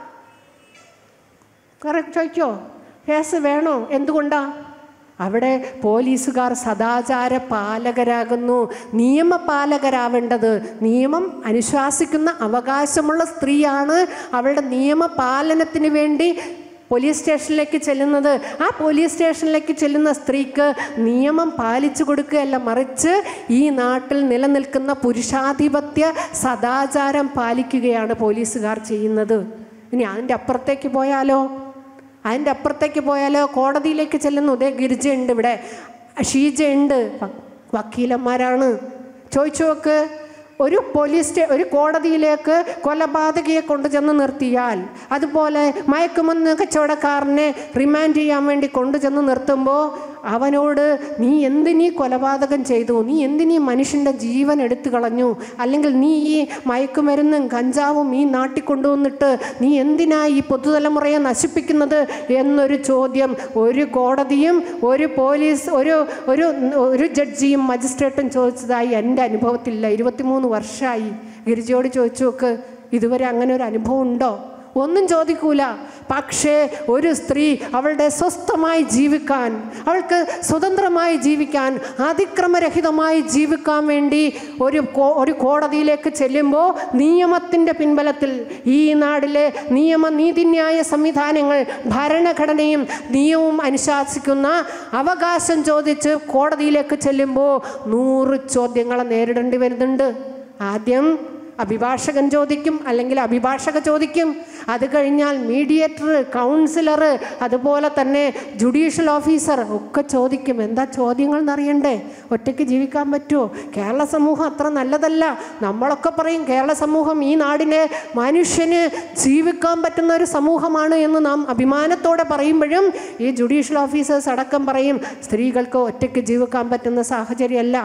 കറക്റ്റ് ചോദിക്കോ കേസ് വേണോ എന്തുകൊണ്ടാ അവിടെ പോലീസുകാർ സദാചാര പാലകരാകുന്നു നിയമപാലകരാവേണ്ടത് നിയമം അനുശാസിക്കുന്ന അവകാശമുള്ള സ്ത്രീയാണ് അവളുടെ നിയമപാലനത്തിന് വേണ്ടി പോലീസ് സ്റ്റേഷനിലേക്ക് ചെല്ലുന്നത് ആ പോലീസ് സ്റ്റേഷനിലേക്ക് ചെല്ലുന്ന സ്ത്രീക്ക് നിയമം പാലിച്ചു കൊടുക്കുകയല്ല മറിച്ച് ഈ നാട്ടിൽ നിലനിൽക്കുന്ന പുരുഷാധിപത്യ സദാചാരം പാലിക്കുകയാണ് പോലീസുകാർ ചെയ്യുന്നത് ഇനി അതിൻ്റെ അപ്പുറത്തേക്ക് പോയാലോ അതിൻ്റെ അപ്പുറത്തേക്ക് പോയാലോ കോടതിയിലേക്ക് ചെല്ലുന്നു ഉദയ ഗിരിജയുണ്ട് ഇവിടെ ഷീജയുണ്ട് വ- വക്കീലന്മാരാണ് ചോദിച്ചു നോക്ക് ഒരു പോലീസ് സ്റ്റേ ഒരു കോടതിയിലേക്ക് കൊലപാതകയെ കൊണ്ടുചെന്ന് നിർത്തിയാൽ അതുപോലെ മയക്കുമരുന്ന് കച്ചവടക്കാരനെ റിമാൻഡ് ചെയ്യാൻ വേണ്ടി കൊണ്ടുചെന്ന് നിർത്തുമ്പോൾ അവനോട് നീ എന്തിനീ കൊലപാതകം ചെയ്തു നീ എന്തിനീ മനുഷ്യൻ്റെ ജീവൻ എടുത്തു കളഞ്ഞു അല്ലെങ്കിൽ നീ ഈ മയക്കുമരുന്നും കഞ്ചാവും ഈ നാട്ടിൽ കൊണ്ടുവന്നിട്ട് നീ എന്തിനാ ഈ പുതുതലമുറയെ നശിപ്പിക്കുന്നത് എന്നൊരു ചോദ്യം ഒരു കോടതിയും ഒരു പോലീസ് ഒരു ഒരു ഒരു ജഡ്ജിയും മജിസ്ട്രേറ്റും ചോദിച്ചതായി എൻ്റെ അനുഭവത്തിലില്ല ഇരുപത്തിമൂന്ന് വർഷമായി ഗിരിജയോട് ചോദിച്ചു നോക്ക് ഇതുവരെ അങ്ങനെ ഒരു അനുഭവം ഉണ്ടോ ഒന്നും ചോദിക്കൂല പക്ഷേ ഒരു സ്ത്രീ അവളുടെ സ്വസ്ഥമായി ജീവിക്കാൻ അവൾക്ക് സ്വതന്ത്രമായി ജീവിക്കാൻ അതിക്രമരഹിതമായി ജീവിക്കാൻ വേണ്ടി ഒരു കോ- ഒരു കോടതിയിലേക്ക് ചെല്ലുമ്പോൾ നിയമത്തിൻ്റെ പിൻബലത്തിൽ ഈ നാടിലെ നിയമ നീതിന്യായ സംവിധാനങ്ങൾ ഭരണഘടനയും നിയമവും അനുശാസിക്കുന്ന അവകാശം ചോദിച്ച് കോടതിയിലേക്ക് ചെല്ലുമ്പോൾ നൂറ് ചോദ്യങ്ങളെ നേരിടേണ്ടി വരുന്നുണ്ട് ആദ്യം അഭിഭാഷകൻ ചോദിക്കും അല്ലെങ്കിൽ അഭിഭാഷക ചോദിക്കും അത് കഴിഞ്ഞാൽ മീഡിയേറ്റർ കൗൺസിലർ അതുപോലെ തന്നെ ജുഡീഷ്യൽ ഓഫീസർ ഒക്കെ ചോദിക്കും എന്താ ചോദ്യങ്ങൾ എന്നറിയണ്ടേ ഒറ്റയ്ക്ക് ജീവിക്കാൻ പറ്റുമോ കേരള സമൂഹം അത്ര നല്ലതല്ല നമ്മളൊക്കെ പറയും കേരള സമൂഹം ഈ നാടിനെ മനുഷ്യന് ജീവിക്കാൻ പറ്റുന്ന ഒരു സമൂഹമാണ് എന്ന് നാം അഭിമാനത്തോടെ പറയുമ്പോഴും ഈ ജുഡീഷ്യൽ ഓഫീസേഴ്സ് അടക്കം പറയും സ്ത്രീകൾക്ക് ഒറ്റയ്ക്ക് ജീവിക്കാൻ പറ്റുന്ന സാഹചര്യമല്ല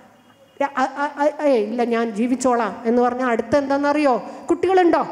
ര- അ- അ- അ- ഏയ് ഇല്ല ഞാൻ ജീവിച്ചോളാം എന്ന് പറഞ്ഞാൽ അടുത്ത എന്താണെന്നറിയോ കുട്ടികളുണ്ടോ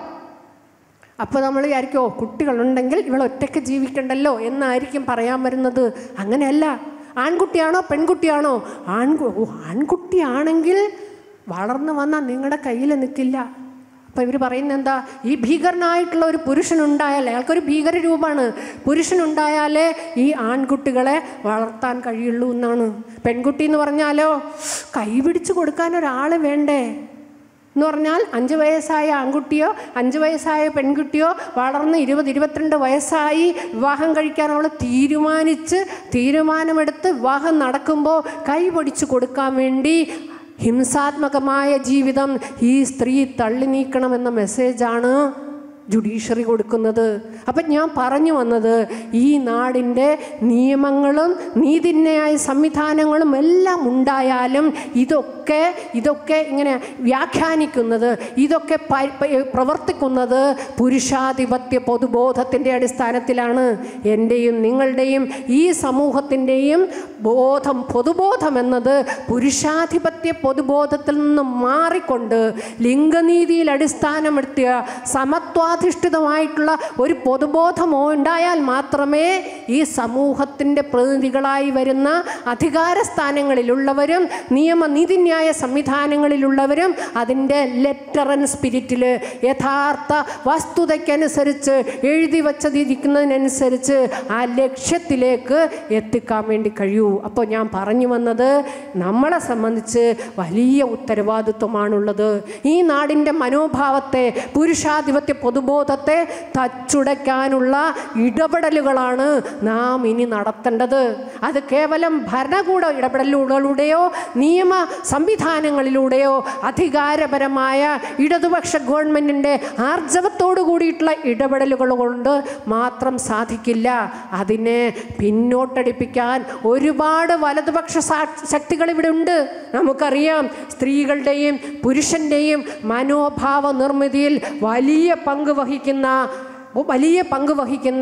അപ്പോൾ നമ്മൾ വിചാരിക്കും ഓ കുട്ടികളുണ്ടെങ്കിൽ ഇവൾ ഒറ്റയ്ക്ക് ജീവിക്കണ്ടല്ലോ എന്നായിരിക്കും പറയാൻ വരുന്നത് അങ്ങനെയല്ല ആൺകുട്ടിയാണോ പെൺകുട്ടിയാണോ ആൺകു ഓ ആൺകുട്ടിയാണെങ്കിൽ വളർന്നു വന്നാൽ നിങ്ങളുടെ കയ്യിൽ നിൽക്കില്ല അപ്പോൾ ഇവർ പറയുന്നത് എന്താ ഈ ഭീകരനായിട്ടുള്ള ഒരു പുരുഷനുണ്ടായാൽ അയാൾക്കൊരു ഭീകര രൂപമാണ് പുരുഷനുണ്ടായാലേ ഈ ആൺകുട്ടികളെ വളർത്താൻ കഴിയുള്ളൂ എന്നാണ് പെൺകുട്ടി എന്ന് പറഞ്ഞാലോ കൈ പിടിച്ചു കൊടുക്കാൻ ഒരാൾ വേണ്ടേ എന്ന് പറഞ്ഞാൽ അഞ്ച് വയസ്സായ ആൺകുട്ടിയോ അഞ്ച് വയസ്സായ പെൺകുട്ടിയോ വളർന്ന് ഇരുപത് ഇരുപത്തിരണ്ട് വയസ്സായി വിവാഹം കഴിക്കാൻ അവൾ തീരുമാനിച്ച് തീരുമാനമെടുത്ത് വിവാഹം നടക്കുമ്പോൾ കൈ പിടിച്ചു കൊടുക്കാൻ വേണ്ടി ഹിംസാത്മകമായ ജീവിതം ഈ സ്ത്രീ തള്ളി നീക്കണമെന്ന മെസ്സേജാണ് ജുഡീഷ്യറി കൊടുക്കുന്നത് അപ്പം ഞാൻ പറഞ്ഞു വന്നത് ഈ നാടിൻ്റെ നിയമങ്ങളും നീതിന്യായ സംവിധാനങ്ങളും എല്ലാം ഉണ്ടായാലും ഇതൊക്കെ ഇതൊക്കെ ഇങ്ങനെ വ്യാഖ്യാനിക്കുന്നത് ഇതൊക്കെ പ- പ- പ്രവർത്തിക്കുന്നത് പുരുഷാധിപത്യ പൊതുബോധത്തിൻ്റെ അടിസ്ഥാനത്തിലാണ് എൻ്റെയും നിങ്ങളുടെയും ഈ സമൂഹത്തിൻ്റെയും ബോധം പൊതുബോധം എന്നത് പുരുഷാധിപത്യ പൊതുബോധത്തിൽ നിന്ന് മാറിക്കൊണ്ട് ലിംഗനീതിയിൽ അടിസ്ഥാനമെടുത്തിയ സമത്വാ സത്യാധിഷ്ഠിതമായിട്ടുള്ള ഒരു പൊതുബോധമോ ഉണ്ടായാൽ മാത്രമേ ഈ സമൂഹത്തിൻ്റെ പ്രതിനിധികളായി വരുന്ന അധികാര സ്ഥാനങ്ങളിലുള്ളവരും നിയമനീതിന്യായ സംവിധാനങ്ങളിലുള്ളവരും അതിൻ്റെ ലെറ്റർ ആൻഡ് സ്പിരിറ്റിൽ യഥാർത്ഥ വസ്തുതയ്ക്കനുസരിച്ച് എഴുതി വച്ചതിരിക്കുന്നതിനനുസരിച്ച് ആ ലക്ഷ്യത്തിലേക്ക് എത്തിക്കാൻ വേണ്ടി കഴിയൂ അപ്പോൾ ഞാൻ പറഞ്ഞു വന്നത് നമ്മളെ സംബന്ധിച്ച് വലിയ ഉത്തരവാദിത്വമാണുള്ളത് ഈ നാടിൻ്റെ മനോഭാവത്തെ പുരുഷാധിപത്യ പൊതുബോധത്തെ തച്ചുടയ്ക്കാനുള്ള ഇടപെടലുകളാണ് നാം ഇനി നടത്തേണ്ടത് അത് കേവലം ഭരണകൂട ഇടപെടലുകളുടെയോ നിയമ സംവിധാനങ്ങളിലൂടെയോ അധികാരപരമായ ഇടതുപക്ഷ ഗവൺമെൻറ്റിൻ്റെ ആർജവത്തോടു കൂടിയിട്ടുള്ള ഇടപെടലുകൾ കൊണ്ട് മാത്രം സാധിക്കില്ല അതിനെ പിന്നോട്ടടിപ്പിക്കാൻ ഒരുപാട് വലതുപക്ഷ സാ- ശക്തികൾ ഇവിടെ ഉണ്ട് നമുക്കറിയാം സ്ത്രീകളുടെയും പുരുഷൻ്റെയും മനോഭാവ നിർമ്മിതിയിൽ വലിയ പങ്ക് വഹിക്കുന്ന വലിയ പങ്ക് വഹിക്കുന്ന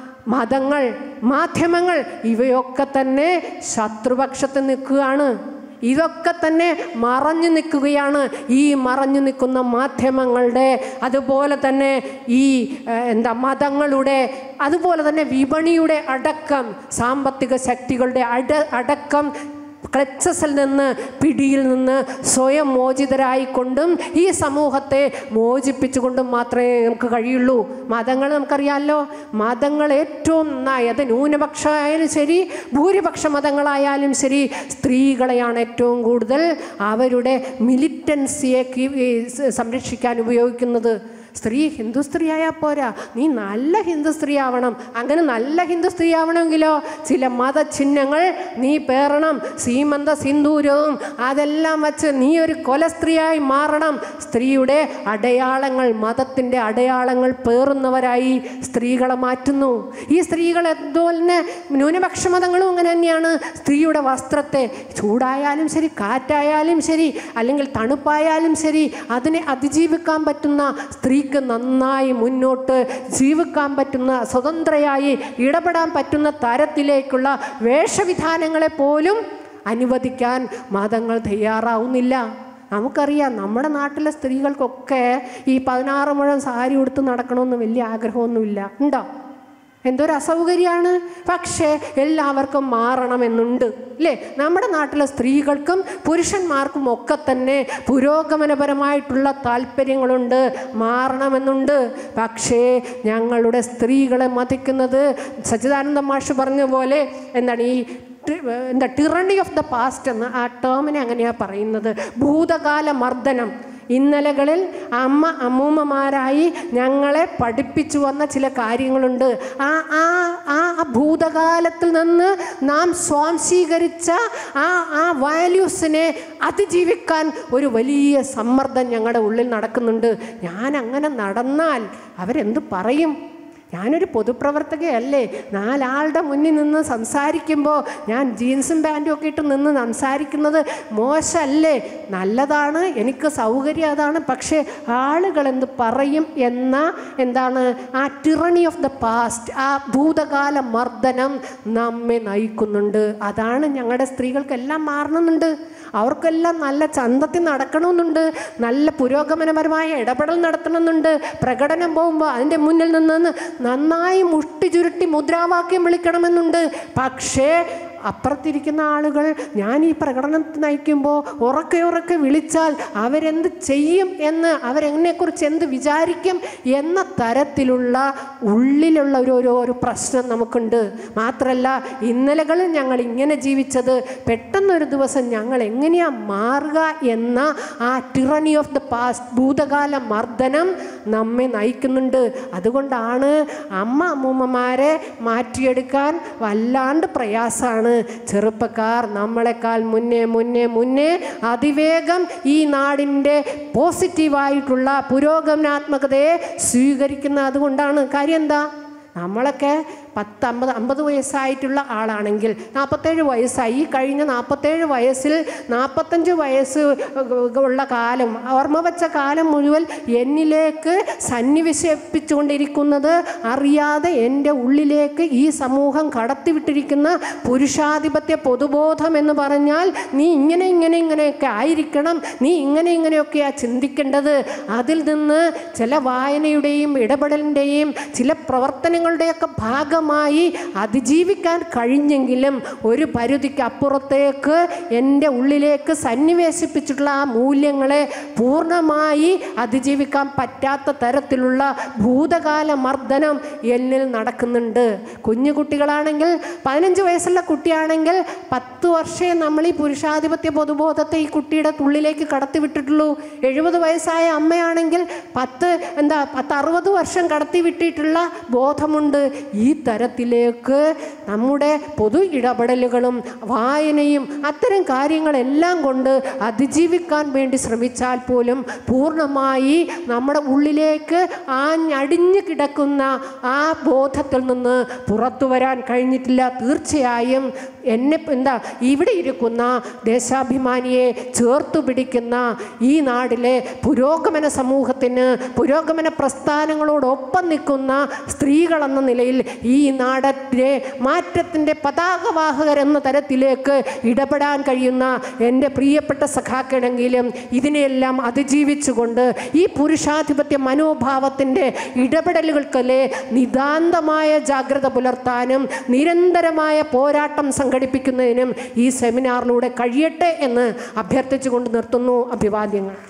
മതങ്ങൾ മാധ്യമങ്ങൾ ഇവയൊക്കെ തന്നെ ശത്രുപക്ഷത്ത് നിൽക്കുകയാണ് ഇതൊക്കെ തന്നെ മറഞ്ഞു നിൽക്കുകയാണ് ഈ മറഞ്ഞു നിൽക്കുന്ന മാധ്യമങ്ങളുടെ അതുപോലെ തന്നെ ഈ ഏഹ്, എന്താ മതങ്ങളുടെ അതുപോലെ തന്നെ വിപണിയുടെ അടക്കം സാമ്പത്തിക ശക്തികളുടെ അട അടക്കം ക്ലച്ചസിൽ നിന്ന് പിടിയിൽ നിന്ന് സ്വയം മോചിതരായിക്കൊണ്ടും ഈ സമൂഹത്തെ മോചിപ്പിച്ചുകൊണ്ടും മാത്രമേ നമുക്ക് കഴിയുള്ളൂ മതങ്ങൾ നമുക്കറിയാമല്ലോ മതങ്ങൾ ഏറ്റവും നന്നായി അത് ന്യൂനപക്ഷമായാലും ശരി ഭൂരിപക്ഷ മതങ്ങളായാലും ശരി സ്ത്രീകളെയാണ് ഏറ്റവും കൂടുതൽ അവരുടെ മിലിറ്റൻസിയെ കീ- ഈ സ- സംരക്ഷിക്കാൻ ഉപയോഗിക്കുന്നത് സ്ത്രീ ഹിന്ദു സ്ത്രീ ആയാൽ പോരാ നീ നല്ല ഹിന്ദു സ്ത്രീ ആവണം അങ്ങനെ നല്ല ഹിന്ദു സ്ത്രീ ആവണമെങ്കിലോ ചില മതചിഹ്നങ്ങൾ നീ പേറണം സീമന്ത സിന്ദൂരവും അതെല്ലാം വച്ച് നീ ഒരു കൊല സ്ത്രീയായി മാറണം സ്ത്രീയുടെ അടയാളങ്ങൾ മതത്തിൻ്റെ അടയാളങ്ങൾ പേറുന്നവരായി സ്ത്രീകളെ മാറ്റുന്നു ഈ സ്ത്രീകൾ അതുപോലെ തന്നെ ന്യൂനപക്ഷ മതങ്ങളും അങ്ങനെ തന്നെയാണ് സ്ത്രീയുടെ വസ്ത്രത്തെ ചൂടായാലും ശരി കാറ്റായാലും ശരി അല്ലെങ്കിൽ തണുപ്പായാലും ശരി അതിനെ അതിജീവിക്കാൻ പറ്റുന്ന സ്ത്രീക്ക് നന്നായി മുന്നോട്ട് ജീവിക്കാൻ പറ്റുന്ന സ്വതന്ത്രയായി ഇടപെടാൻ പറ്റുന്ന തരത്തിലേക്കുള്ള വേഷവിധാനങ്ങളെ പോലും അനുവദിക്കാൻ മതങ്ങൾ തയ്യാറാവുന്നില്ല നമുക്കറിയാം നമ്മുടെ നാട്ടിലെ സ്ത്രീകൾക്കൊക്കെ ഈ പതിനാറ് മുഴം സാരി ഉടുത്ത് നടക്കണമെന്ന് വലിയ ആഗ്രഹമൊന്നുമില്ല ഉണ്ടോ എന്തൊരു അസൗകര്യമാണ് പക്ഷേ എല്ലാവർക്കും മാറണമെന്നുണ്ട് അല്ലേ നമ്മുടെ നാട്ടിലെ സ്ത്രീകൾക്കും പുരുഷന്മാർക്കും ഒക്കെ തന്നെ പുരോഗമനപരമായിട്ടുള്ള താല്പര്യങ്ങളുണ്ട് മാറണമെന്നുണ്ട് പക്ഷേ ഞങ്ങളുടെ സ്ത്രീകളെ മതിക്കുന്നത് സച്ചിദാനന്ദ മാഷ് പറഞ്ഞ പോലെ എന്താണ് ഈ ടി- എന്താ ടിറണി ഓഫ് ദ പാസ്റ്റ് എന്ന് ആ ടേമിനെ അങ്ങനെയാണ് പറയുന്നത് ഭൂതകാല മർദ്ദനം ഇന്നലകളിൽ അമ്മ അമ്മൂമ്മമാരായി ഞങ്ങളെ പഠിപ്പിച്ചു വന്ന ചില കാര്യങ്ങളുണ്ട് ആ ആ ആ ആ ഭൂതകാലത്തിൽ നിന്ന് നാം സ്വാംശീകരിച്ച ആ ആ വാല്യൂസിനെ അതിജീവിക്കാൻ ഒരു വലിയ സമ്മർദ്ദം ഞങ്ങളുടെ ഉള്ളിൽ നടക്കുന്നുണ്ട് ഞാൻ അങ്ങനെ നടന്നാൽ അവരെന്ത് പറയും ഞാനൊരു പൊതുപ്രവർത്തകയല്ലേ നാലാളുടെ മുന്നിൽ നിന്ന് സംസാരിക്കുമ്പോൾ ഞാൻ ജീൻസും പാൻറ്റും ഒക്കെ ഇട്ട് നിന്ന് സംസാരിക്കുന്നത് മോശമല്ലേ നല്ലതാണ് എനിക്ക് സൗകര്യം അതാണ് പക്ഷേ ആളുകൾ എന്ത് പറയും എന്ന എന്താണ് ആ ടിറണി ഓഫ് ദ പാസ്റ്റ് ആ ഭൂതകാല മർദ്ദനം നമ്മെ നയിക്കുന്നുണ്ട് അതാണ് ഞങ്ങളുടെ സ്ത്രീകൾക്കെല്ലാം മാറണമെന്നുണ്ട് അവർക്കെല്ലാം നല്ല ചന്തത്തിൽ നടക്കണമെന്നുണ്ട് നല്ല പുരോഗമനപരമായ ഇടപെടൽ നടത്തണമെന്നുണ്ട് പ്രകടനം പോകുമ്പോൾ അതിൻ്റെ മുന്നിൽ നിന്ന് നന്നായി മുഷ്ടി ചുരുട്ടി മുദ്രാവാക്യം വിളിക്കണമെന്നുണ്ട് പക്ഷേ അപ്പുറത്തിരിക്കുന്ന ആളുകൾ ഞാൻ ഈ പ്രകടനം നയിക്കുമ്പോൾ ഉറക്കെ ഉറക്കെ വിളിച്ചാൽ അവരെന്ത് ചെയ്യും എന്ന് അവരെന്നെക്കുറിച്ച് എന്ത് വിചാരിക്കും എന്ന തരത്തിലുള്ള ഉള്ളിലുള്ള ഒരു ഒരു ഒരു പ്രശ്നം നമുക്കുണ്ട് മാത്രമല്ല ഇന്നലകളിൽ ഞങ്ങൾ ഇങ്ങനെ ജീവിച്ചത് പെട്ടെന്നൊരു ദിവസം ഞങ്ങൾ എങ്ങനെയാ മാറുക എന്ന ആ ടിറണി ഓഫ് ദ പാസ്റ്റ് ഭൂതകാല മർദ്ദനം നമ്മെ നയിക്കുന്നുണ്ട് അതുകൊണ്ടാണ് അമ്മ അമ്മൂമ്മമാരെ മാറ്റിയെടുക്കാൻ വല്ലാണ്ട് പ്രയാസമാണ് ചെറുപ്പക്കാർ നമ്മളെക്കാൾ മുന്നേ മുന്നേ മുന്നേ അതിവേഗം ഈ നാടിൻ്റെ പോസിറ്റീവായിട്ടുള്ള പുരോഗമനാത്മകതയെ സ്വീകരിക്കുന്ന അതുകൊണ്ടാണ് കാര്യം എന്താ നമ്മളൊക്കെ പത്ത് അമ്പത് അമ്പത് വയസ്സായിട്ടുള്ള ആളാണെങ്കിൽ നാൽപ്പത്തേഴ് വയസ്സായി ഈ കഴിഞ്ഞ നാൽപ്പത്തേഴ് വയസ്സിൽ നാൽപ്പത്തഞ്ച് വയസ്സ് ഉള്ള കാലം ഓർമ്മ വെച്ച കാലം മുഴുവൻ എന്നിലേക്ക് സന്നിവേശിപ്പിച്ചുകൊണ്ടിരിക്കുന്നത് അറിയാതെ എൻ്റെ ഉള്ളിലേക്ക് ഈ സമൂഹം കടത്തിവിട്ടിരിക്കുന്ന പുരുഷാധിപത്യ പൊതുബോധം എന്ന് പറഞ്ഞാൽ നീ ഇങ്ങനെ ഇങ്ങനെ ഇങ്ങനെയൊക്കെ ആയിരിക്കണം നീ ഇങ്ങനെ ഇങ്ങനെയൊക്കെയാ ചിന്തിക്കേണ്ടത് അതിൽ നിന്ന് ചില വായനയുടെയും ഇടപെടലിൻ്റെയും ചില പ്രവർത്തനങ്ങളുടെയൊക്കെ ഭാഗമായി അതിജീവിക്കാൻ കഴിഞ്ഞെങ്കിലും ഒരു പരിധിക്ക് അപ്പുറത്തേക്ക് എൻ്റെ ഉള്ളിലേക്ക് സന്നിവേശിപ്പിച്ചിട്ടുള്ള ആ മൂല്യങ്ങളെ പൂർണ്ണമായി അതിജീവിക്കാൻ പറ്റാത്ത തരത്തിലുള്ള ഭൂതകാല മർദ്ദനം എന്നിൽ നടക്കുന്നുണ്ട് കുഞ്ഞു കുട്ടികളാണെങ്കിൽ പതിനഞ്ച് വയസ്സുള്ള കുട്ടിയാണെങ്കിൽ പത്ത് വർഷമേ നമ്മൾ ഈ പുരുഷാധിപത്യ പൊതുബോധത്തെ ഈ കുട്ടിയുടെ ഉള്ളിലേക്ക് കടത്തിവിട്ടിട്ടുള്ളൂ എഴുപത് വയസ്സായ അമ്മയാണെങ്കിൽ പത്ത് എന്താ പത്ത് അറുപത് വർഷം കടത്തിവിട്ടിട്ടുള്ള ബോധമുണ്ട് ഈ തരത്തിലേക്ക് നമ്മുടെ പൊതു ഇടപെടലുകളും വായനയും അത്തരം കാര്യങ്ങളെല്ലാം കൊണ്ട് അതിജീവിക്കാൻ വേണ്ടി ശ്രമിച്ചാൽ പോലും പൂർണ്ണമായി നമ്മുടെ ഉള്ളിലേക്ക് ആഞ്ഞടിഞ്ഞു കിടക്കുന്ന ആ ബോധത്തിൽ നിന്ന് പുറത്തു വരാൻ കഴിഞ്ഞിട്ടില്ല തീർച്ചയായും എന്നെ എന്താ ഇവിടെ ഇരിക്കുന്ന ദേശാഭിമാനിയെ ചേർത്തു പിടിക്കുന്ന ഈ നാടിലെ പുരോഗമന സമൂഹത്തിന് പുരോഗമന പ്രസ്ഥാനങ്ങളോടൊപ്പം നിൽക്കുന്ന സ്ത്രീകളെന്ന നിലയിൽ ഈ നാടിൻ്റെ മാറ്റത്തിൻ്റെ പതാകവാഹകരെന്ന തരത്തിലേക്ക് ഇടപെടാൻ കഴിയുന്ന എൻ്റെ പ്രിയപ്പെട്ട സഖാക്കളെങ്കിലും ഇതിനെയെല്ലാം അതിജീവിച്ചുകൊണ്ട് ഈ പുരുഷാധിപത്യ മനോഭാവത്തിൻ്റെ ഇടപെടലുകൾക്കല്ലേ നിതാന്തമായ ജാഗ്രത പുലർത്താനും നിരന്തരമായ പോരാട്ടം സംഘടിപ്പിക്കുന്നതിനും ഈ സെമിനാറിലൂടെ കഴിയട്ടെ എന്ന് അഭ്യർത്ഥിച്ചുകൊണ്ട് നിർത്തുന്നു അഭിവാദ്യങ്ങൾ